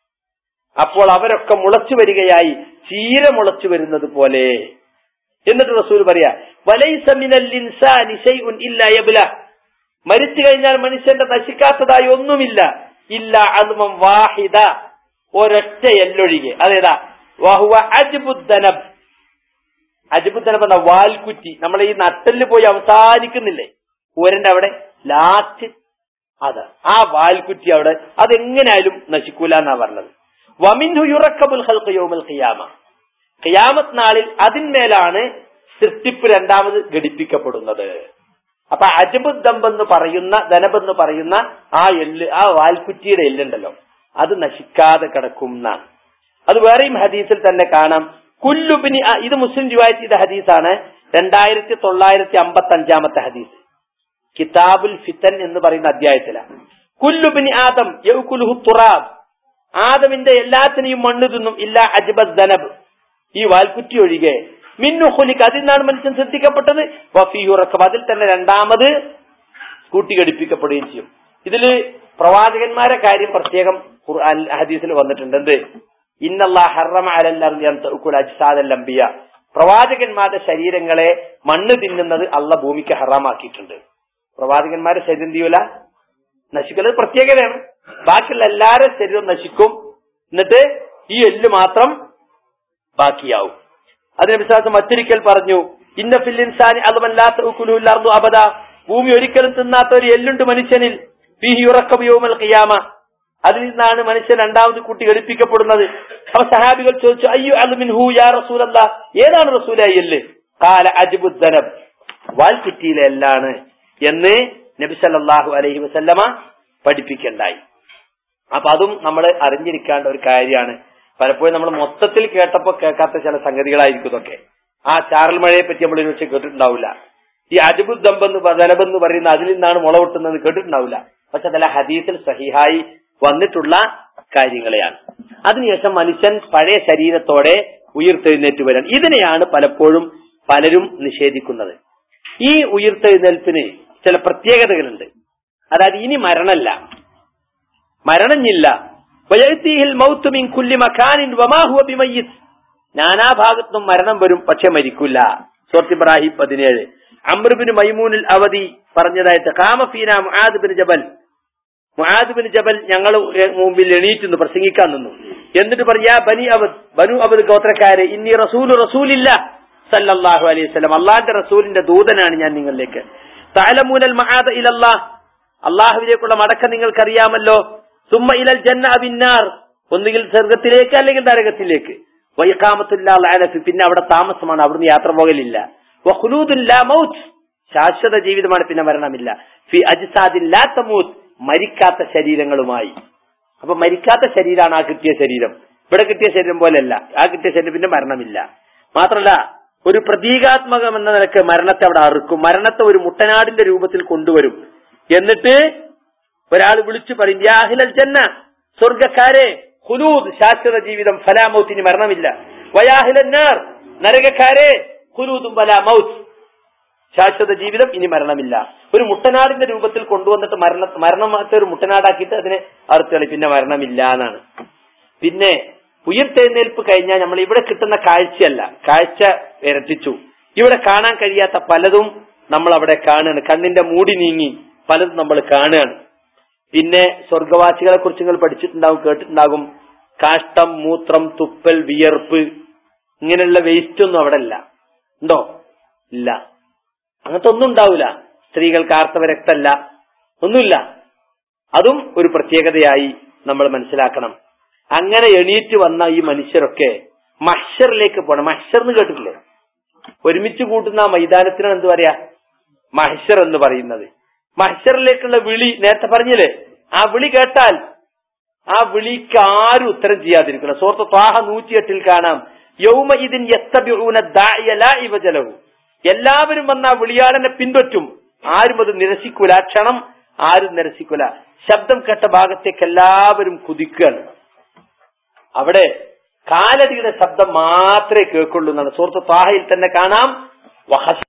S1: അപ്പോൾ അവരൊക്കെ മുളച്ചു വരികയായി ചീര മുളച്ചു വരുന്നത് പോലെ എന്നിട്ട് റസൂൽ പറയാ വലൈസ മിനൽ ഇൻസാനി ശൈഉൻ ഇല്ലാ യബ്ല മരിച്ചു കഴിഞ്ഞാൽ മനുഷ്യന്റെ നശിക്കാത്തതായി ഒന്നുമില്ല ഇല്ല അൽമം വാഹിദ ഒരൊറ്റ എല്ലൊഴികെ അതേതാ വഹുവ അജ്ബുദ്ദനബ് അജ്ബുദ്ദനബ് എന്ന വാൽക്കുറ്റി നമ്മൾ ഈ നട്ടലിൽ പോയി അവസാനിക്കുന്നില്ലേ ഊരന്റെ അവിടെ ലാസ്റ്റ് അത് ആ വാൽക്കുറ്റി അവിടെ അതെങ്ങനെയായാലും നശിക്കൂല എന്നാ പറഞ്ഞത് വമിൻഹു യുറക്കബുൽ ഹൽക്ക് യോമൽ ഖിയാമ ഖിയാമത്ത് നാളിൽ അതിന്മേലാണ് സൃഷ്ടിപ്പ് രണ്ടാമത് ഘടിപ്പിക്കപ്പെടുന്നത് അപ്പൊ അജബ് ദമ്പെന്ന് പറയുന്ന ധനബെന്ന് പറയുന്ന ആ എല്ല് ആ വാൽക്കുറ്റിയുടെ എല്ലുണ്ടല്ലോ അത് നശിക്കാതെ കിടക്കും എന്നാണ് അത് വേറെയും ഹദീസിൽ തന്നെ കാണാം കുല്ലുബിനി ഇത് മുസ്ലിം റിവായത്ത് ചെയ്ത ഹദീസാണ് രണ്ടായിരത്തി തൊള്ളായിരത്തി അമ്പത്തി അഞ്ചാമത്തെ ഹദീസ് കിതാബുൽ ഫിത്തൻ എന്ന് പറയുന്ന അധ്യായത്തിലാണ് കുല്ലുബിനി ആദം യൗകുലുഹു തുറാബ് ആദമിന്റെ എല്ലാത്തിനെയും മണ്ണ് തിന്നും ഇല്ല അജ്ബദ് ദനബ് ഈ വാൽക്കുറ്റി ഒഴികെ മിന്നു ഹുലിക്ക് അതിൽ നിന്നാണ് മനുഷ്യൻ ശ്രദ്ധിക്കപ്പെട്ടത് വഫീഹുറക്കം അതിൽ തന്നെ രണ്ടാമത് കൂട്ടി ഘടിപ്പിക്കപ്പെടുകയും ചെയ്യും ഇതില് പ്രവാചകന്മാരെ കാര്യം പ്രത്യേകം ഖുർആൻ ഹദീസിൽ വന്നിട്ടുണ്ട് എന്ത് ഇന്നല്ലാ ഹറമ അലല്ലംബിയ പ്രവാചകന്മാരുടെ ശരീരങ്ങളെ മണ്ണ് തിന്നുന്നത് അള്ള ഭൂമിക്ക് ഹറാമാക്കിയിട്ടുണ്ട് പ്രവാചകന്മാരുടെ ശരീരം ചെയ്യൂല നശിക്കുന്നത് പ്രത്യേകതയാണ് ബാക്കിയുള്ള എല്ലാവരുടെ ശരീരവും നശിക്കും എന്നിട്ട് ഈ എല്ല് മാത്രം ബാക്കിയാവും അതിന് വിശ്വാസം മറ്റൊരിക്കൽ പറഞ്ഞു ഇന്ന ഫില്ലിൻസാനി അതുമല്ലാത്ത ഉക്കുലുല്ലാർന്നു അബദ ഭൂമി ഒരിക്കലും തിന്നാത്ത ഒരു എല്ലുണ്ട് മനുഷ്യനിൽ ഫീഹി ഉറക്കബിയോമൽ ഖിയാമ അതിൽ നിന്നാണ് മനുഷ്യൻ രണ്ടാമത് കൂട്ടി ഘടിപ്പിക്കപ്പെടുന്നത് അപ്പൊ സഹാബികൾ ചോദിച്ചു അയ്യോ അലുമിൻ ഹു യാ റസൂലല്ല ഏതാണ് റസൂലായി എല്ല് കാല അജിബുദ്ദനബ് വാൽക്കുറ്റിയിലെ എല്ലാണ് എന്ന് നബി സല്ലല്ലാഹു അലൈഹി വസല്ലമ പഠിപ്പിക്കണ്ടായി അപ്പൊ അതും നമ്മൾ അറിഞ്ഞിരിക്കേണ്ട ഒരു കാര്യമാണ് പലപ്പോഴും നമ്മൾ മൊത്തത്തിൽ കേട്ടപ്പോ കേൾക്കാത്ത ചില സംഗതികളായിരിക്കും ഇതൊക്കെ ആ ചാറൽ മഴയെ പറ്റി നമ്മൾ ഒരുപക്ഷെ കേട്ടിട്ടുണ്ടാവില്ല ഈ അജബുദ്ദമ്പെന്ന് ദലബെന്ന് പറയുന്ന അതിൽ നിന്നാണ് മുള പൊട്ടുന്നത് കേട്ടിട്ടുണ്ടാവില്ല പക്ഷെ അതല്ല ഹദീസിൽ സഹിഹായി വന്നിട്ടുള്ള കാര്യങ്ങളെയാണ് അതിനുശേഷം മനുഷ്യൻ പഴയ ശരീരത്തോടെ ഉയർത്തെഴുന്നേറ്റ് വരാൻ ഇതിനെയാണ് പലപ്പോഴും പലരും നിഷേധിക്കുന്നത് ഈ ഉയർത്തെഴുന്നേൽപ്പിന് ചില പ്രത്യേകതകളുണ്ട് അതായത് ഇനി മരണല്ല മരണഞ്ഞില്ല വയത്തിഹിൽ മൗത്തുമിൻ കുല്ലി മഖാനിൻ വമാഹുവ ബിമയ്യിത്ത് നാനാഭാഗത്തും മരണം വരും പക്ഷെ മരിക്കില്ല സൂറത്ത് ഇബ്രാഹിം പതിനേഴ് അമ്രുബിന് മൈമൂനിൽ അവധി പറഞ്ഞതായിട്ട് കാമഫീന Muadh bin Jabal Muadh bin Jabal ഞങ്ങൾ മുമ്പിൽ എണീറ്റുന്നു പ്രസംഗിക്കാൻ നിന്നു എന്നിട്ട് പറയാ ബനി അവദ് ബനു അവദ് ഗോത്രക്കാരെ ഇന്നി റസൂൽ റസൂലില്ല സല്ലല്ലാഹു അലൈഹി വസല്ലം അള്ളാന്റെ റസൂലിന്റെ ദൂതനാണ് ഞാൻ നിങ്ങളിലേക്ക് തഅലമൂനൽ മആദ ഇലല്ലാഹ് അള്ളാഹുവിലേക്കുള്ള മടക്കം നിങ്ങൾക്കറിയാമല്ലോ സുമ്മ ഇലൽ ജന്ന അബിന്നാർ ഒന്നുകിൽ സ്വർഗത്തിലേക്ക് അല്ലെങ്കിൽ നരകത്തിലേക്ക് വൈകാമത്തുല്ലാഫി പിന്നെ അവിടെ താമസമാണ് അവിടുന്ന് യാത്ര പോകലില്ല വഹുലൂദുല്ലാ മൗത്ത് ശാശ്വത ജീവിതമാണ് പിന്നെ മരണമില്ല ഫി അജ്സാദില്ലാ തമൂത്ത് മരിക്കാത്ത ശരീരങ്ങളുമായി അപ്പൊ മരിക്കാത്ത ശരീരമാണ് ആ കിട്ടിയ ശരീരം ഇവിടെ കിട്ടിയ ശരീരം പോലെയല്ല ആ കിട്ടിയ ശരീരം പിന്നെ മരണമില്ല മാത്രല്ല ഒരു പ്രതീകാത്മകം എന്ന നിലക്ക് മരണത്തെ അവിടെ അറുക്കും മരണത്തെ ഒരു മുട്ടനാടിന്റെ രൂപത്തിൽ കൊണ്ടുവരും എന്നിട്ട് ഒരാൾ വിളിച്ചു പറയും യാഹിലൽ ജന്ന സ്വർഗക്കാരെ ഹുലൂദ് ശാശ്വത ജീവിതം ഫലാമൗത്തിന് മരണമില്ല വയാഹിലന്നാർ നരകക്കാരെ ഹുലൂദും ഫലാമൗത്ത് ശാശ്വത ജീവിതം ഇനി മരണമില്ല ഒരു മുട്ടനാടിന്റെ രൂപത്തിൽ കൊണ്ടുവന്നിട്ട് മരണ മരണത്തെ ഒരു മുട്ടനാടാക്കിയിട്ട് അതിനെ അറുത്തുകളി പിന്നെ മരണമില്ല എന്നാണ് പിന്നെ ഉയർത്തെഴുന്നേൽപ്പ് കഴിഞ്ഞാൽ നമ്മൾ ഇവിടെ കിട്ടുന്ന കാഴ്ചയല്ല കാഴ്ച ഇരട്ടിച്ചു ഇവിടെ കാണാൻ കഴിയാത്ത പലതും നമ്മൾ അവിടെ കാണുകയാണ് കണ്ണിന്റെ മൂടി നീങ്ങി പലതും നമ്മൾ കാണുകയാണ് പിന്നെ സ്വർഗവാസികളെ കുറിച്ച് നിങ്ങൾ പഠിച്ചിട്ടുണ്ടാവും കേട്ടിട്ടുണ്ടാകും കാഷ്ടം മൂത്രം തുപ്പൽ വിയർപ്പ് ഇങ്ങനെയുള്ള വേസ്റ്റ് ഒന്നും അവിടെ ഇല്ല ഉണ്ടോ ഇല്ല അങ്ങനത്തെ ഒന്നും ഉണ്ടാവില്ല സ്ത്രീകൾക്ക് ആർത്തവ രക്തമല്ല ഒന്നുമില്ല അതും ഒരു പ്രത്യേകതയായി നമ്മൾ മനസ്സിലാക്കണം അങ്ങനെ എണീറ്റ് വന്ന ഈ മനുഷ്യരൊക്കെ മഹ്ഷറിലേക്ക് പോകണം മഹ്ഷർ എന്ന് കേട്ടിട്ടില്ലേ ഒരുമിച്ച് കൂട്ടുന്ന ആ മൈതാനത്തിനാണ് എന്ത് പറയാ മഹ്ഷർ എന്ന് പറയുന്നത് മഹ്ഷറിലേക്കുള്ള വിളി നേരത്തെ പറഞ്ഞില്ലേ ആ വിളി കേട്ടാൽ ആ വിളിക്ക് ആരും ഉത്തരം ചെയ്യാതിരിക്കണം സുഹൃത്ത് ത്വാഹ നൂറ്റിയെട്ടിൽ കാണാം യൗമ ഇതിൻ യസ്തബിഊന ദാഇയ ലാ ഇവജ ലഹു എല്ലാവരും വന്ന ആ വിളിയാളനെ പിൻപറ്റും ആരും അത് നിരസിക്കൂല ആ ക്ഷണം ആരും നിരസിക്കൂല ശബ്ദം കേട്ട ഭാഗത്തേക്ക് എല്ലാവരും കുതിക്കുകയാണ് അവിടെ കാലടിയുടെ ശബ്ദം മാത്രമേ കേൾക്കുള്ളൂ എന്നാണ് സുഹൃത്ത് താഹയിൽ തന്നെ കാണാം വഹശ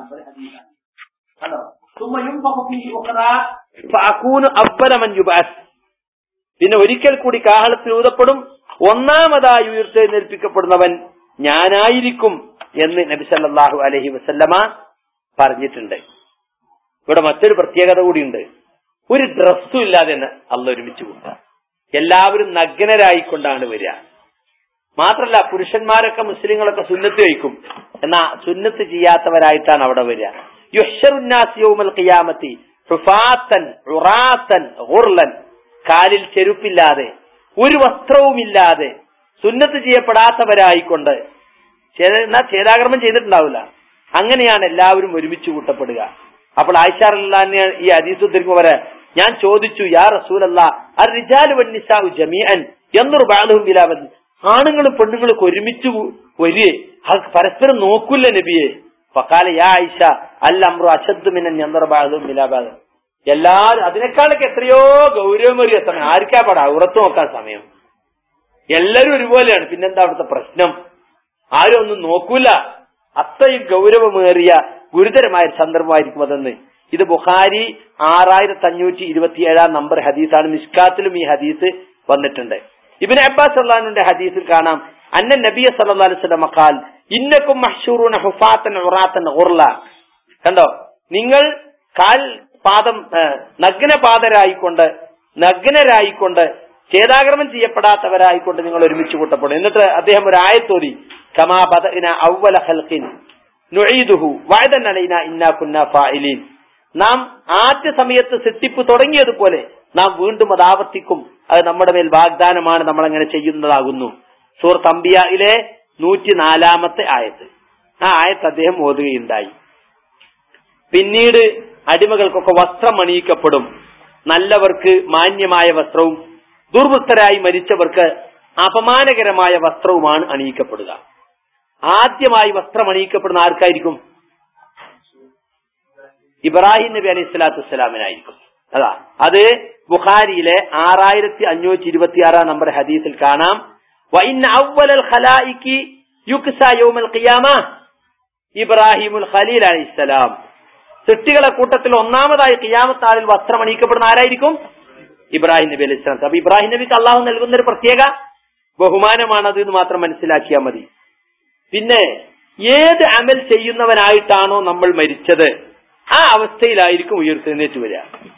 S1: കണ്ടോ? ثم ينفخ فيه أخرى فأكون أول من يبعث പിന്നെ ഒരിക്കൽ കൂടി കാഹളത്തിൽ ഊതപ്പെടും ഒന്നാമതായി ഉയർത്തെഴുന്നേൽപ്പിക്കപ്പെടുന്നവൻ ഞാനായിരിക്കും എന്ന് നബി സല്ലല്ലാഹു അലൈഹി വസല്ലമ പറഞ്ഞിട്ടുണ്ട് ഇവിടെ മറ്റൊരു പ്രത്യേകത കൂടിയുണ്ട് ഒരു ഡ്രസ്സും ഇല്ലാതെ തന്നെ അല്ല ഒരുമിച്ച് കൂട്ടുക എല്ലാവരും നഗ്നരായിക്കൊണ്ടാണ് വരിക മാത്രല്ല പുരുഷന്മാരൊക്കെ മുസ്ലിങ്ങളൊക്കെ സുന്നത്ത് കഴിക്കും എന്നാ സുന്നത്ത് ചെയ്യാത്തവരായിട്ടാണ് അവിടെ വരിക യുഹ്ശറുന്നാസ് യൗമൽ ഖിയാമത്തി ഹുഫാത്തൻ ഉറാത്തൻ ഗുർലൻ കാലിൽ ചെരുപ്പില്ലാതെ ഒരു വസ്ത്രവുമില്ലാതെ സുന്നത്ത് ചെയ്യപ്പെടാത്തവരായിക്കൊണ്ട് ചെയ്ത- എന്നാ ഛേദാക്രമം ചെയ്തിട്ടുണ്ടാവില്ല അങ്ങനെയാണ് എല്ലാവരും ഒരുമിച്ച് കൂട്ടപ്പെടുക അപ്പോൾ ആയിഷാറിനെ ഈ ഹദീസ് ഉദ്ധരിക്കുമ്പോൾ പറയാ ഞാൻ ചോദിച്ചു യാ റസൂലല്ല അർജാലു വന്നിസാഉ ജമീഅൻ എന്നൊരു ബാലഹും ബിലാവൻ ആണുങ്ങളും പെണ്ണുങ്ങളും ഒരുമിച്ച് വരികയെ അത് പരസ്പരം നോക്കൂല്ല നബിയെ ഫക്കാല യാ ആയിഷ അൽ അമ്രു അശദ്ദു മിനൻ എന്നൊരു ബാലഹും ബിലാബാദ് എല്ലാരും അതിനേക്കാളൊക്കെ എത്രയോ ഗൗരവമേറിയ സമയം ആർക്കാ പാടാ ഉറത്തു നോക്കാൻ സമയം എല്ലാരും ഒരുപോലെയാണ് പിന്നെന്താ അവിടുത്തെ പ്രശ്നം ആരും ഒന്നും നോക്കൂല അത്രയും ഗൗരവമേറിയ ഗുരുതരമായ ഒരു സന്ദർഭമായിരിക്കും അതെന്ന് ഇത് ബുഖാരി ആറായിരത്തി അഞ്ഞൂറ്റി ഇരുപത്തിയേഴാം നമ്പർ ഹദീസാണ് മിസ്കാത്തിലും ഈ ഹദീസ് വന്നിട്ടുണ്ട് ഇബിൻ അബ്ബാസ് അള്ളഹാനുന്റെ ഹദീസിൽ കാണാം അന്ന നബിയ സല്ലല്ലാഹു അലൈഹി വസല്ലം ഖാൽ ഇന്നക്കും മഹ്ശൂറൂന ഹുഫാത്തൻ ഉറാത്തൻ ഗുർല കണ്ടോ നിങ്ങൾ കാൽ പാദം ഏഹ്, നഗ്നപാതരായിക്കൊണ്ട് നഗ്നരായിക്കൊണ്ട് ഛേദാക്രമം ചെയ്യപ്പെടാത്തവരായിക്കൊണ്ട് നിങ്ങൾ ഒരുമിച്ച് കൂട്ടപ്പെടും എന്നിട്ട് അദ്ദേഹം ഒരു ആയത്തോതി കമാ ബദഇന അവ്വല ഖൽഖിൻ നുഈദുഹു വഅദൻ അലൈന ഇന്നാ കുന്നാ ഫായിലീൻ നാം ആദ്യ സമയത്ത് സിട്ടിപ്പ് തുടങ്ങിയതുപോലെ നാം വീണ്ടും അത് ആവർത്തിക്കും അത് നമ്മുടെ മേൽ വാഗ്ദാനമാണ് നമ്മൾ അങ്ങനെ ചെയ്യുന്നതാകുന്നു സൂറത്ത് അംബിയയിലെ നൂറ്റിനാലാമത്തെ ആയത്ത് ആ ആയത്ത് അദ്ദേഹം ഓതുകയുണ്ടായി പിന്നീട് അടിമകൾക്കൊക്കെ വസ്ത്രം അണിയിക്കപ്പെടും നല്ലവർക്ക് മാന്യമായ വസ്ത്രവും ദുർവൃത്തരായി മരിച്ചവർക്ക് അപമാനകരമായ വസ്ത്രവുമാണ് അണിയിക്കപ്പെടുക ആദ്യമായി വസ്ത്രം അണിയിക്കപ്പെടുന്ന ആർക്കായിരിക്കും ഇബ്രാഹിം നബി അലൈഹി സ്വലാത്തു വസ്സലാമിനായിരിക്കും അതാ അത് ബുഖാരിയിലെ ആറായിരത്തി അഞ്ഞൂറ്റി ഇരുപത്തി ആറാം നമ്പർ ഹദീസിൽ കാണാം വഇന്ന അവ്വലൽ ഖലായിക്കി യുക്സ യൗമൽ ഖിയാമ ഇബ്രാഹിമുൽ ഖലീൽ അലൈഹിസ്സലാം സൃഷ്ടികളെ കൂട്ടത്തിൽ ഒന്നാമതായി ഖിയാമത്താളിൽ വസ്ത്രം അണിയിക്കപ്പെടുന്ന ആരായിരിക്കും ഇബ്രാഹിം നബി അലൈഹി സ്വലാം അപ്പൊ ഇബ്രാഹിം നബിക്ക് അള്ളാഹു നൽകുന്ന ഒരു പ്രത്യേക ബഹുമാനമാണത് എന്ന് മാത്രം മനസ്സിലാക്കിയാൽ മതി പിന്നെ ഏത് അമൽ ചെയ്യുന്നവനായിട്ടാണോ നമ്മൾ മരിച്ചത് ആ അവസ്ഥയിലായിരിക്കും ഉയർത്തെഴുന്നേറ്റ് വരിക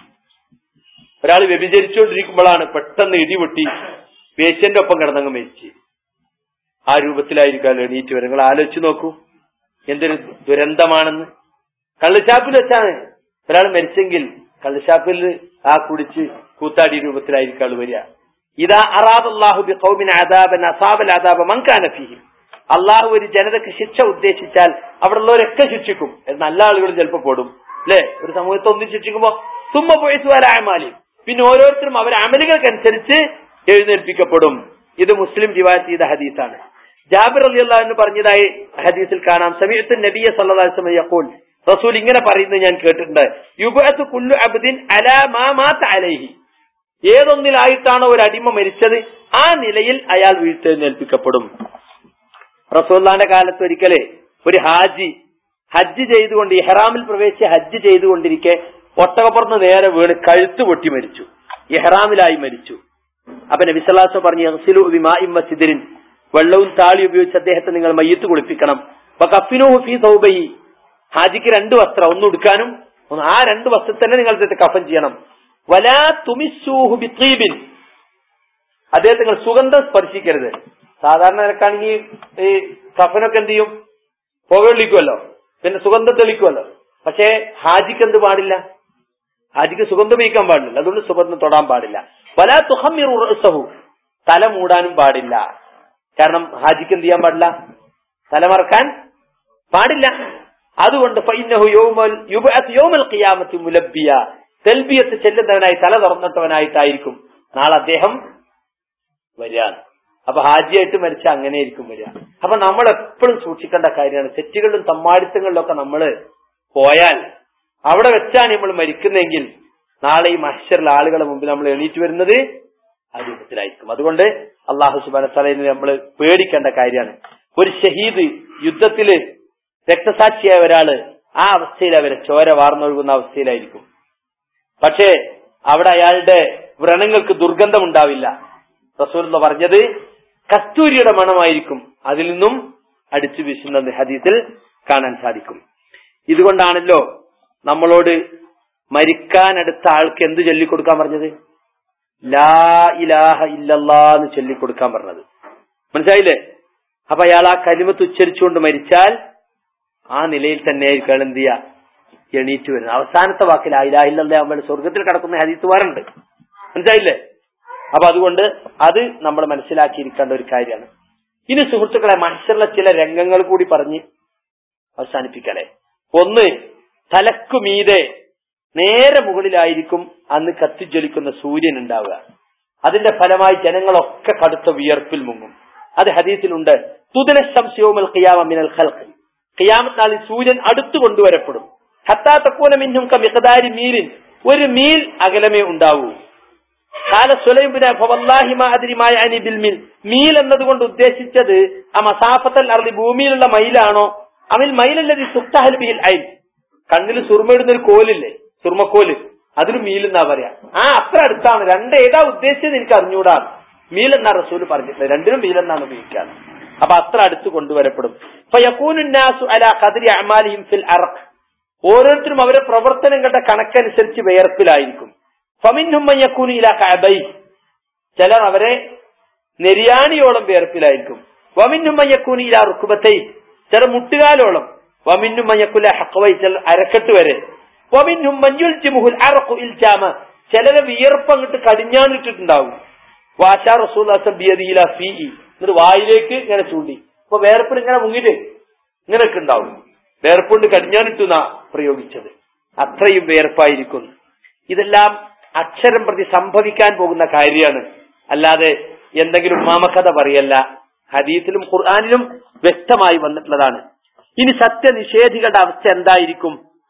S1: ഒരാൾ വ്യഭിചരിച്ചുകൊണ്ടിരിക്കുമ്പോഴാണ് പെട്ടെന്ന് ഇടിവെട്ടി പേഷ്യന്റെ ഒപ്പം കിടന്നങ്ങ് മരിച്ച് ആ രൂപത്തിലായിരിക്കും എണീറ്റ് വരും നിങ്ങൾ ആലോചിച്ച് നോക്കൂ എന്തൊരു ദുരന്തമാണെന്ന് കള്ളുഷാപ്പിൽ വെച്ചാണ് ഒരാൾ മരിച്ചെങ്കിൽ കള്ളുഷാപ്പിൽ ആ കുടിച്ച് കൂത്താടി രൂപത്തിലായിരിക്കും ആൾ വരിക ഇതാ അറാദല്ലാഹു ബി ഖൗമിൻ അദാബൻ അസാബൽ അദാബ മൻകാന ഫീഹിം അള്ളാഹു ഒരു ജനതക്ക് ശിക്ഷ ഉദ്ദേശിച്ചാൽ അവിടെ ഉള്ളവരൊക്കെ ശിക്ഷിക്കും എന്ന് നല്ല ആളുകൾ ചിലപ്പോൾ പെടും അല്ലെ ഒരു സമൂഹത്തെ ഒന്നും ശിക്ഷിക്കുമ്പോ തുമ്മ പോയസുവാലായമാലി പിന്നെ ഓരോരുത്തരും അവരെ അമലുകൾക്കനുസരിച്ച് എഴുന്നേൽപ്പിക്കപ്പെടും ഇത് മുസ്ലിം റിവായത്ത് ചെയ്ത ഹദീസാണ് ജാബിർ അലി എന്ന് പറഞ്ഞതായി ഹദീസിൽ കാണാം സമയത്ത് നബിയ സല്ലാസ്ലം യഖൂൽ റസൂൽ ഇങ്ങനെ പറയുന്നത് ഞാൻ കേട്ടിട്ടുണ്ട് യുബഅത്ത് കുല്ലു അബ്ദിൻ അലാ മാ മാത അലൈഹി ഏതൊന്നിലായിട്ടാണോ ഒരു അടിമ മരിച്ചത് ആ നിലയിൽ അയാൾ വീഴ്ത്തെഴുന്നേൽപ്പിക്കപ്പെടും റസൂല്ലാന്റെ കാലത്ത് ഒരിക്കലേ ഒരു ഹാജി ഹജ്ജ് ചെയ്തുകൊണ്ട് ഇഹ്റാമിൽ പ്രവേശിച്ച് ഹജ്ജ് ചെയ്തുകൊണ്ടിരിക്കെ ഒട്ടകപ്പുറത്ത് നേരെ വീണ് കഴുത്ത് പൊട്ടി മരിച്ചു ഇഹ്റാമിലായി മരിച്ചു അപ്പൊ നബിസലാസ് പറഞ്ഞു യഗ്സിലു ബിമാഇൻ വസിദിരിൻ വെള്ളവും താളി ഉപയോഗിച്ച് അദ്ദേഹത്തെ നിങ്ങൾ മയ്യത്ത് കുളിപ്പിക്കണം അപ്പൊ കഫിനുഹു ഫീ സൗബഹി ഹാജിക്ക് രണ്ട് വസ്ത്രം ഒന്ന് ഉടുക്കാനും ഒന്ന് ആ രണ്ട് വസ്ത്രത്തിൽ തന്നെ നിങ്ങൾ അദ്ദേഹത്തെ കഫൻ ചെയ്യണം വലാ തുമിസൂഹു ബിത്തീബിൻ അദ്ദേഹത്തെ നിങ്ങൾ സുഗന്ധം സ്പർശിക്കരുത് സാധാരണ നിനക്കാണെങ്കിൽ ഈ കഫനൊക്കെ എന്ത് ചെയ്യും പുകയൊള്ളിക്കുമല്ലോ പിന്നെ സുഗന്ധം തെളിക്കുമല്ലോ പക്ഷേ ഹാജിക്ക് എന്ത് പാടില്ല ഹാജിക്ക് സുഗന്ധം ഉപയോഗിക്കാൻ പാടില്ല അതുകൊണ്ട് സുഗന്ധം തൊടാൻ പാടില്ല വല തുഹമ്മിർ ഉറസഹു തല മൂടാനും പാടില്ല കാരണം ഹാജിക്ക് എന്ത് ചെയ്യാൻ പാടില്ല തലമറക്കാൻ പാടില്ല അതുകൊണ്ട് ഫൈനഹു യൗമൽ യുബഅത്ത് യൗമൽ ഖിയാമത്തി മുലബ്ബിയ തെൽബിയത്ത് ചെല്ലുന്നവനായി തല തുറന്നിട്ടവനായിട്ടായിരിക്കും നാളെ അദ്ദേഹം വരിക അപ്പൊ ഹാജിയായിട്ട് മരിച്ച അങ്ങനെ ആയിരിക്കും വരിക അപ്പൊ നമ്മൾ എപ്പോഴും സൂക്ഷിക്കേണ്ട കാര്യമാണ് തെറ്റുകളിലും തമ്മാടിത്തങ്ങളിലും ഒക്കെ നമ്മൾ പോയാൽ അവിടെ വെച്ചാണ് നമ്മൾ മരിക്കുന്നെങ്കിൽ നാളെ ഈ മഹ്ഷറിലെ ആളുകളെ മുമ്പിൽ നമ്മൾ എണീറ്റ് വരുന്നത് ആ രൂപത്തിലായിരിക്കും അതുകൊണ്ട് അള്ളാഹു സുബാന തലയിൽ നമ്മൾ പേടിക്കേണ്ട കാര്യമാണ് ഒരു ഷഹീദ് യുദ്ധത്തില് രക്തസാക്ഷിയായ ഒരാള് ആ അവസ്ഥയിൽ അവരെ ചോര വാർന്നൊഴുകുന്ന അവസ്ഥയിലായിരിക്കും പക്ഷേ അവിടെ അയാളുടെ വ്രണങ്ങൾക്ക് ദുർഗന്ധം ഉണ്ടാവില്ല റസൂൽ പറഞ്ഞത് കസ്തൂരിയുടെ മണമായിരിക്കും അതിൽ നിന്നും അടിച്ചു വീശുന്നത് ഹദീസിൽ കാണാൻ സാധിക്കും ഇതുകൊണ്ടാണല്ലോ നമ്മളോട് മരിക്കാനടുത്ത ആൾക്ക് എന്ത് ചൊല്ലിക്കൊടുക്കാൻ പറഞ്ഞത് ലാ ഇലാഹ ഇല്ലല്ലാ എന്ന് ചൊല്ലിക്കൊടുക്കാൻ പറഞ്ഞത് മനസ്സിലായില്ലേ അപ്പൊ അയാൾ ആ കലിമത്ത് ഉച്ചരിച്ചുകൊണ്ട് മരിച്ചാൽ ആ നിലയിൽ തന്നെ ആയിരിക്കും അയാൾ എന്ത് ചെയ്യുക എണീറ്റ് വരുന്നത് അവസാനത്തെ വാക്കിൽ ആ ഇലാഹ ഇല്ലല്ലാ ആകുമ്പോൾ സ്വർഗത്തിൽ കിടക്കുന്ന ഹദീത്ത് വേറുണ്ട് മനസ്സിലായില്ലേ അപ്പൊ അതുകൊണ്ട് അത് നമ്മൾ മനസ്സിലാക്കിയിരിക്കേണ്ട ഒരു കാര്യമാണ് ഇനി സുഹൃത്തുക്കളെ മനുഷ്യരുടെ ചില രംഗങ്ങൾ കൂടി പറഞ്ഞ് അവസാനിപ്പിക്കലേ ഒന്ന് തലക്കു മീതെ നേരെ മുകളിലായിരിക്കും അന്ന് കത്തിജ്വലിക്കുന്ന സൂര്യൻ ഉണ്ടാവുക അതിന്റെ ഫലമായി ജനങ്ങളൊക്കെ കടുത്ത വിയർപ്പിൽ മുങ്ങും അത് ഹദീസിലുണ്ട് തുതന സംശയവുമൽ ഖിയാമ മിനൽ ഖൽഖ് ഖിയാമത്ത് നാളിൽ സൂര്യൻ അടുത്തു കൊണ്ടുവരപ്പെടും ഹത്താ തക്കൂന മിന്നും മിഖദാരി മീലിൻ ഒരു മീൽ അകലമേ ഉണ്ടാവൂ കാല സുലൈബിന് ഫവല്ലാഹി മാ അദ്രി മാ യഅനി ബിൽ മീൽ മീൽ എന്നതുകൊണ്ട് ഉദ്ദേശിച്ചത് ആ മസാഫത്തൽ അർളി ഭൂമിയിലുള്ള മൈലാണോ അമിൽ മൈലല്ലതി സുക്തഹൽ ബിഹിൽ ഐൻ കണ്ണിൽ സുർമയിടുന്ന ഒരു കോലില്ലേ സുർമക്കോല് അതിന് മീൽ എന്നാ പറയാ ആ അത്ര അടുത്താണ് രണ്ട് ഏതാ ഉദ്ദേശിച്ചത് എനിക്ക് അറിഞ്ഞൂടാ മീൽ എന്നാ റസൂല് പറഞ്ഞിട്ടില്ല രണ്ടിനും മീൽ എന്നാണ് ഉപയോഗിക്കാറ് അപ്പൊ അത്ര അടുത്ത് കൊണ്ടുവരപ്പെടും അപ്പൊ യക്കൂനുന്നാസു അല ഖദ്രി അമാലിഹിം ഫിൽ അറഖ് ഓരോരുത്തരും അവരുടെ പ്രവർത്തനങ്ങളുടെ കണക്കനുസരിച്ച് വേർപ്പിലായിരിക്കും ഫമിൻഹുമ്മയ്യക്കൂന് ഇല കഅബൈ ചിലർ അവരെ നെരിയാണിയോളം വേർപ്പിലായിരിക്കും വമിന്നുമ്മയ്യക്കൂന് ഇല റുക്കുബത്തൈ ചില മുട്ടുകാലോളം വമിന്നുമ്മയ്യക്കുല ഹക്കവൈ ചില അരക്കെട്ട് വരെ വമിന്നും മഞ്ഞുൽ ജിമുഹുൽ അറഖു ഇൽജാമ ചിലരെ വിയർപ്പ് അങ്ങോട്ട് കടിഞ്ഞാണിട്ടിട്ടുണ്ടാവും വാശാ റസൂൽ ബിയദിയില ഫീ എന്നിട്ട് വായിലേക്ക് ഇങ്ങനെ ചൂണ്ടി അപ്പൊ വേർപ്പിൽ ഇങ്ങനെ മുങ്ങിട്ട് ഇങ്ങനെയൊക്കെ ഉണ്ടാവും വേർപ്പുണ്ട് കടിഞ്ഞാനിട്ടുന്ന പ്രയോഗിച്ചത് അത്രയും വേർപ്പായിരിക്കുന്നു ഇതെല്ലാം അക്ഷരം പ്രതി സംഭവിക്കാൻ പോകുന്ന കാര്യമാണ് അല്ലാതെ എന്തെങ്കിലും മാമക്കഥ പറയല്ല ഹദീസിലും ഖുർആാനിലും വ്യക്തമായി വന്നിട്ടുള്ളതാണ് ഇനി സത്യനിഷേധികളുടെ അവസ്ഥ എന്തായിരിക്കും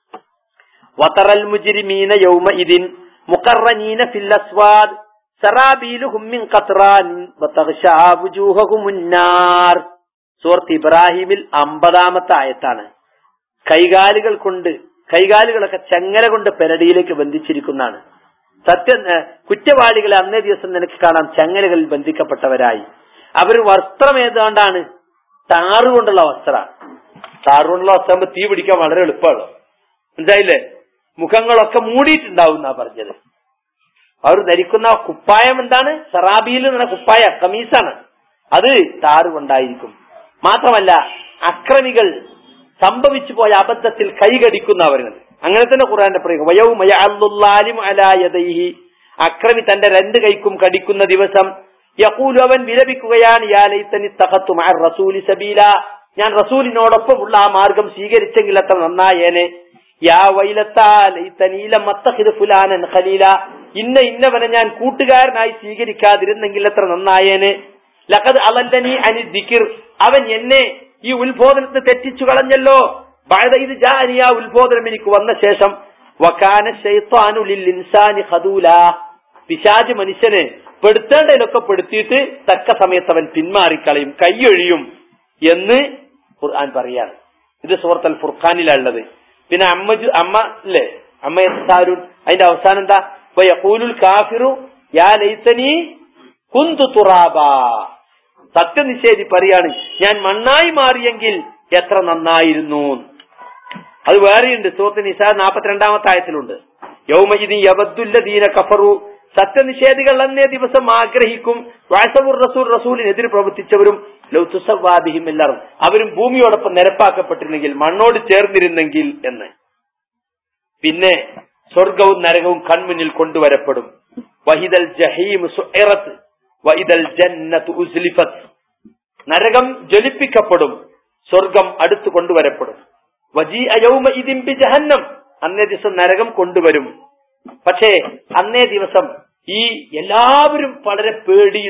S1: വതറൽ മുജ്രിമീന യൗമ ഇതിൻ മുഖറനീന ഫിൽ അസ്വാദ് സറാബീലുഹും മിൻ ഖത്റാൻ വതഗ്ശാ വുജൂഹഹുമുൻ നാർ സൂറത്ത് ഇബ്രാഹിമിൽ അമ്പതാമത്തെ ആയത്താണ് കൈകാലുകൾ കൊണ്ട് കൈകാലുകളൊക്കെ ചങ്ങല കൊണ്ട് പെരടിയിലേക്ക് ബന്ധിച്ചിരിക്കുന്നതാണ് സത്യം ഏഹ്, കുറ്റവാളികളെ അന്നേ ദിവസം നിനക്ക് കാണാം ചങ്ങലകളിൽ ബന്ധിക്കപ്പെട്ടവരായി അവർ വസ്ത്രം ഏതാണ്ടാണ് താറുകൊണ്ടുള്ള വസ്ത്രമാണ് താറുകൊണ്ടുള്ള വസ്ത്രമാകുമ്പോൾ തീ പിടിക്കാൻ വളരെ എളുപ്പമാണ് മനസ്സിലായില്ലേ മുഖങ്ങളൊക്കെ മൂടിയിട്ടുണ്ടാവും എന്നാ പറഞ്ഞത് അവർ ധരിക്കുന്ന കുപ്പായം എന്താണ് സറാബിയിൽ നിന്ന കുപ്പായ കമീസാണ് അത് താറുകൊണ്ടായിരിക്കും മാത്രമല്ല അക്രമികൾ സംഭവിച്ചു പോയ അബദ്ധത്തിൽ കൈകടിക്കുന്നവരുന്നത് അങ്ങനെ തന്നെ ഖുറാന്റെ പ്രയോഗം വയൗമ യഅല്ലുല്ലാലിമു അലാ യദൈഹി അക്രമി തന്റെ രണ്ട് കൈക്കും കടിക്കുന്ന ദിവസം യഖൂലു അവൻ വിലപിക്കുകയാണ് യാ ലൈതനി തഖത്തു മഅ റസൂലി സബീല ഞാൻ റസൂലിനോടൊപ്പമുള്ള ആ മാർഗം സ്വീകരിച്ചെങ്കിൽ അത്ര നന്നായേനെ യാ വൈലത്താ ലൈതനി ലം അത്തഖിദ് ഫുലാനൻ ഖലീല ഇന്ന ഇന്നവനെ ഞാൻ കൂട്ടുകാരനായി സ്വീകരിക്കാതിരുന്നെങ്കിൽ എത്ര നന്നായേനെ ലഖദ് അലല്ലനി അനി ദിക്കിർ അവൻ എന്നെ ഈ ഉത്ബോധനത്തെ തെറ്റിച്ചു കളഞ്ഞല്ലോ ബഅദ ഇത് ജാനി ആ ഉത്ബോധനം എനിക്ക് വന്ന ശേഷം വകാന ശൈത്വാനു ലിൽ ഇൻസാനി ഖദൂല പിശാജ് മനുഷ്യനെ പെടുത്തേണ്ടതിലൊക്കെ പെടുത്തിയിട്ട് തക്ക സമയത്ത് അവൻ പിന്മാറിക്കളയും കൈയൊഴിയും എന്ന് ഖുർആൻ പറയാണ് ഇത് സൂറത്ത് അൽ ഫുർഖാനിലുള്ളത് പിന്നെ അമ്മ ജു- അമ്മ അല്ലേ അമ്മ യത്താരുൻ അതിന്റെ അവസാനം എന്താ യഖൂലുൽ കാഫിറു യാ ലൈതനി കുന്തു തുറാബാ സത്യനിഷേധി പറയാണ് ഞാൻ മണ്ണായി മാറിയെങ്കിൽ എത്ര നന്നായിരുന്നു അത് വേറെയുണ്ട് സൂറത്ത് നിസാ നാൽപ്പത്തിരണ്ടാമത്തെ ആയത്തിലുണ്ട് യൗമയിദി യബദ്ദുല്ലദീന കഫറു സത്യനിഷേധികൾ അന്നേ ദിവസം ആഗ്രഹിക്കും വാസവുർ റസൂൽ റസൂലിനെതിരെ പ്രവർത്തിച്ചവരും ലൗതുസവാദിഹിം എല്ലാവരും അവരും ഭൂമിയോടൊപ്പം നിരപ്പാക്കപ്പെട്ടിരുന്നെങ്കിൽ മണ്ണോട് ചേർന്നിരുന്നെങ്കിൽ എന്ന് പിന്നെ സ്വർഗവും നരകവും കൺമുന്നിൽ കൊണ്ടുവരപ്പെടും വഹിദൽ ജഹീം സുഇറത്ത് വഹിദൽ ജന്നത്ത് ഉസ്ലിഫത്ത് നരകം ജ്വലിപ്പിക്കപ്പെടും സ്വർഗം അടുത്ത് കൊണ്ടുവരപ്പെടും വജീ അയൗമ ഇതിമ്പി ജഹന്നം അന്നേ ദിവസം നരകം കൊണ്ടുവരും പക്ഷേ അന്നേ ദിവസം ഈ എല്ലാവരും വളരെ പേടിയിലും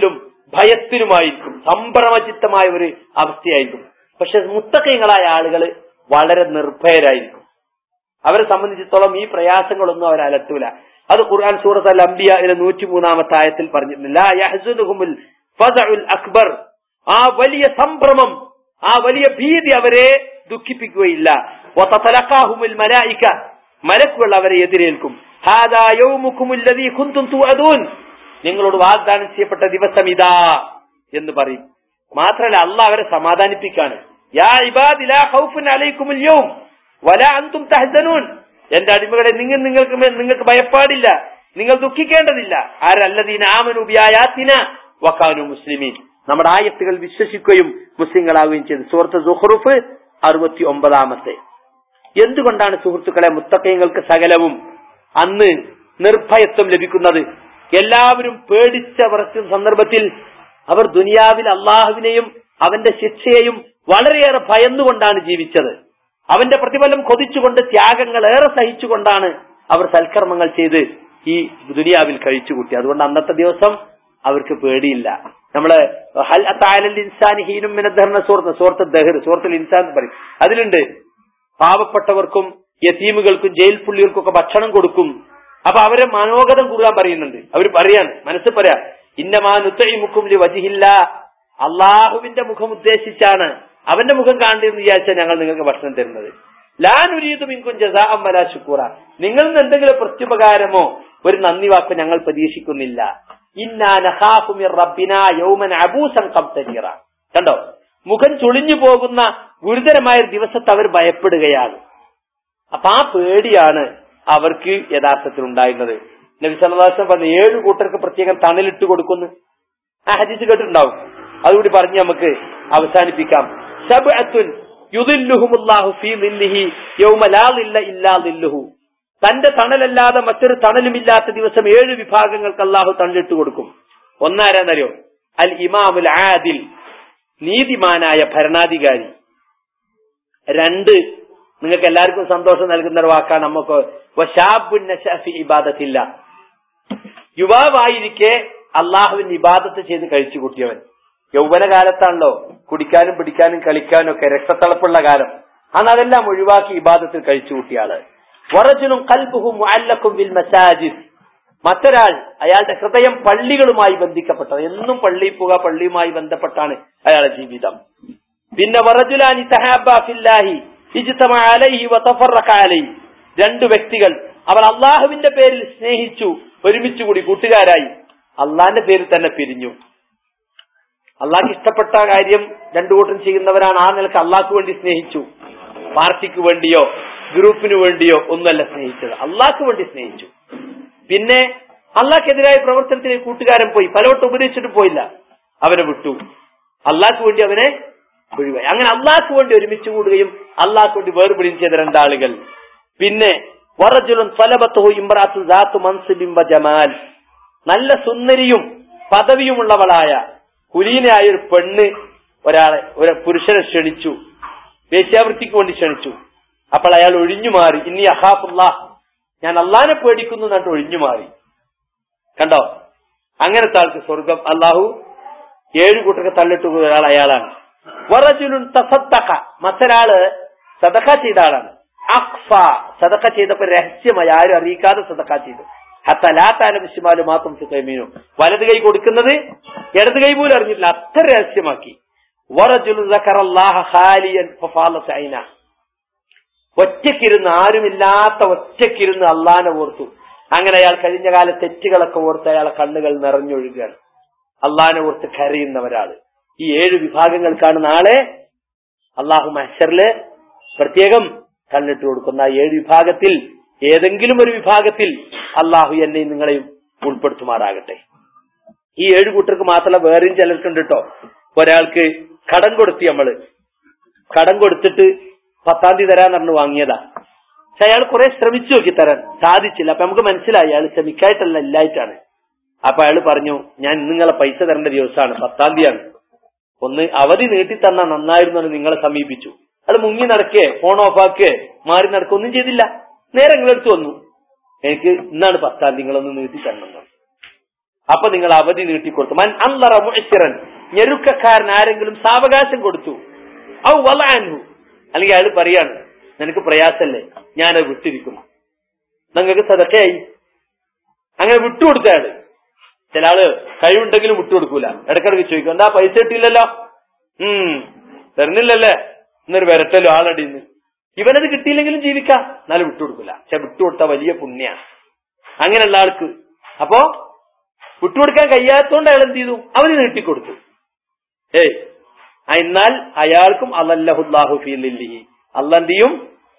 S1: ഭയത്തിലുമായിരിക്കും സംഭ്രമചിത്തമായ ഒരു അവസ്ഥയായിരിക്കും പക്ഷെ മുത്തക്കയങ്ങളായ ആളുകൾ വളരെ നിർഭയരായിരിക്കും അവരെ സംബന്ധിച്ചിടത്തോളം ഈ പ്രയാസങ്ങളൊന്നും അവർ അലട്ടൂല അത് ഖുർആൻ സൂറത്ത് അൽ അംബിയയിലെ നൂറ്റി മൂന്നാമത്തെ ആയത്തിൽ പറഞ്ഞിട്ടുണ്ട് ലാ യഹ്സുനുഹുമുൽ ഫസഉൽ അക്ബർ ആ വലിയ സംഭ്രമം ആ വലിയ ഭീതി അവരെ ദുഃഖിപ്പിക്കുകയില്ല വതതലഖാഹുമുൽ മലായിക മലക്കുകൾ അവരെ എതിരേൽക്കും ഹാദാ യൗമുകുമുൽ ലദീ കുന്തും തുഅദൂൻ നിങ്ങളോട് വാഗ്ദാനം ചെയ്യപ്പെട്ട ദിവസം ഇതാ എന്ന് പറയും മാത്രമല്ല അള്ളാഹ് അവരെ സമാധാനിപ്പിക്കാണ് യാ ഇബാദി ലാ ഖൗഫുൻ അലൈക്കുമുൽ യൗം വലാ അൻതും തഹ്സനൂൻ എന്റെ അടിമകളെ നിങ്ങൾ നിങ്ങൾക്ക് മേൽ നിങ്ങൾക്ക് ഭയപ്പാടില്ല നിങ്ങൾ ദുഃഖിക്കേണ്ടതില്ല ആരല്ലദീന ആമനു ബിയായാത്തിന വക്കാനു മുസ്ലിമീൻ നമ്മുടെ ആയത്തുകൾ വിശ്വസിക്കുകയും മുസ്ലിങ്ങളാവുകയും ചെയ്തു സുഹൃത്ത് സുഹ്റുഫ് അറുപത്തി ഒമ്പതാമത്തെ എന്തുകൊണ്ടാണ് സുഹൃത്തുക്കളെ മുത്തക്കയങ്ങൾക്ക് സകലവും അന്ന് നിർഭയത്വം ലഭിക്കുന്നത് എല്ലാവരും പേടിച്ച വിറച്ച സന്ദർഭത്തിൽ അവർ ദുനിയാവിൽ അള്ളാഹുവിനെയും അവന്റെ ശിക്ഷയെയും വളരെയേറെ ഭയന്നുകൊണ്ടാണ് ജീവിച്ചത് അവന്റെ പ്രതിഫലം കൊതിച്ചുകൊണ്ട് ത്യാഗങ്ങൾ ഏറെ സഹിച്ചുകൊണ്ടാണ് അവർ സൽക്കർമ്മങ്ങൾ ചെയ്ത് ഈ ദുനിയാവിൽ കഴിച്ചുകൂട്ടി അതുകൊണ്ട് അന്നത്തെ ദിവസം അവർക്ക് പേടിയില്ല നമ്മള് ഹൽ അത്തായലൽ ഇൻസാൻ ഹീനും മിനദ്ധർണ സുഹൃത്ത് സുഹൃത്ത് ദഹർ സുഹൃത്തുൽ ഇൻസാൻ എന്ന് പറയും അതിലുണ്ട് പാവപ്പെട്ടവർക്കും യതീമുകൾക്കും ജയിൽ പുള്ളികൾക്കും ഒക്കെ ഭക്ഷണം കൊടുക്കും അപ്പൊ അവരെ മനോഗതം കൂടാൻ പറയുന്നുണ്ട് അവർ പറയാണ് മനസ്സിൽ പറയാ ഇന്നമാനുത്തൈമുക്കും വജിഹില്ല അള്ളാഹുവിന്റെ മുഖം ഉദ്ദേശിച്ചാണ് അവന്റെ മുഖം കാണേണ്ടെന്ന് വിചാരിച്ചാൽ ഞങ്ങൾ നിങ്ങൾക്ക് ഭക്ഷണം തരുന്നത് ലാനുരീതും ഇൻകും ജസാ അമ്മല ശുക്കൂറ നിങ്ങളിൽ നിന്ന് എന്തെങ്കിലും പ്രത്യുപകാരമോ ഒരു നന്ദി വാക്ക് ഞങ്ങൾ പ്രതീക്ഷിക്കുന്നില്ല ഇന്നാ നഖാഫു മിർ റബ്ബിനാ യൗമൻ അബൂസൻ ഖബ്തരീറ കണ്ടോ മുഖം ചുളിഞ്ഞു പോകുന്ന ഗുരുതരമായ ഒരു ദിവസത്തെ അവർ ഭയപ്പെടുകയാണ് അപ്പൊ ആ പേടിയാണ് അവർക്ക് യഥാർത്ഥത്തിൽ ഉണ്ടായിരുന്നത് നബി സല്ലാസം പറഞ്ഞ ഏഴ് കൂട്ടർക്ക് പ്രത്യേകം തണലിട്ട് കൊടുക്കുന്നു ആ ഹദീസ് കേട്ടിട്ടുണ്ടാവും അതുകൂടി പറഞ്ഞ് നമുക്ക് അവസാനിപ്പിക്കാം സബ്അത്തുൻ യുദില്ലുഹുമുല്ലാഹു ഫീ ളില്ലിഹി യൗമ ലാ ളില്ല ഇല്ലാ ളില്ലുഹു തന്റെ തണലല്ലാതെ മറ്റൊരു തണലുമില്ലാത്ത ദിവസം ഏഴ് വിഭാഗങ്ങൾക്ക് അള്ളാഹു തണലിട്ട് കൊടുക്കും ഒന്നാരാന്നറിയോ അൽ ഇമാമുൽ ആദിൽ നീതിമാനായ ഭരണാധികാരി രണ്ട് നിങ്ങൾക്ക് എല്ലാവർക്കും സന്തോഷം നൽകുന്ന ഒരു വാക്കാണ് നമുക്ക് ഇബാദത്തില്ല യുവാവായിരിക്കെ അള്ളാഹുവിന് ഇബാദത്ത് ചെയ്ത് കഴിച്ചു കൂട്ടിയവൻ യൗവന കാലത്താണല്ലോ കുടിക്കാനും പിടിക്കാനും കളിക്കാനും ഒക്കെ രക്തത്തിളപ്പുള്ള കാലം അന്ന് അതെല്ലാം ഒഴിവാക്കി ഇബാദത്തിൽ കഴിച്ചു കൂട്ടിയ ആള് വറജുനും കൽബുഹും അല്ലക്കും വിൽ മസാജിദ് മറ്റൊരാൾ അയാളുടെ ഹൃദയം പള്ളികളുമായി ബന്ധിക്കപ്പെട്ടത് എന്നും പള്ളിയിൽ പോവുക പള്ളിയുമായി ബന്ധപ്പെട്ടാണ് അയാളുടെ ജീവിതം പിന്നെ വറജുലാനി തഹാബില്ലാഹി രണ്ടു വ്യക്തികൾ അവർ അള്ളാഹുവിന്റെ പേരിൽ സ്നേഹിച്ചു ഒരുമിച്ച് കൂടി കൂട്ടുകാരായി അള്ളാഹിന്റെ പേരിൽ തന്നെ പിരിഞ്ഞു അള്ളാഹ്ക്ക് ഇഷ്ടപ്പെട്ട കാര്യം രണ്ടു കൂട്ടം ചെയ്യുന്നവരാണ് ആ നിലക്ക് അള്ളാഹ്ക്ക് വേണ്ടി സ്നേഹിച്ചു പാർട്ടിക്ക് വേണ്ടിയോ ഗ്രൂപ്പിന് വേണ്ടിയോ ഒന്നല്ല സ്നേഹിച്ചത് അള്ളാഹ്ക്ക് വേണ്ടി സ്നേഹിച്ചു പിന്നെ അള്ളാഹ്ക്കെതിരായ പ്രവർത്തനത്തിന് കൂട്ടുകാരൻ പോയി പലവട്ടം ഉപദേശിച്ചിട്ട് പോയില്ല അവനെ വിട്ടു അള്ളാഹ്ക്ക് വേണ്ടി അവനെ ഒഴിവായി അങ്ങനെ അള്ളാഹ്ക്ക് വേണ്ടി ഒരുമിച്ച് കൂടുകയും അള്ളാഹ്ക്ക് വേണ്ടി വേർപിടിയും ചെയ്ത രണ്ടാളുകൾ പിന്നെ വറജുലും സ്വലബത്തഹു ഇമ്രാത്തു ദാത്തു മൻസിബിംബ ജമാൽ നല്ല സുന്ദരിയും പദവിയുമുള്ളവളായ കുലീനായ ഒരു പെണ്ണ് ഒരാളെ ഒരു പുരുഷനെ ക്ഷണിച്ചു വേശ്യാവൃത്തിക്ക് വേണ്ടി ക്ഷണിച്ചു അപ്പോൾ അയാൾ ഒഴിഞ്ഞു മാറി ഇനി അഹാഫുല്ലാ ഞാൻ അള്ളാനെ പേടിക്കുന്നു എന്നിട്ട് ഒഴിഞ്ഞു മാറി കണ്ടോ അങ്ങനത്തെ ആൾക്ക് സ്വർഗം അള്ളാഹു ഏഴു കൂട്ടർക്ക് തള്ളിട്ട് ഒരാൾ അയാളാണ് വറജുലുൻ തസദ്ദഖ മറ്റൊരാള് സദഖ ചെയ്ത ആളാണ് അഖ്ഫ സദഖ ചെയ്തപ്പോ രഹസ്യമായി ആരും അറിയിക്കാതെ സദഖ ചെയ്തു ഹത്തലാത്താലമിശുമാലു മാത്രം സുഖമീനു വലത് കൈ കൊടുക്കുന്നത് ഇടത് കൈ പോലും അറിഞ്ഞിട്ടില്ല അത്ര രഹസ്യമാക്കി വറജുലു സഖറല്ലാഹ ഖാലിയൻ ഫഫാലത്ത് ഐന ഒറ്റക്കിരുന്ന് ആരുമില്ലാത്ത ഒറ്റക്കിരുന്ന് അള്ളാനെ ഓർത്തു അങ്ങനെ അയാൾ കഴിഞ്ഞ കാല തെറ്റുകളൊക്കെ ഓർത്ത് അയാളെ കണ്ണുകൾ നിറഞ്ഞൊഴുകുകയാണ് അള്ളാനെ ഓർത്ത് കരയുന്നവരാള് ഈ ഏഴ് വിഭാഗങ്ങൾക്കാണ് നാളെ അള്ളാഹു മഹ്ഷറില് പ്രത്യേകം കണ്ണിട്ട് കൊടുക്കുന്ന ആ ഏഴ് വിഭാഗത്തിൽ ഏതെങ്കിലും ഒരു വിഭാഗത്തിൽ അള്ളാഹു എന്നെയും നിങ്ങളെയും ഉൾപ്പെടുത്തുമാറാകട്ടെ ഈ ഏഴ് കൂട്ടർക്ക് മാത്രമല്ല വേറെയും ചിലർക്കുണ്ട് കേട്ടോ ഒരാൾക്ക് കടം കൊടുത്തി നമ്മള് കടം കൊടുത്തിട്ട് പത്താം തീയതി തരാന്ന് പറഞ്ഞു വാങ്ങിയതാ പക്ഷെ അയാൾ കുറെ ശ്രമിച്ചു നോക്കി തരാൻ സാധിച്ചില്ല അപ്പൊ നമുക്ക് മനസ്സിലായി അയാൾ ശ്രമിക്കായിട്ടല്ല ഇല്ലായിട്ടാണ് അപ്പൊ അയാൾ പറഞ്ഞു ഞാൻ നിങ്ങളെ പൈസ തരേണ്ട ദിവസമാണ് പത്താം തീയതിയാണ് ഒന്ന് അവധി നീട്ടി തന്നാ നന്നായിരുന്നു എന്ന് നിങ്ങളെ സമീപിച്ചു അത് മുങ്ങി നടക്കേ ഫോൺ ഓഫാക്കേ മാറി നടക്കുക ഒന്നും ചെയ്തില്ല നേരെ നിങ്ങളെടുത്ത് വന്നു എനിക്ക് ഇന്നാണ് പത്താം തീയതി നിങ്ങളൊന്ന് നീട്ടി തരണം അപ്പൊ നിങ്ങൾ അവധി നീട്ടിക്കൊടുത്തു മൻ അന്തറ മുഴച്ചിറൻ ഞെരുക്കക്കാരൻ ആരെങ്കിലും സാവകാശം കൊടുത്തു ഔ വലാൻഹു അല്ലെങ്കിൽ അയാൾ പറയാണ് നിനക്ക് പ്രയാസല്ലേ ഞാനത് വിട്ടിരിക്കുന്നു നിങ്ങൾക്ക് സദക്കയായി അങ്ങനെ വിട്ടുകൊടുത്ത അയാള് ചില ആള് കഴിവുണ്ടെങ്കിലും വിട്ടുകൊടുക്കൂല ഇടക്കിടക്ക് ചോദിക്കും എന്താ പൈസ കിട്ടിയില്ലല്ലോ ഉം തരുന്നില്ലല്ലേ എന്നൊരു വരട്ടല്ലോ ആളടിന്ന് ഇവനത് കിട്ടിയില്ലെങ്കിലും ജീവിക്കാം എന്നാലും വിട്ടുകൊടുക്കൂല പക്ഷെ വിട്ടുകൊടുത്ത വലിയ പുണ്യാണ് അങ്ങനെയുള്ള ആൾക്ക് അപ്പോ വിട്ടുകൊടുക്കാൻ കഴിയാത്തോണ്ട് അയാൾ എന്ത് ചെയ്തു അവന് നീട്ടിക്കൊടുത്തു ഏയ് ആ, എന്നാൽ അയാൾക്കും അല്ലല്ലാഹുല്ലാഹു ഫീലില്ലി അല്ല എന്ത് ചെയ്യും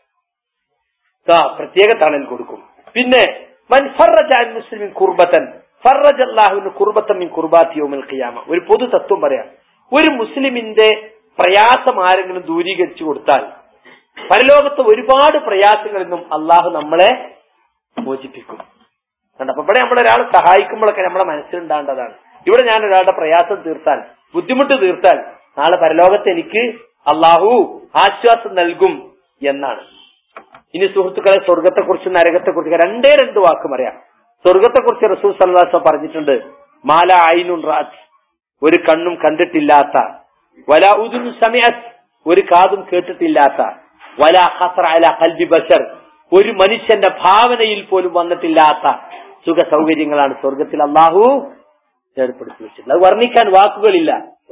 S1: ആ, പ്രത്യേക തണൽ കൊടുക്കും പിന്നെ മൻ ഫറജ അൻ മുസ്ലിമിൻ കുർബത്തൻ ഫറജ അല്ലാഹുവിന് കുർബത്തൻ മിൻ കുർബാത്തി യൗമിൽ ഖിയാമ ഒരു പൊതു തത്വം പറയാം ഒരു മുസ്ലിമിന്റെ പ്രയാസം ആരെങ്കിലും ദൂരീകരിച്ചു കൊടുത്താൽ പരലോകത്ത് ഒരുപാട് പ്രയാസങ്ങളിൽ നിന്നും അള്ളാഹു നമ്മളെ മോചിപ്പിക്കും കണ്ടോ അപ്പൊ ഇവിടെ നമ്മളൊരാളെ സഹായിക്കുമ്പോഴൊക്കെ നമ്മളെ മനസ്സിലുണ്ടാകേണ്ടതാണ് ഇവിടെ ഞാൻ ഒരാളുടെ പ്രയാസം തീർത്താൽ ബുദ്ധിമുട്ട് തീർത്താൽ നാളെ പരലോകത്ത് എനിക്ക് അള്ളാഹു ആശ്വാസം നൽകും എന്നാണ് ഇനി സുഹൃത്തുക്കളെ സ്വർഗത്തെക്കുറിച്ച് നരകത്തെക്കുറിച്ച് രണ്ടേ രണ്ട് വാക്കും അറിയാം സ്വർഗത്തെക്കുറിച്ച് റസൂൽ സല്ലാസം പറഞ്ഞിട്ടുണ്ട് മാല ഐനുൻ റാത്ത് ഒരു കണ്ണും കണ്ടിട്ടില്ലാത്ത വല ഉദുൻ സമയത്ത് ഒരു കാതും കേട്ടിട്ടില്ലാത്ത വല ഹസറ അല കൽബി ബഷർ ഒരു മനുഷ്യന്റെ ഭാവനയിൽ പോലും വന്നിട്ടില്ലാത്ത സുഖ സൗകര്യങ്ങളാണ് സ്വർഗത്തിൽ അള്ളാഹു ഏർപ്പെടുത്തി വെച്ചിട്ടുള്ളത് അത് വർണ്ണിക്കാൻ വാക്കുകളില്ല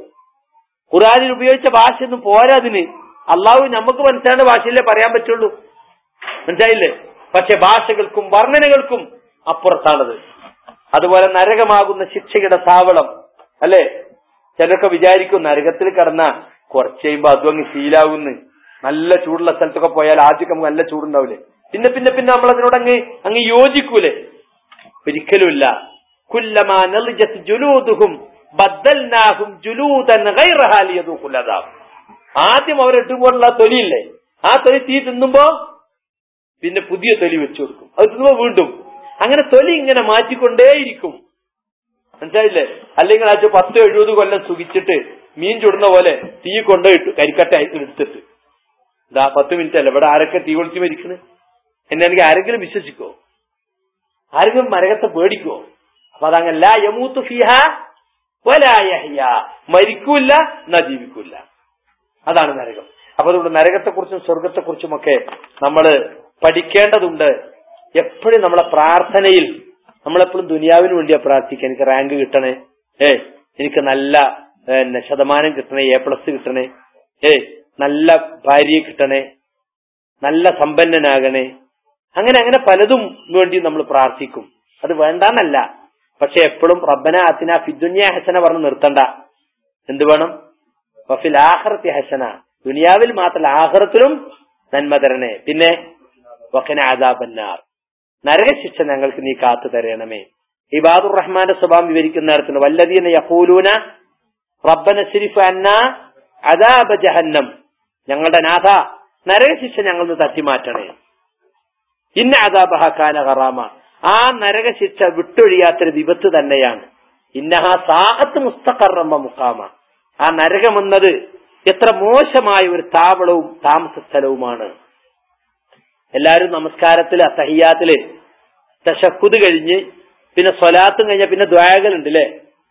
S1: ഖുറാനിൽ ഉപയോഗിച്ച ഭാഷയൊന്നും പോരാതിന് അള്ളാഹു നമുക്ക് മനസ്സിലാവുന്ന ഭാഷയിലേ പറയാൻ പറ്റുള്ളൂ മനസ്സിലായില്ലേ പക്ഷെ ഭാഷകൾക്കും വർണ്ണനകൾക്കും അപ്പുറത്താണത് അതുപോലെ നരകമാകുന്ന ശിക്ഷയുടെ താവളം അല്ലെ ചിലരൊക്കെ വിചാരിക്കും നരകത്തിൽ കിടന്ന കുറച്ച് കഴിയുമ്പോ അതും അങ്ങ് ശീലാവുന്ന് നല്ല ചൂടുള്ള സ്ഥലത്തൊക്കെ പോയാൽ ആദ്യമൊക്കെ നമുക്ക് നല്ല ചൂടുണ്ടാവില്ലേ പിന്നെ പിന്നെ പിന്നെ നമ്മൾ അതിനോട് അങ്ങ് അങ്ങ് യോജിക്കൂലേ ഒരിക്കലുമില്ല കുല്ലമാ നളിജത്ത് ജുലൂദുഹും ബദ്ദൽനാഹും ജുലൂദൻ ഗൈറഹാ ലിയദൂഖുൽ അദാബ് ആദ്യം അവർ ഇട്ടുപോലുള്ള തൊലിയില്ലേ ആ തൊലി തീ തിന്നുമ്പോ പിന്നെ പുതിയ തൊലി വെച്ചു കൊടുക്കും അത് തിന്നുമ്പോ വീണ്ടും അങ്ങനെ തൊലി ഇങ്ങനെ മാറ്റിക്കൊണ്ടേയിരിക്കും മനസ്സിലായില്ലേ അല്ലെങ്കിൽ അത് പത്ത് എഴുപത് കൊല്ലം സുഖിച്ചിട്ട് മീൻ ചുടുന്ന പോലെ തീ കൊണ്ടുപോയിട്ടു കരിക്കട്ട എടുത്തിട്ട് ഇതാ പത്ത് മിനിറ്റ് അല്ല ഇവിടെ ആരൊക്കെ തീ കൊളുത്തി മരിക്കണ് എന്നെ എനിക്ക് ആരെങ്കിലും വിശ്വസിക്കോ ആരെങ്കിലും മരകത്തെ പേടിക്കോ അപ്പൊ അതങ്ങല്ല യമൂത്ത് ഫിഹ വലായഹ്യ മരിക്കൂല എന്നാ ജീവിക്കൂല അതാണ് നരകം അപ്പൊ അതുകൊണ്ട് നരകത്തെക്കുറിച്ചും സ്വർഗത്തെക്കുറിച്ചും ഒക്കെ നമ്മൾ പഠിക്കേണ്ടതുണ്ട് എപ്പോഴും നമ്മളെ പ്രാർത്ഥനയിൽ നമ്മളെപ്പോഴും ദുനിയാവിന് വേണ്ടിയാ പ്രാർത്ഥിക്കുക എനിക്ക് റാങ്ക് കിട്ടണേ ഏ എനിക്ക് നല്ല പിന്നെ ശതമാനം കിട്ടണേ എ പ്ലസ് കിട്ടണേ ഏ നല്ല ഭാര്യയെ കിട്ടണേ നല്ല സമ്പന്നനാകണേ അങ്ങനെ അങ്ങനെ പലതും വേണ്ടി നമ്മൾ പ്രാർത്ഥിക്കും അത് വേണ്ടാന്നല്ല പക്ഷെ എപ്പോഴും റബ്ബന അത്തിന ഫിദുന്യ ഹസന പറഞ്ഞ് നിർത്തണ്ട എന്ത് വേണം വഫിൽ ആഹ്റത്തി ഹസന ദുനിയാവിൽ മാത്രമല്ല ആഹ്റത്തിലും നന്മ തരണേ പിന്നെ വഖന ആദാബന്നാർ നരകശിക്ഷ ഞങ്ങൾക്ക് നീ കാത്തു തരണമേ ഇബാദുർ റഹ്മാന്റെ സ്വഭാവം വിവരിക്കുന്ന നേരത്തിന് വല്ലതീന യഹൂലൂന റബ്ബന ശരിഫ് അന്ന അദാബ ജഹന്നം ഞങ്ങളുടെ നാഥ നരകശിക്ഷ ഞങ്ങൾ തട്ടിമാറ്റണേ ഇന്ന അദാബഹ കാന ഹറാമ ആ നരകശിക്ഷ വിട്ടൊഴിയാത്തൊരു വിപത്ത് തന്നെയാണ് ഇന്നഹ സാഹത്ത് മുസ്തഖറമ്മ മുഖാമ ആ നരകമെന്നത് എത്ര മോശമായ ഒരു താവളവും താമസ സ്ഥലവുമാണ് എല്ലാവരും നമസ്കാരത്തില് അത്തഹിയാത്തില് തശക്കുത് കഴിഞ്ഞ് പിന്നെ സ്വലാത്തും കഴിഞ്ഞ പിന്നെ ദ്വായകളുണ്ട് അല്ലേ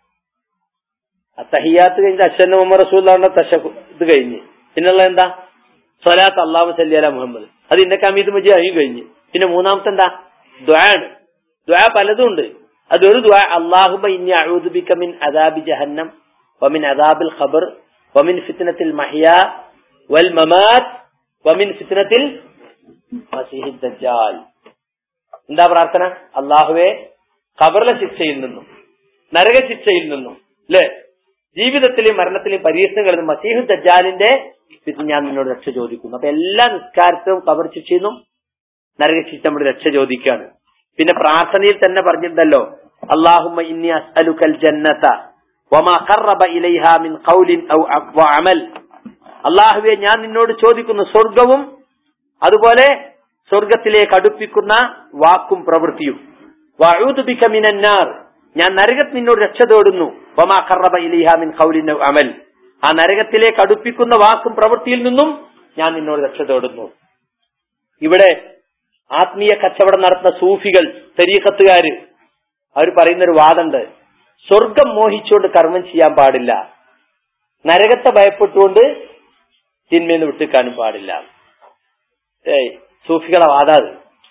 S1: അത്തഹിയാത്ത് കഴിഞ്ഞ അശ്വൻ മുഹമ്മദ് റസൂല്ലാണ്ട് തശക്കു ഇത് കഴിഞ്ഞ് പിന്നുള്ള എന്താ സ്വലാത്ത് അള്ളാഹു സല്ലിയല മുഹമ്മദ് അത് ഇന്ന കമീത് മജി അയും കഴിഞ്ഞ് പിന്നെ മൂന്നാമത്തെ എന്താ ദ്വാണ് ദ്വാ പലതും ഉണ്ട് അതൊരു ദ്വാ അള്ളാഹുബ ഇനി അഴൂദുബിക്ക മിൻ അദാബി ജഹന്നം വമിൻ അദാബിൽ ഖബർ വമിൻ ഫിത്നത്തിൽ മഹിയ വൽ മമാത് വമിൻ ഫിത്നത്തിൽ മസീഹി ദജ്ജാൽ എന്താ പ്രാർത്ഥന അള്ളാഹുവെ ഖബറിലെ ശിക്ഷയിൽ നിന്നും നരക ശിക്ഷയിൽ നിന്നും അല്ലേ ജീവിതത്തിലെയും മരണത്തിലെയും പരീക്ഷണങ്ങളിൽ നിന്നും മസീഹു ദജ്ജാലിന്റെ ഇത് ഞാൻ നിന്നോട് രക്ഷ ചോദിക്കുന്നു അപ്പൊ എല്ലാ നിസ്കാരത്തിലും ഖബർ ശിക്ഷയിൽ നിന്നും നരക ശിക്ഷ നമ്മൾ രക്ഷ ചോദിക്കുകയാണ് പിന്നെ പ്രാർത്ഥനയിൽ തന്നെ പറഞ്ഞിട്ടുണ്ടല്ലോ അള്ളാഹുമ്മ ഇന്നി അസ്അലുക്കൽ ജന്നത വമാ ഖറബ ഇലൈഹ മിൻ ഖൗലിൻ ഔ അമൽ അള്ളാഹുവെ ഞാൻ നിന്നോട് ചോദിക്കുന്നു സ്വർഗവും അതുപോലെ സ്വർഗത്തിലേക്ക് അടുപ്പിക്കുന്ന വാക്കും പ്രവൃത്തിയും വഅൂദുബിക മിനന്നാർ ഞാൻ നരകത്തിൽ നിന്നോട് രക്ഷ തേടുന്നു വമാ ഖറബ ഇലൈഹ മിൻ ഖൗലിൻ ഔ അമൽ ആ നരകത്തിലേക്ക് അടുപ്പിക്കുന്ന വാക്കും പ്രവൃത്തിയിൽ നിന്നും ഞാൻ നിന്നോട് രക്ഷ തേടുന്നു ഇവിടെ ആത്മീയ കച്ചവടം നടത്തുന്ന സൂഫികൾ തെരീക്കത്തുകാര് അവർ പറയുന്ന ഒരു വാദമുണ്ട് സ്വർഗം മോഹിച്ചുകൊണ്ട് കർമ്മം ചെയ്യാൻ പാടില്ല നരകത്തെ ഭയപ്പെട്ടുകൊണ്ട് തിന്മയെന്ന് വിട്ടുക്കാനും പാടില്ല ഏയ് സൂഫികളെ വാതാത്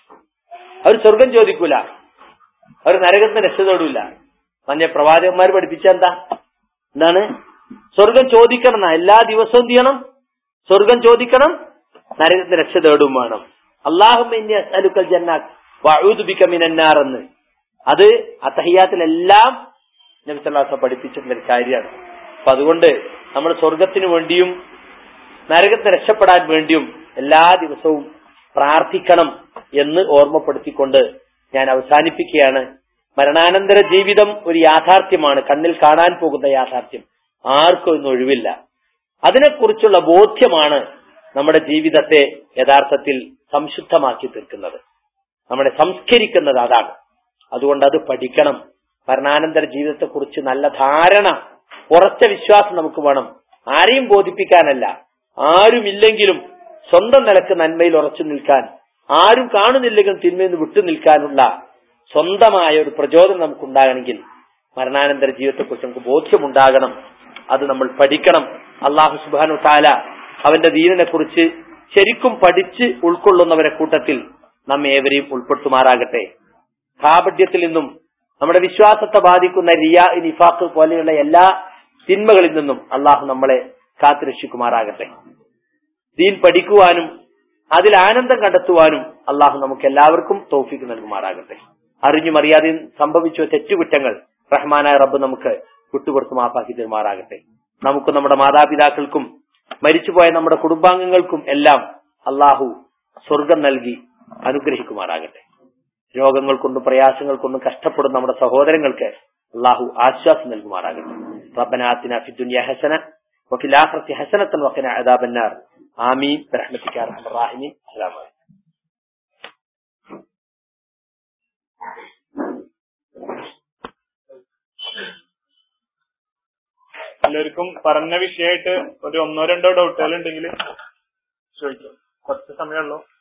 S1: അവർ സ്വർഗം ചോദിക്കൂല അവർ നരകത്തിന് രക്ഷ തേടൂല മഞ്ഞ പ്രവാചകന്മാർ പഠിപ്പിച്ച എന്താ എന്താണ് സ്വർഗം ചോദിക്കണം എന്നാ എല്ലാ ദിവസവും എന്ത് ചെയ്യണം സ്വർഗം ചോദിക്കണം നരകത്തിന് രക്ഷ തേടും വേണം അള്ളാഹുക്കൽ ജന്നാത്ത് വഴുതുബിക്കമിനാർ എന്ന് അത് അത്തഹിയാത്തിലെല്ലാം നബിസല്ലാസ പഠിപ്പിച്ചിട്ടുള്ള ഒരു കാര്യമാണ് അപ്പൊ അതുകൊണ്ട് നമ്മൾ സ്വർഗത്തിന് വേണ്ടിയും നരകത്തെ രക്ഷപ്പെടാൻ വേണ്ടിയും എല്ലാ ദിവസവും പ്രാർത്ഥിക്കണം എന്ന് ഓർമ്മപ്പെടുത്തിക്കൊണ്ട് ഞാൻ അവസാനിപ്പിക്കുകയാണ് മരണാനന്തര ജീവിതം ഒരു യാഥാർത്ഥ്യമാണ് കണ്ണിൽ കാണാൻ പോകുന്ന യാഥാർത്ഥ്യം ആർക്കും ഇന്ന് ഒഴിവില്ല അതിനെക്കുറിച്ചുള്ള ബോധ്യമാണ് നമ്മുടെ ജീവിതത്തെ യഥാർത്ഥത്തിൽ സംശുദ്ധമാക്കി തീർക്കുന്നത് നമ്മളെ സംസ്കരിക്കുന്നത് അതാണ് അതുകൊണ്ട് അത് പഠിക്കണം മരണാനന്തര ജീവിതത്തെക്കുറിച്ച് നല്ല ധാരണ ഉറച്ച വിശ്വാസം നമുക്ക് വേണം ആരെയും ബോധിപ്പിക്കാനല്ല ആരുമില്ലെങ്കിലും സ്വന്തം നിലക്ക് നന്മയിൽ ഉറച്ചു നിൽക്കാൻ ആരും കാണുന്നില്ലെങ്കിലും തിന്മയിൽ നിന്ന് വിട്ടു നിൽക്കാനുള്ള സ്വന്തമായ ഒരു പ്രചോദനം നമുക്കുണ്ടാകണമെങ്കിൽ മരണാനന്തര ജീവിതത്തെക്കുറിച്ച് നമുക്ക് ബോധ്യമുണ്ടാകണം അത് നമ്മൾ പഠിക്കണം അള്ളാഹു സുബാനു താല അവന്റെ ദീനിനെ കുറിച്ച് ശരിക്കും പഠിച്ച് ഉൾക്കൊള്ളുന്നവരെ കൂട്ടത്തിൽ നമ്മെ ഏവരെയും ഉൾപ്പെടുത്തുമാറാകട്ടെ കാപട്യത്തിൽ നിന്നും നമ്മുടെ വിശ്വാസത്തെ ബാധിക്കുന്ന റിയ നിഫാഖ് പോലെയുള്ള എല്ലാ തിന്മകളിൽ നിന്നും അള്ളാഹു നമ്മളെ കാത്തുരക്ഷിക്കുമാറാകട്ടെ ദീൻ പഠിക്കുവാനും അതിൽ ആനന്ദം കണ്ടെത്തുവാനും അള്ളാഹു നമുക്ക് എല്ലാവർക്കും തോഫിക്ക് നൽകുമാറാകട്ടെ അറിഞ്ഞും അറിയാതെയും സംഭവിച്ച തെറ്റുകുറ്റങ്ങൾ റഹ്മാനായ റബ്ബ് നമുക്ക് വിട്ടുകൊടുത്ത് മാപ്പാക്കി തരുമാറാകട്ടെ നമുക്ക് നമ്മുടെ മാതാപിതാക്കൾക്കും മരിച്ചുപോയ നമ്മുടെ കുടുംബാംഗങ്ങൾക്കും എല്ലാം അള്ളാഹു സ്വർഗം നൽകി അനുഗ്രഹിക്കുമാറാകട്ടെ രോഗങ്ങൾ കൊണ്ടും പ്രയാസങ്ങൾ കൊണ്ടും കഷ്ടപ്പെടുന്ന നമ്മുടെ സഹോദരങ്ങൾക്ക് അള്ളാഹു ആശ്വാസം നൽകുമാറാകട്ടെ റബ്ബനാത്തിന ഫിദ്ദുനിയ ഹസന وفي الآخرة حسنة وقنا عذاب النار آمين برحمتك يا أرحم الراحمين السلام عليكم
S2: എല്ലാവർക്കും പറഞ്ഞ വിഷയമായിട്ട് ഒരു ഒന്നോ രണ്ടോ ഡൗട്ടുകൾ ഉണ്ടെങ്കിൽ ചോദിക്കാം കുറച്ച് സമയമുള്ളൂ